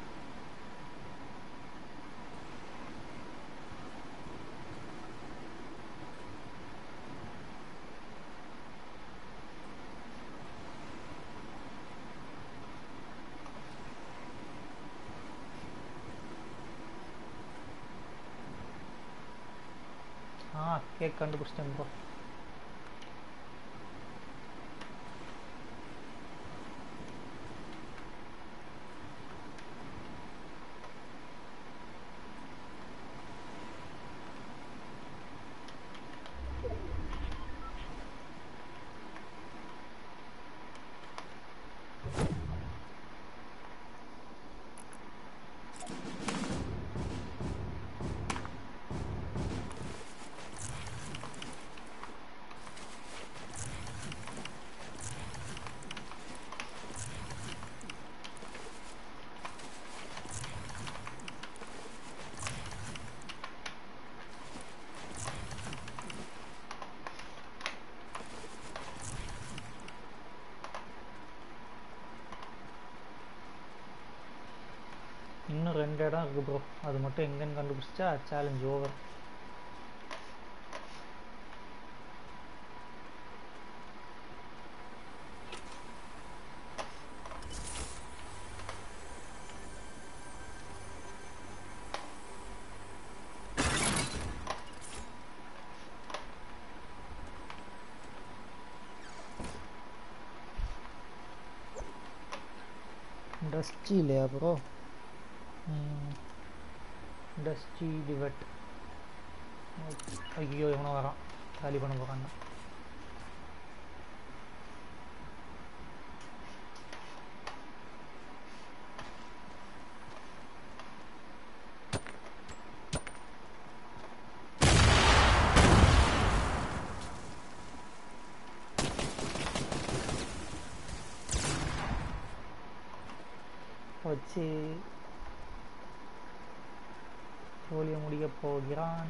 ஆ கேக் கண்டுபிடிச்சிட்டேன் ப்ரோ இன்னும் ரெண்டு இடம் இருக்குது ப்ரோ அது மட்டும் எங்கன்னு கண்டுபிடிச்சா சேலஞ்ச் ஓவர் டஸ்டி இல்லையா ப்ரோ டஸ்டி டிவெட் ஐயோ எவனோ வரான் காலி பண்ண போகிறாங்க வச்சு சோழியை முடிக்கப் போகிறான்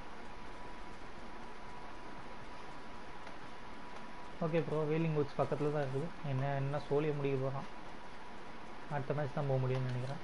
ஓகே ப்ரோ வேலிங் வூட்ஸ் பக்கத்தில் தான் இருக்குது என்ன என்ன சோழியை முடிக்க போகிறான் அடுத்த மேட்ச் தான் போக முடியும்னு நினைக்கிறேன்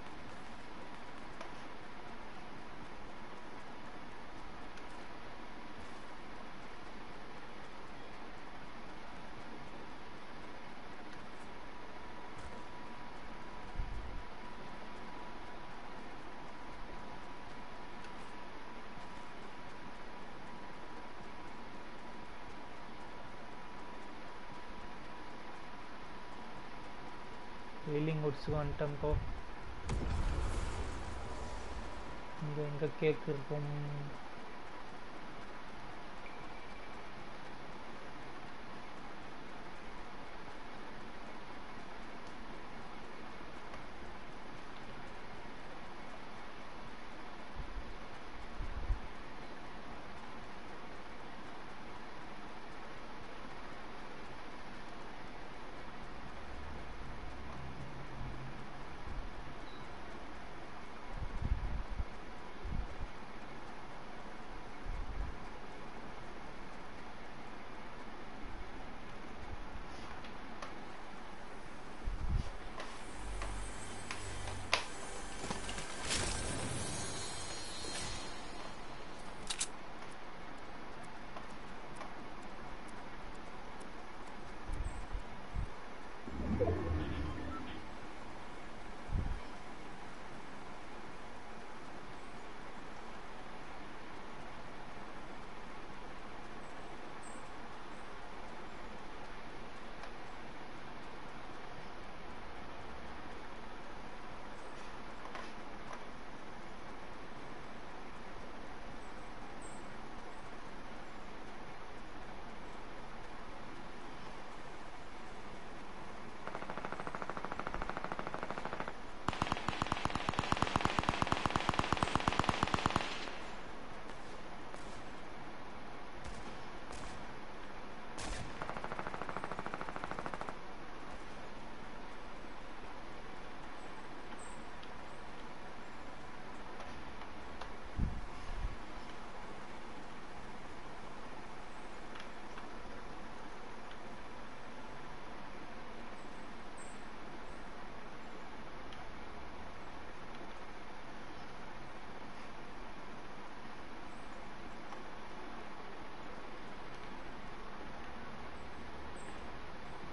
வெயிலிங் வுட்ஸுக்கு வந்துட்டோம் ப்ரோ இங்கே எங்கே கேக் இருக்கும்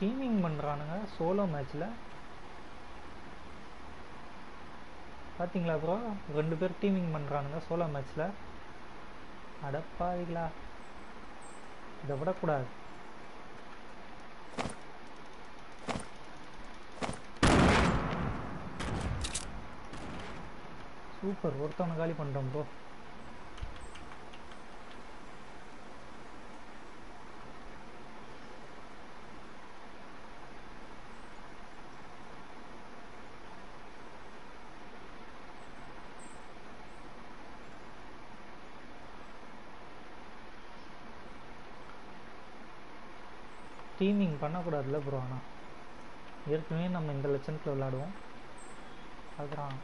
டீமிங் பண்ணுறானுங்க சோலோ மேட்ச்சில் பார்த்தீங்களா ப்ரோ ரெண்டு பேர் டீமிங் பண்ணுறானுங்க சோலோ மேட்ச்சில் அடப்பாவிங்களா இதை விடக்கூடாது சூப்பர் ஒருத்தவனை காலி பண்ணிட்டோம் ப்ரோ டீமிங் பண்ணக்கூடாதுல்ல ப்ரோ ஆனால் ஏற்கனவே நம்ம இந்த லட்சணத்தில் விளாடுவோம் அதுதான்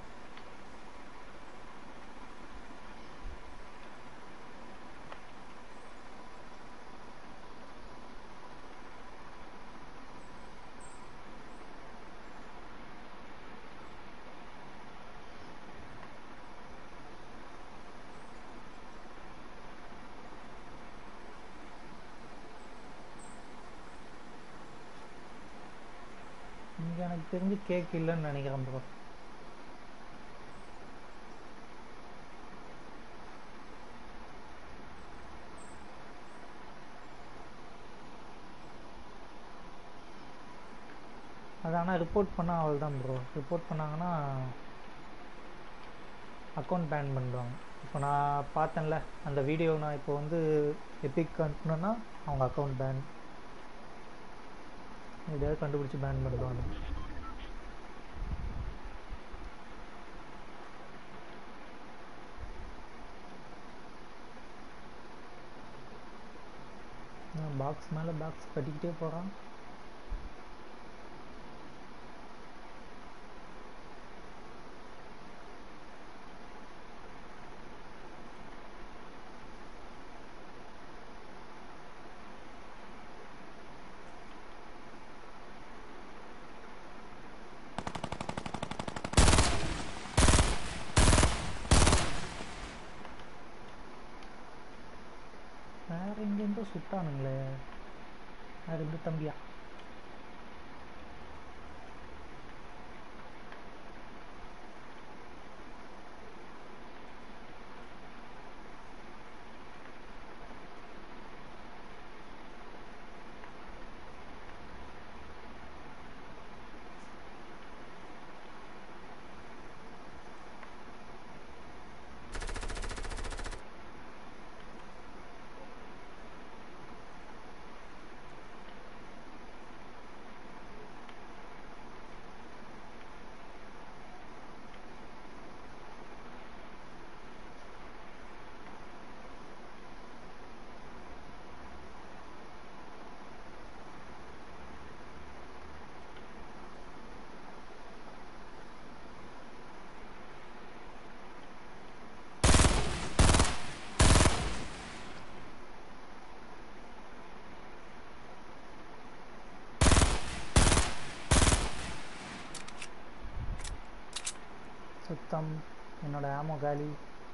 இங்கே எனக்கு தெரிஞ்சு கேக் இல்லைன்னு நினைக்கிறேன் ப்ரோ அது ஆனால் ரிப்போர்ட் பண்ணால் அவள் தான் ப்ரோ ரிப்போர்ட் பண்ணாங்கன்னா அக்கௌண்ட் பேன் பண்ணிடுவாங்க இப்போ நான் பார்த்தேன்ல அந்த வீடியோ நான் இப்போ வந்து எபிக் அனுப்புனேன்னா அவங்க அக்கௌண்ட் பேன் எப்படியாவது கண்டுபிடிச்சி பேன் பண்ணிடுவாங்க பாக்ஸ் மேலே பாக்ஸ் கட்டிக்கிட்டே போகிறான் வேற எங்கேருந்தோ சுட்டானுங்களே வேற எந்த தம்பியா சுத்தம் என்னோட ஆமோ காலி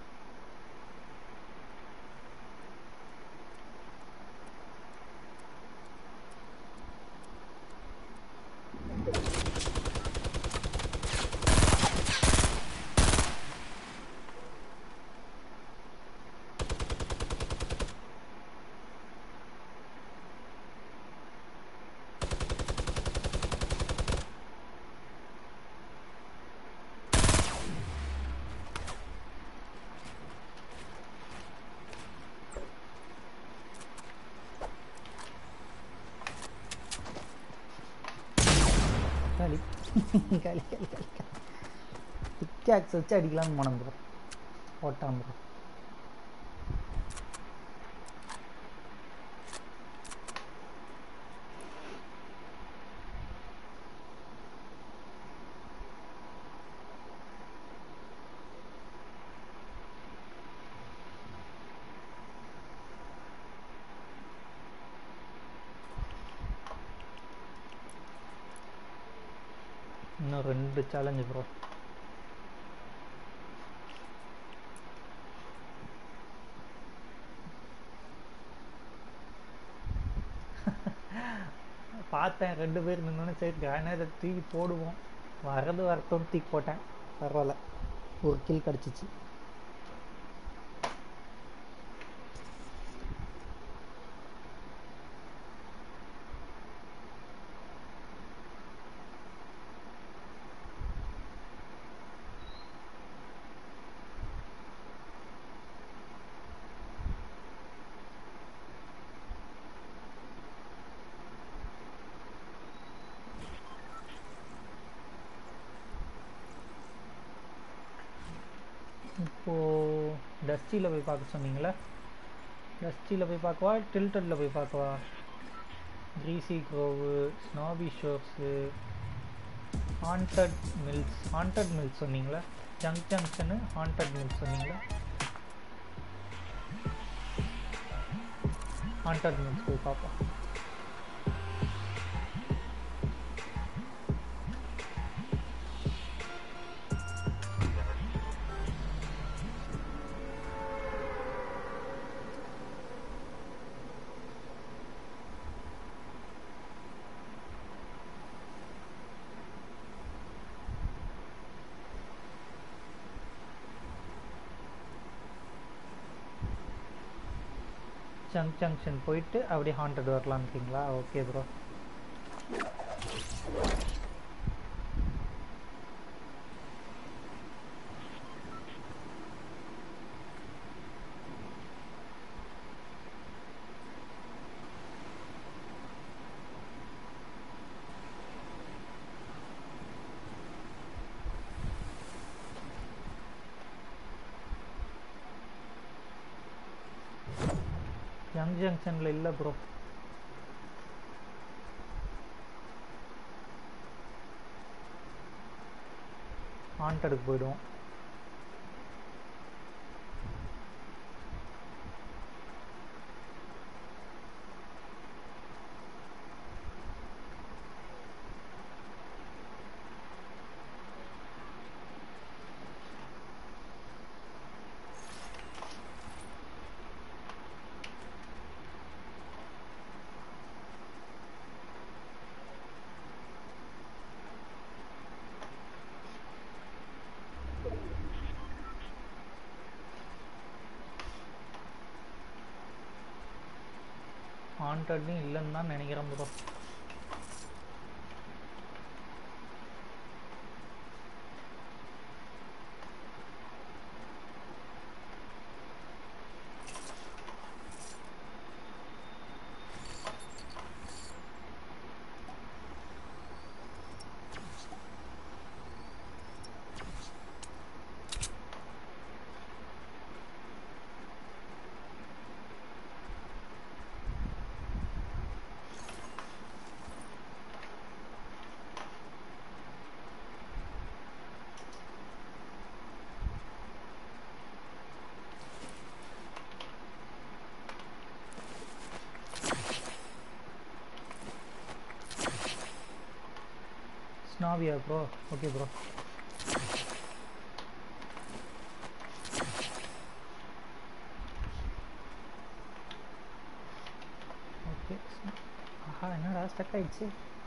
காலி காலி காலி காலி பிக்காக்ஸ் வச்சு அடிக்கலாம்னு போனோம் ப்ரோ ஓட்டான் ப்ரோ இன்னும் ரெண்டு சேலஞ்சு ப்ரோ பார்த்தேன் ரெண்டு பேர் நின்னோன்னு சரி கிரானைடை தூக்கி போடுவோம் வரது வரட்டும் தூக்கி போட்டேன் பரவாயில்ல ஒரு கில் கிடச்சிச்சு இப்போது டஸ்டியில் போய் பார்க்க சொன்னீங்களே டஸ்டியில் போய் பார்க்கவா டில்டரில் போய் பார்க்கவா Greasy Grove Snobby Shores Haunted mills Haunted mills சொன்னீங்களா ஜங்க் ஜங்ஷனு ஹாண்டட் மில்ஸ் சொன்னீங்களா ஹாண்டட் மில்ஸ் போய் பார்ப்போம் ஜங்க் ஜங்ஷன் போயிட்டு அப்படியே ஹாண்டட் வரலான்றீங்களா ஓகே ப்ரோ யங் ஜங்ஷனில் இல்லை ப்ரோ ஹாண்டடுக்கு போயிடுவோம் ஹாண்டட்னு இல்லைன்னு தான் நினைக்கிறேன் ப்ரோ ஸ்னாவியா ப்ரோ ஓகே ப்ரோ ஓகே ஆஹா என்னடா ஸ்டக் ஆயிடுச்சு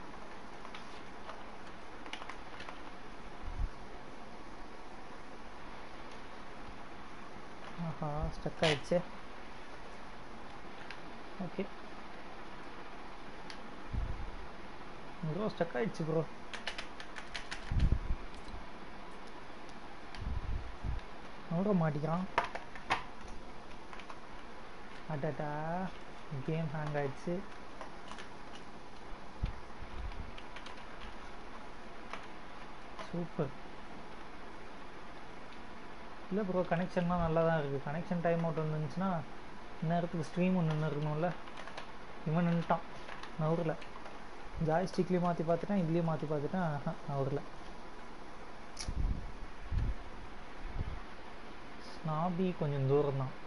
ஆஹா ஸ்டக் ஆயிடுச்சு ஓகே ப்ரோ ஸ்டக் ஆயிடுச்சு ப்ரோ நோட மாட்டிக்கிறான் அடடா கேம் ஹேங் ஆயிடுச்சு சூப்பர் இல்லை ப்ரோ கனெக்ஷன்லாம் நல்லா தான் இருக்குது கனெக்ஷன் டைம் அவுட் வந்துருந்துச்சுன்னா இந்நேரத்துக்கு ஸ்ட்ரீம் ஒன்று நின்று இருக்கணும்ல இவன் நின்ட்டான் நவரில் ஜாய்ஸ்டிக்லேயும் மாற்றி பார்த்துட்டேன் இதுலேயும் மாற்றி பார்த்துட்டேன் ஆஹா நவரில் ஸ்னாபி கொஞ்சம் தூரம் தான்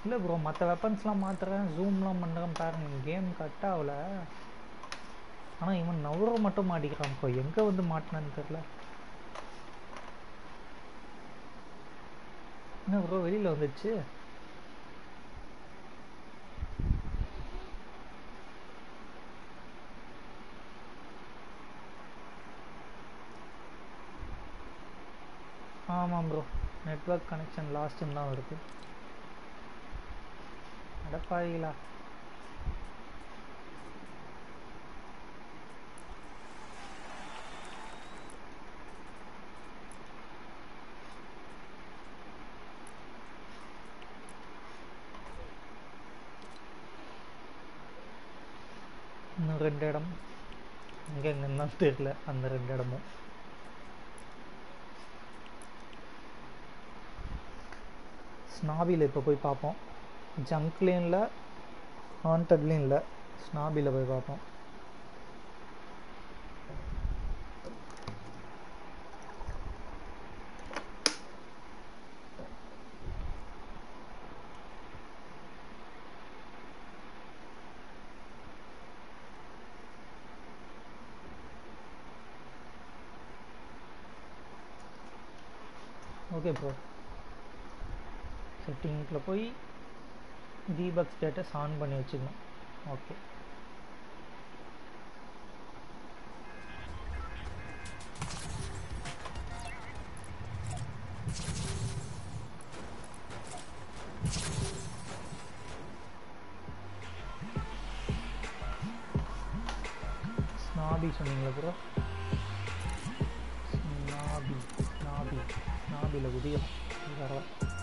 இல்லை ப்ரோ மற்ற வெப்பன்ஸ்லாம் மாற்றுறேன் ஜூம்லாம் பண்ணுறேன் பாருங்க கேம் கட் ஆகல ஆனால் இவன் நவர மட்டும் மாட்டிக்கிறான் ப்ரோ எங்கே வந்து மாட்டினான்னு தெரில என்ன ப்ரோ வெளியில் வந்துச்சு ஆமாம் ப்ரோ நெட்ஒர்க் கனெக்ஷன் லாஸ்ட்டுன்னு தான் வருது அடப்பாவிகளா இன்னும் ரெண்டு இடம் எங்கே எங்கன்னு தான் தெரியல அந்த ரெண்டு இடமும் ஸ்னாபியில் இப்போ போய் பார்ப்போம் ஜங்க்லேயும் இல்லை ஹாண்டட்லேயும் இல்லை ஸ்னாபியில் போய் பார்ப்போம் ஓகே ப்ரோ செட்டிங்கில் போய் தீபக் ஸ்டேட்டஸ் ஆன் பண்ணி வச்சுக்கணும் ஓகே ஸ்னாபி சொன்னீங்களா ப்ரோ ஸ்னாபி ஸ்னாபி ஸ்னாபியில் குதியம் பரவாயில்ல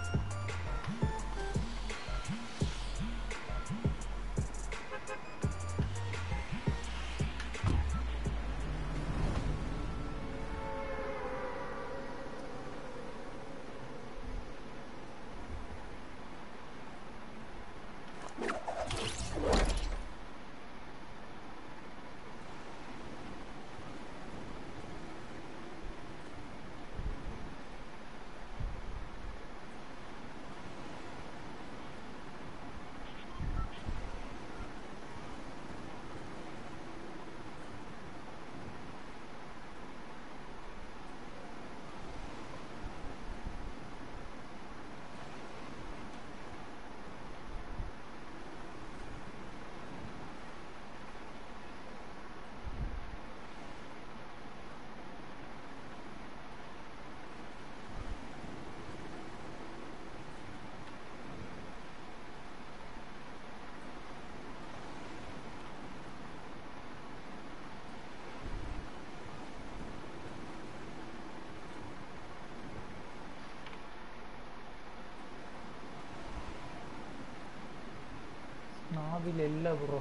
நாவில் இல்லை ப்ரோ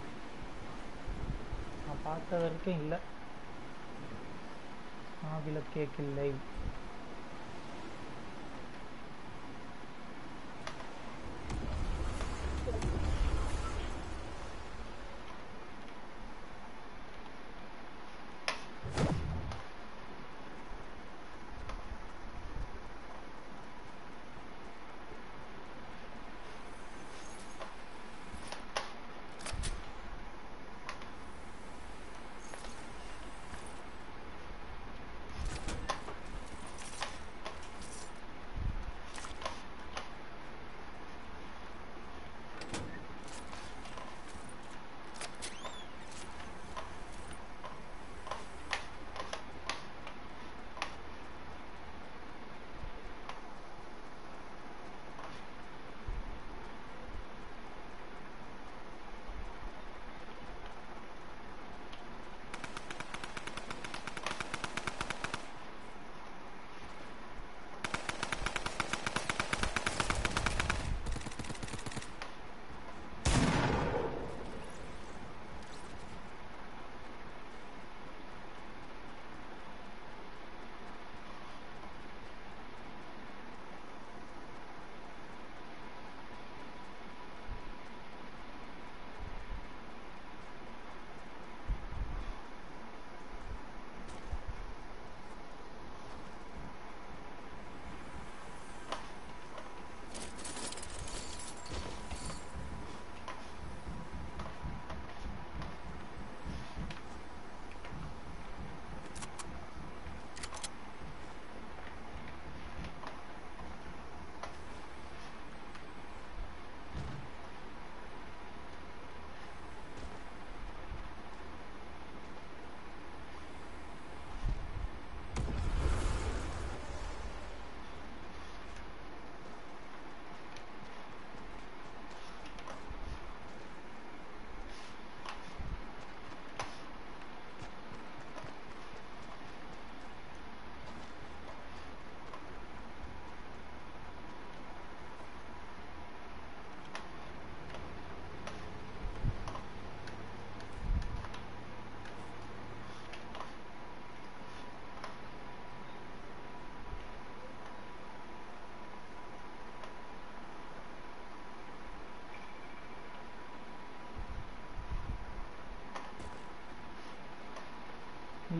நான் பார்த்த வரைக்கும் இல்லை நாவில் கேக் இல்லை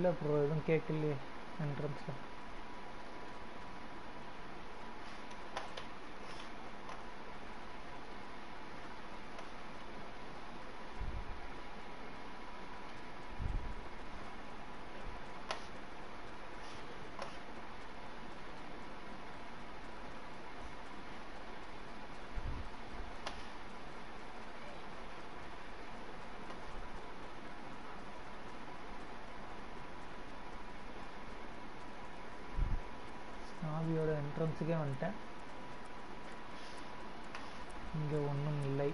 இல்லை ப்ரோ எதுவும் கேட்கலையே என்ட்ரன்ஸில் ஸ்னாவியோட என்ட்ரன்ஸுக்கே வந்துட்டேன் இங்கே ஒன்றும் இல்லை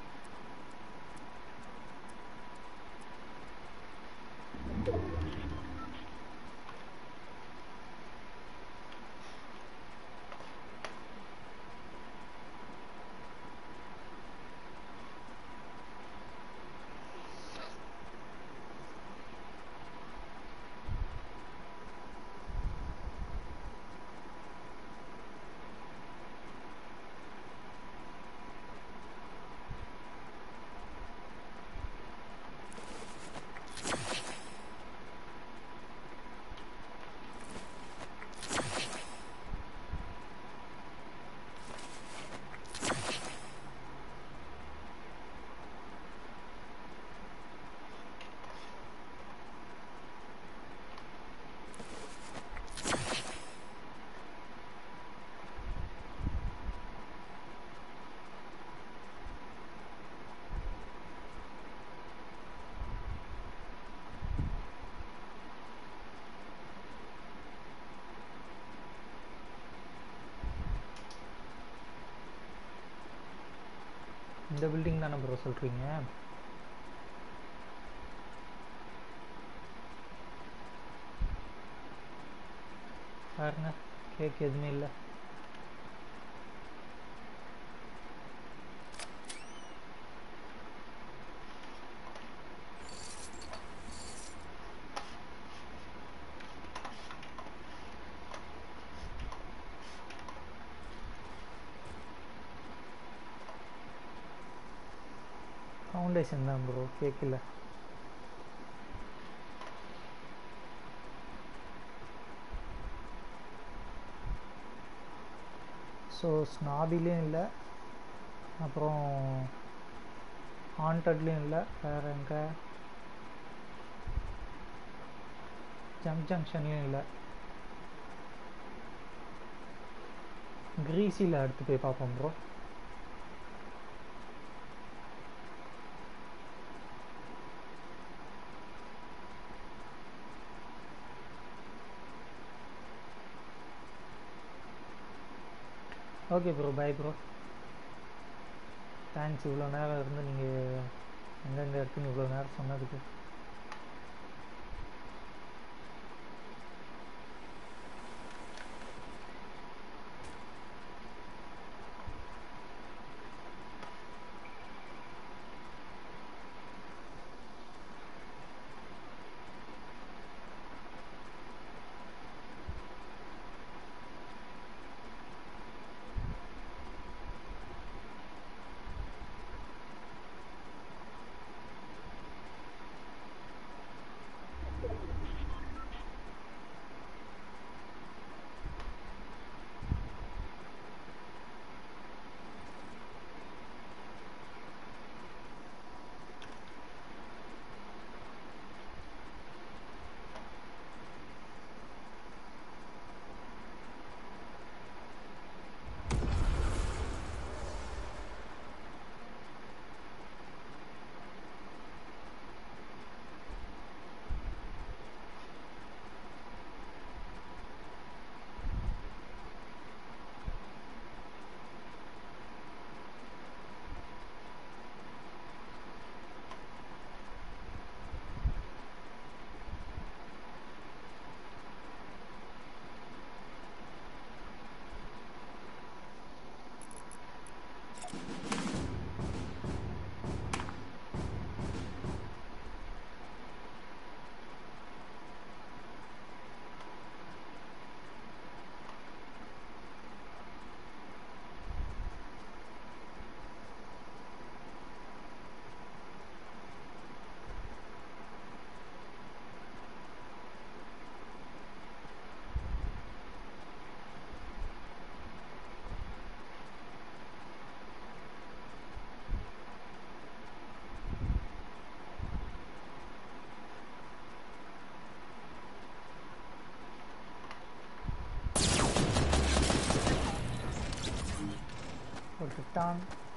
இந்த பில்டிங் தானே ப்ரோ சொல்கிறீங்க பாருங்க கேக் எதுவுமே இல்லை ஃபவுண்டேஷன் தான் ப்ரோ கேட்கல ஸோ ஸ்னாபிலையும் இல்லை அப்புறம் ஹாண்டட்லேயும் இல்லை வேறு எங்கே ஜம்ப் ஜங்ஷன்லேயும் இல்லை கிரீஸியில் அடுத்து போய் பார்ப்போம் bro okay bro bye bro thanks இவ்வளோ நேரம் இருந்து நீங்கள் எங்கெங்கே இருக்குன்னு இவ்வளோ நேரம் சொன்னதுக்கு ஒரு கிட்டான்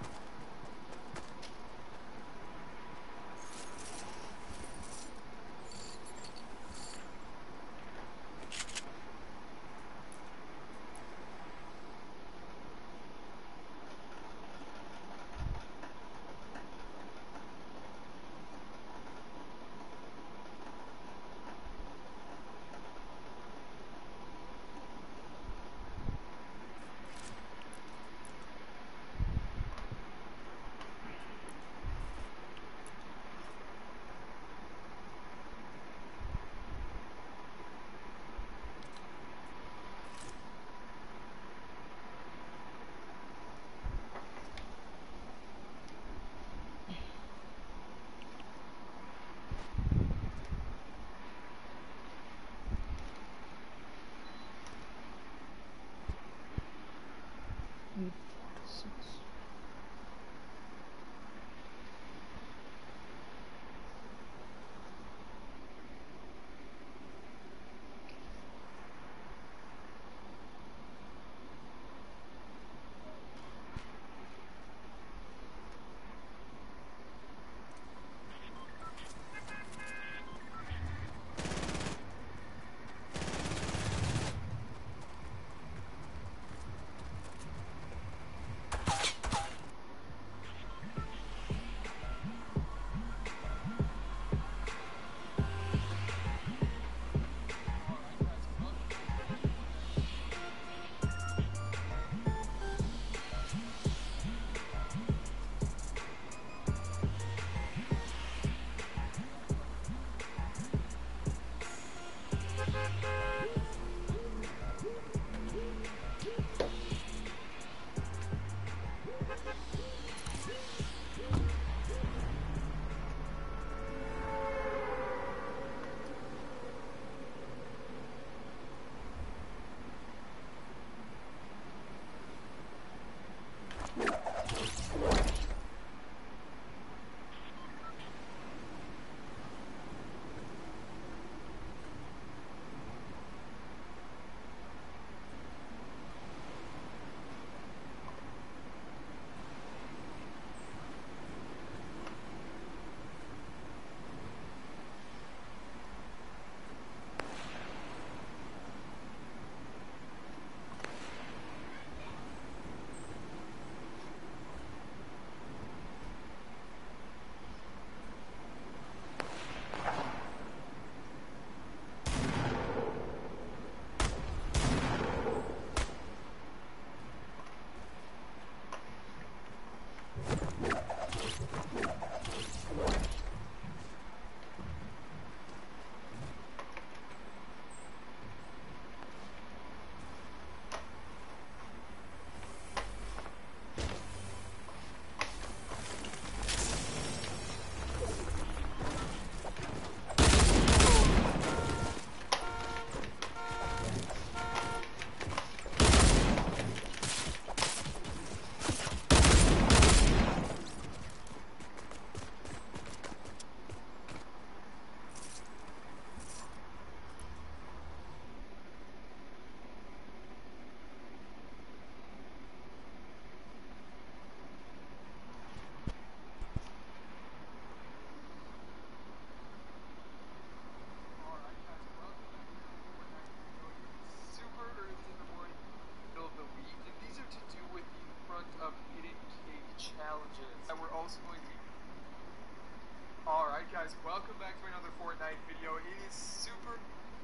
guys, welcome back to another Fortnite video. It is super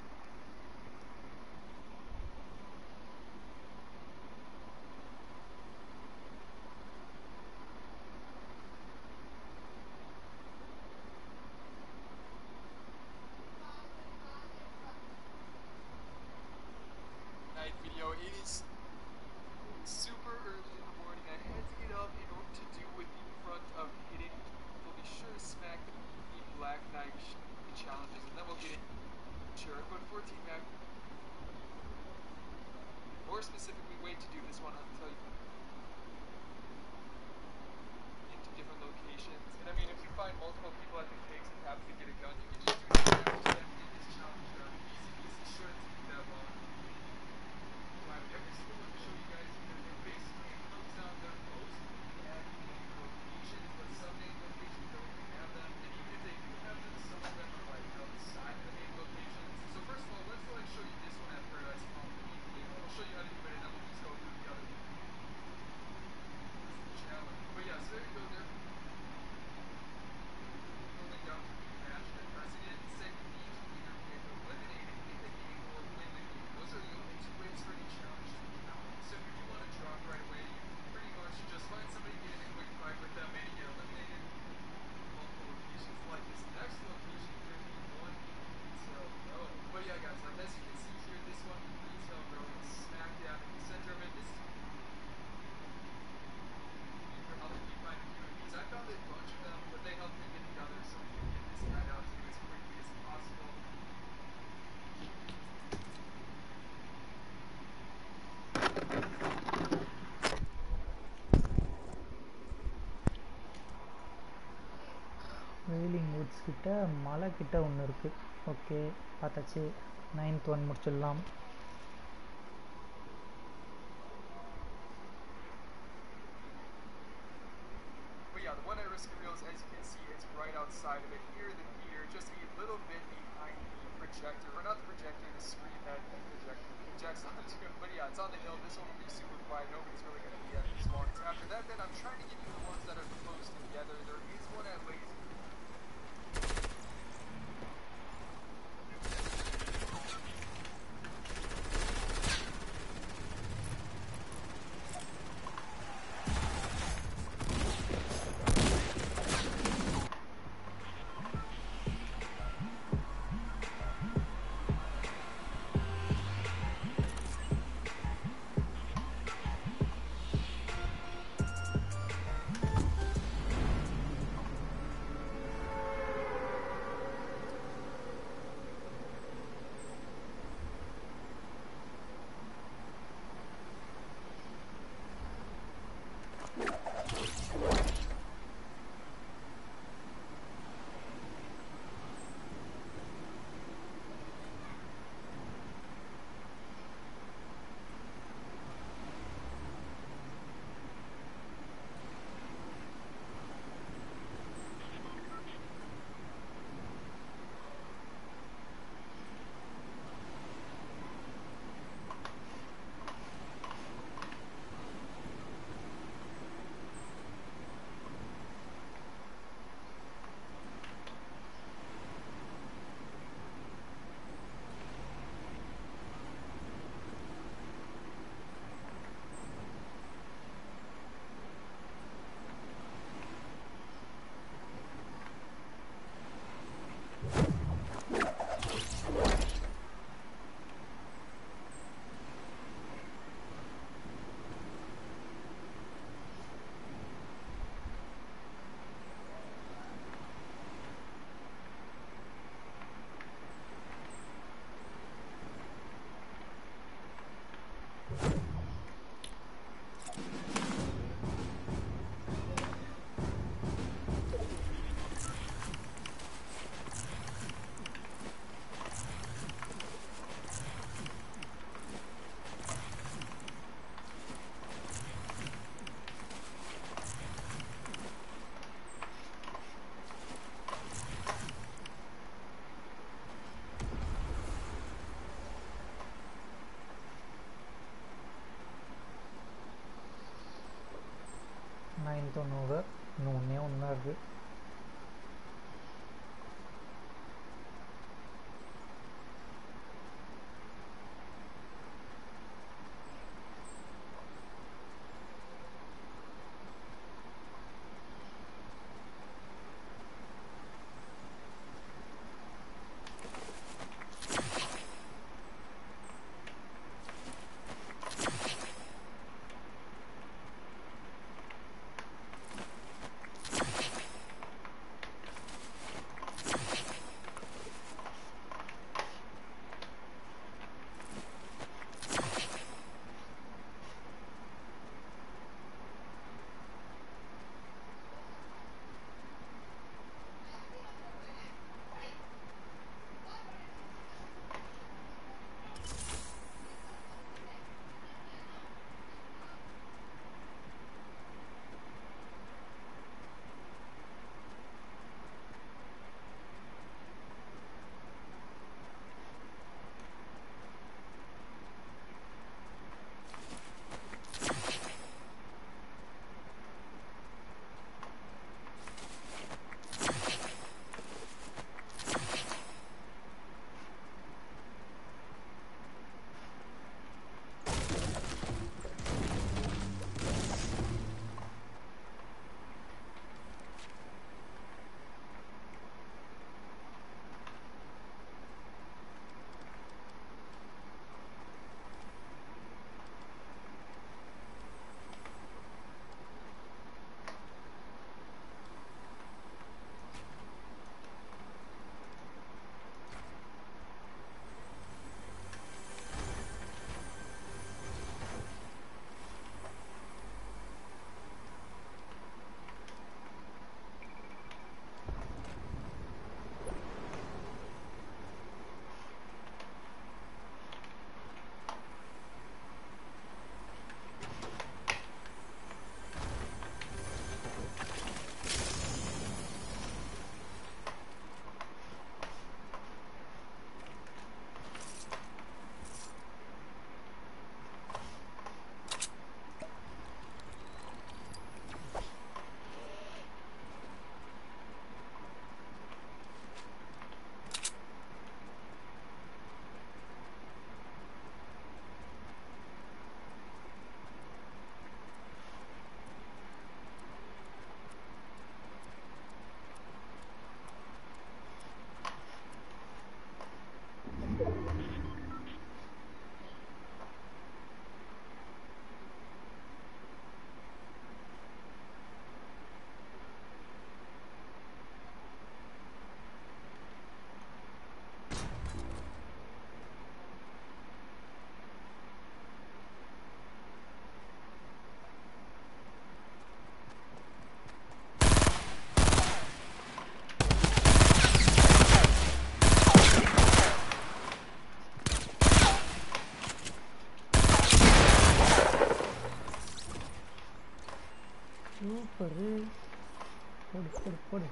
night video. It is super early in the morning. I had to get up in order to do with in front of hitting. We'll be sure to smack the Black Knight sh- challenges, and then we'll get it. Sure, I put 14 back. More specifically, wait to do this one. I'll tell you. Into different locations, and I mean, if you find multiple people at the cakes and happen to get a gun, you can just do it. Just have to get this challenge done. Easy, easy, shouldn't take that long. So I have every single one to show you guys here. They're basically it comes down, they're most கிட்ட மலை கிட்ட ஒன்று இருக்குது okay பார்த்தாச்சு ninth one முடிச்சிடலாம் But yeah, the one at Risk of Reels, as you can see, it's right outside of it here, the theater, just a little bit behind the projector, or not the projector, the screen that the projector projects onto it. But yeah, it's on the hill. This one will be super quiet. Nobody's really going to be at these ones. After that, then I'm trying to get you the ones that are close together. There is one at Lazy. Nine தொண்ணூறு இன்னும் ஒன்றே ஒன்று தான் இருக்குது super போடு போடு போடு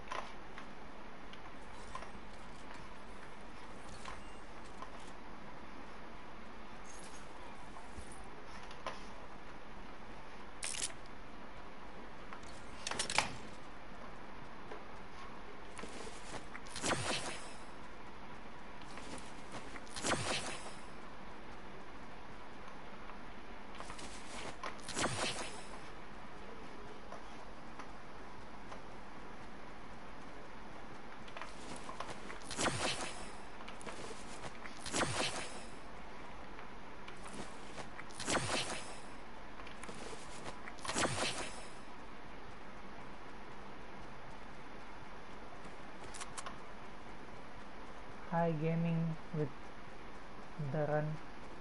Hi gaming with the run.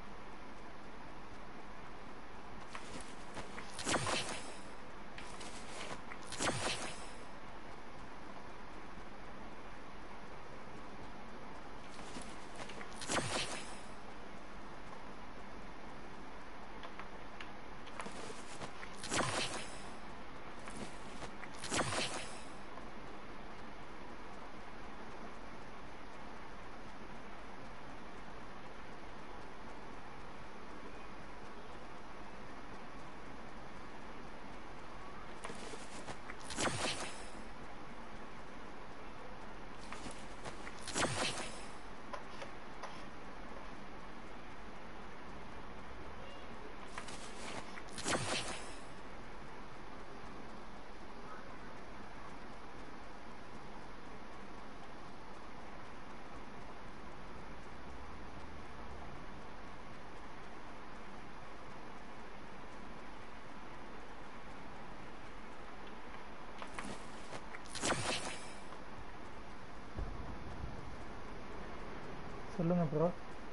சொல்லுங்க bro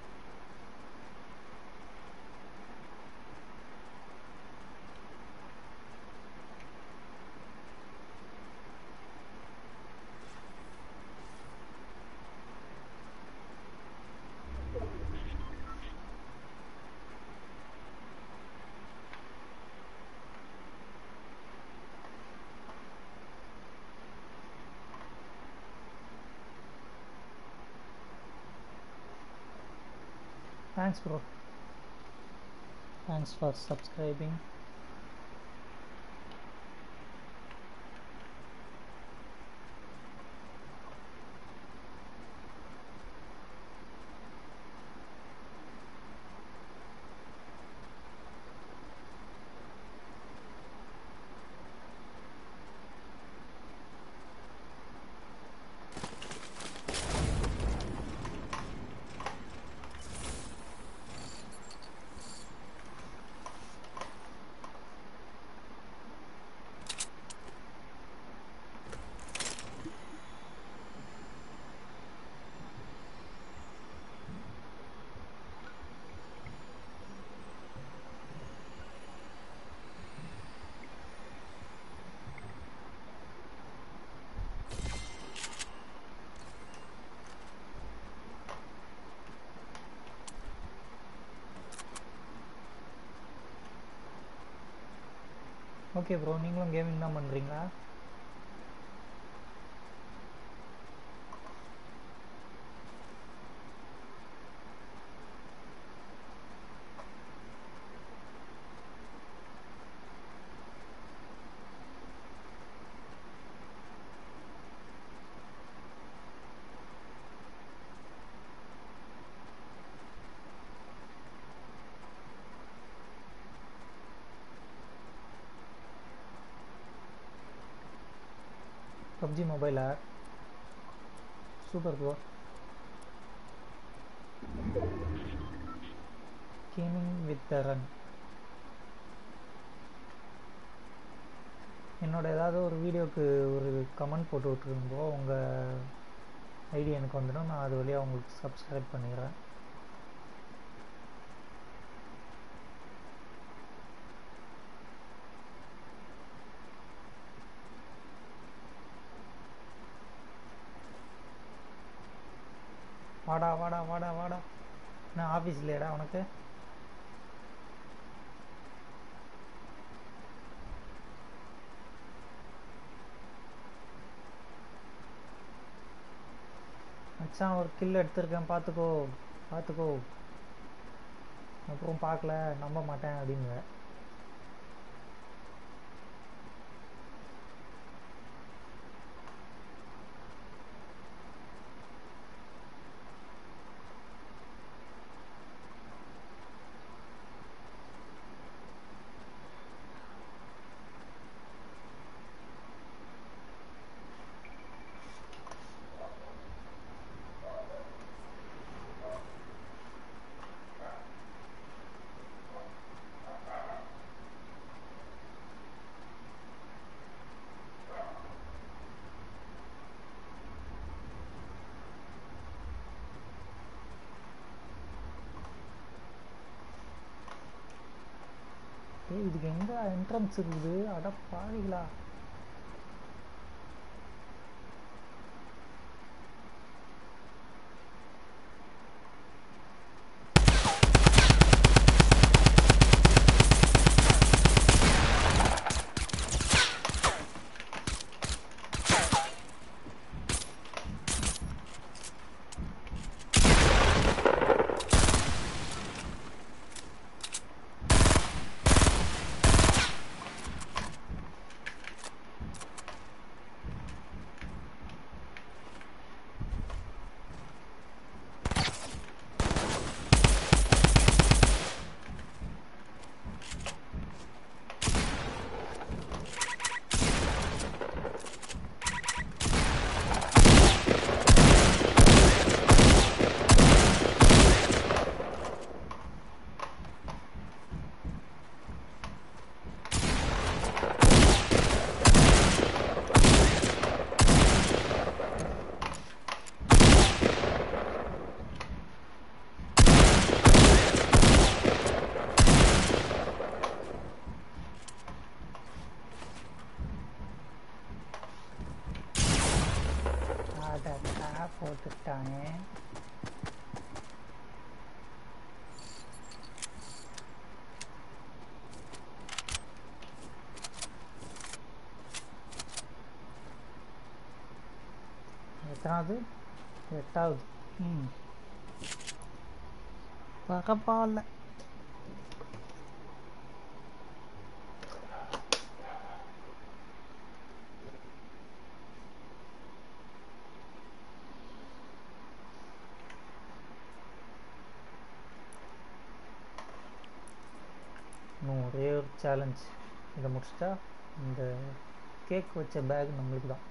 Thanks, bro. Thanks for subscribing. Okay bro நீங்களும் கேமிங் தான் பண்ணுறீங்களா பப்ஜி மொபைலா super bro gaming with the run என்னோட ஏதாவது ஒரு வீடியோக்கு ஒரு கமெண்ட் போட்டு விட்ருங்க ப்ரோ உங்கள் ஐடி எனக்கு வந்துடும் நான் அது வழியாக உங்களுக்கு சப்ஸ்கிரைப் பண்ணிடுறேன் வாடா வாடா வாடா வாடா என்ன ஆஃபீஸ் இல்லையாடா உனக்கு மச்சான் ஒரு கில் எடுத்திருக்கேன் பார்த்துக்கோ பார்த்துக்கோ அப்புறம் பார்க்கல நம்ப மாட்டேன் அப்படிங்க ஏய் இதுக்கு எங்க என்ட்ரன்ஸ் இருக்குது அட பாவிகளா அட போட்டுட்டானே எத்தனாவது எட்டாவது ம் பரவாயில்ல இன்னும் ஒரே ஒரு சேலஞ்ச் இதை முடிச்சிட்டா இந்த கேக் வச்ச பேக் நம்மளுக்கு தான்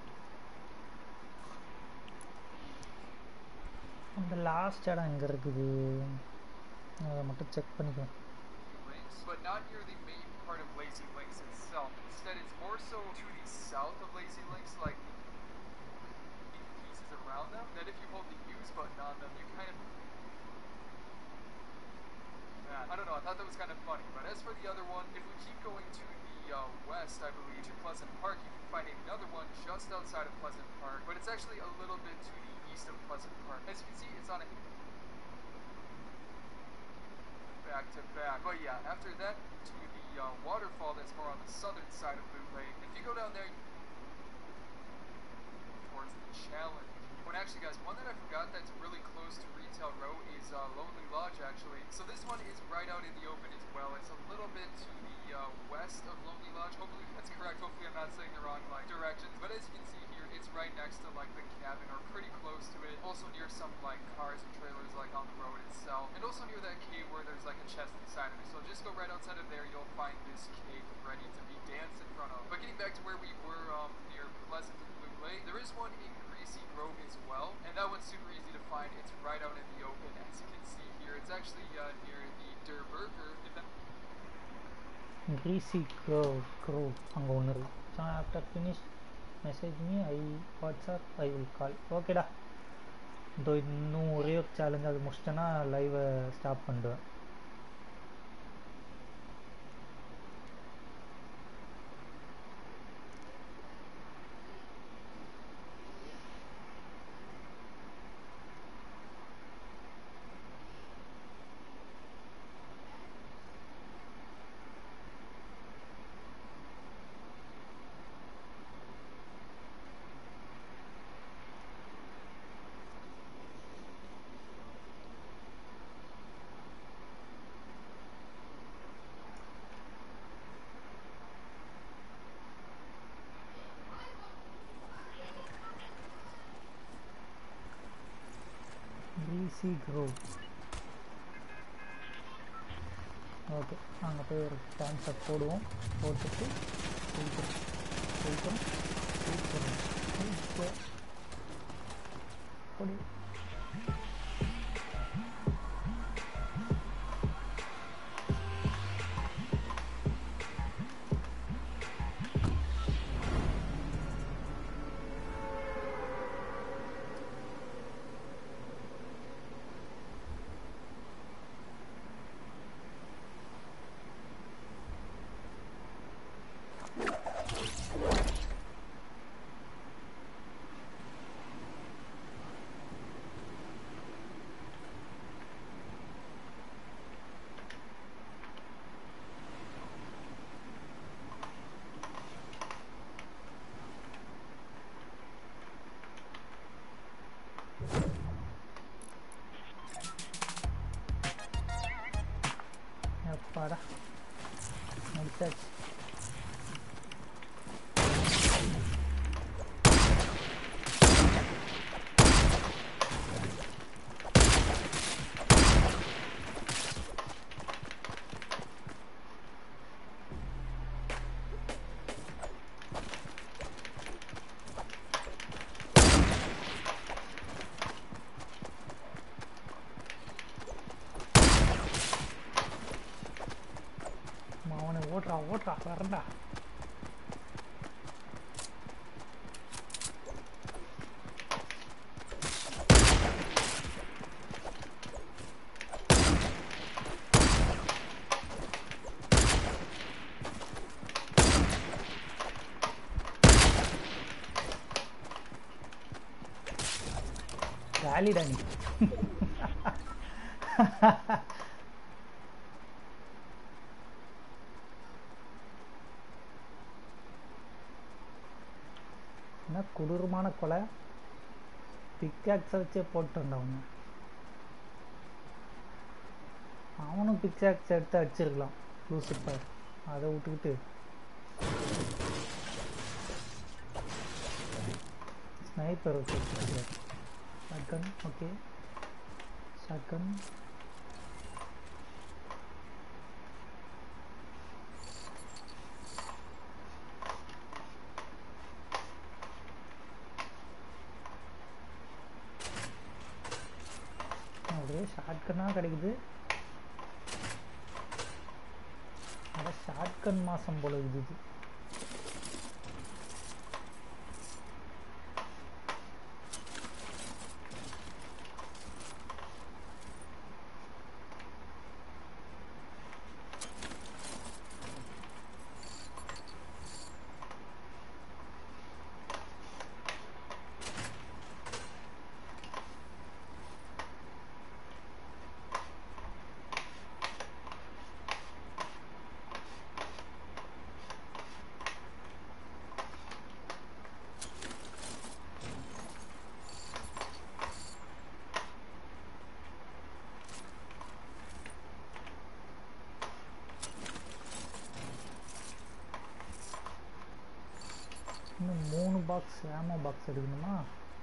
அந்த லாஸ்ட் இடம் எங்கே இருக்குது அதை மட்டும் செக் பண்ணிக்கலாம் Links, but not near the main part of Lazy Links itself. Instead, it's more so to the south of Lazy Links, like the pieces around them. That if you hold the use button on them, you kind of. Man, I don't know. I thought that was kind of funny. But as for the other one, if we keep going to the uh, west, I believe, to Pleasant Park, you can find another one just outside of Pleasant Park. But it's actually a little bit to the east of Pleasant Park. As you can see, it's on a back to back. But yeah, after that, to the uh, waterfall that's more on the southern side of Loot Lake. If you go down there towards the challenge. When actually, guys, one that I forgot that's really close to Retail Row is uh, Lonely Lodge, actually. So this one is right out in the open as well. It's a little bit to the uh, west of Lonely Lodge. Hopefully that's correct. Hopefully I'm not saying the wrong like directions. But as you can see here, it's right next to like the cabin or pretty close to it. Also near some like cars and trailers like on the road itself. And also near that cave where there's like a chest inside of it. So just go right outside of there, you'll find this cave ready to be danced in front of. But getting back to where we were um, near Pleasant and Blue Lake, there is one in Greasy Grove as well. And that one's super easy to find. It's right out in the open as you can see here. It's actually uh, near the Der Burger. If that Greasy Grove Grove அங்கே ஒன்று இருக்கு so after finish message me I WhatsApp I will call ஓகேடா இதோ இன்னும் ஒரே ஒரு challenge அது முடிச்சிட்டேன்னா லைவை ஸ்டாப் பண்ணிடுவேன் சி க்ரோ ஓகே அங்கே போய் ஒரு டான்ஸை போடுவோம் போட்டுட்டு சீக்கிரம் சீக்கிரம் சீக்கிரம் சீக்கிரம் போடு அப்பாடா முடிச்சாச்சு அவனை ஓட்டுறா ஓட்டுறா வரண்டா ஜாலிடா நீ என்ன கொடூரமான கொலை பிக்காக்ஸை வச்சே போட்டுட்டான் அவனை அவனும் பிக்காக்ஸ் எடுத்து அடிச்சிருக்கலாம் லூசிப்பர் அதை விட்டுக்கிட்டு ஸ்னைப்பர் வச்சு ஷாட்கன் ஓகே ஷாட்கன் அப்படியே ஷார்ட்கன்னாக கிடைக்குது அட ஷார்ட்கன் மாதம் போல இருக்குது இன்னும் மூணு பாக்ஸ் ஆமோ பாக்ஸ் எடுக்கணுமா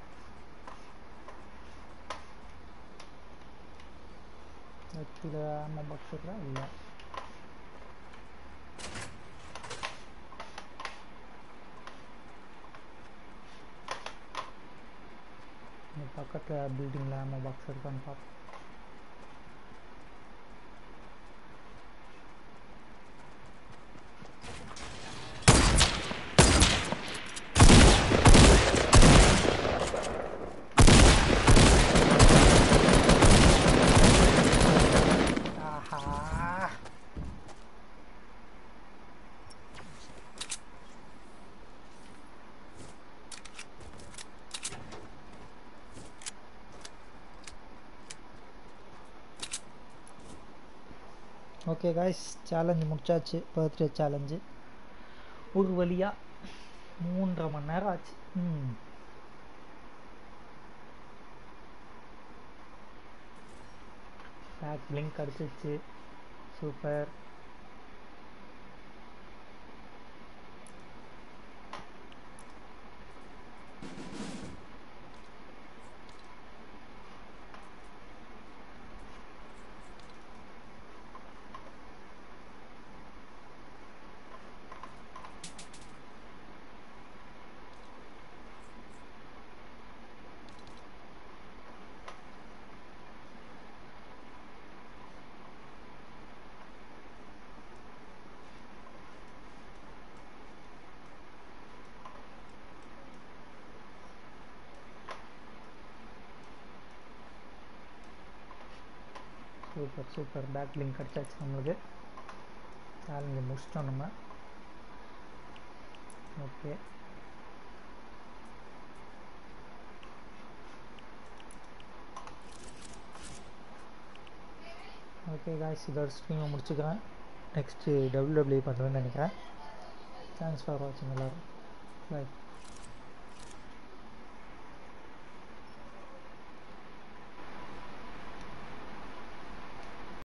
நெத்தியில் ஆமோ பாக்ஸ் இருக்கா இல்லை இங்க பக்கத்தில் பில்டிங்கில் ஆமோ பாக்ஸ் இருக்கான்னு பார்ப்போம் ஆஹா ஓகே காய்ஸ் சேலஞ்சு முடிச்சாச்சு பர்த்டே சேலஞ்சு ஒரு வழியாக மூன்றரை மணி நேரம் ஆச்சு ம் பேக் பிளிங்க் அடிச்சிச்சு super super super back bling கிடச்சாச்சு நம்மளுக்கு சேலஞ்சு முடிச்சிட்டோம் நம்ம ஓகே ஓகே காய்ஸ் இதோட ஸ்ட்ரீமை முடிச்சுக்கிறேன் நெக்ஸ்ட்டு டபிள்யூ டபிள்யூ பண்ணுறேன்னு நினைக்கிறேன் தேங்க்ஸ் ஃபார் வாட்சிங் எல்லோரும் பாய்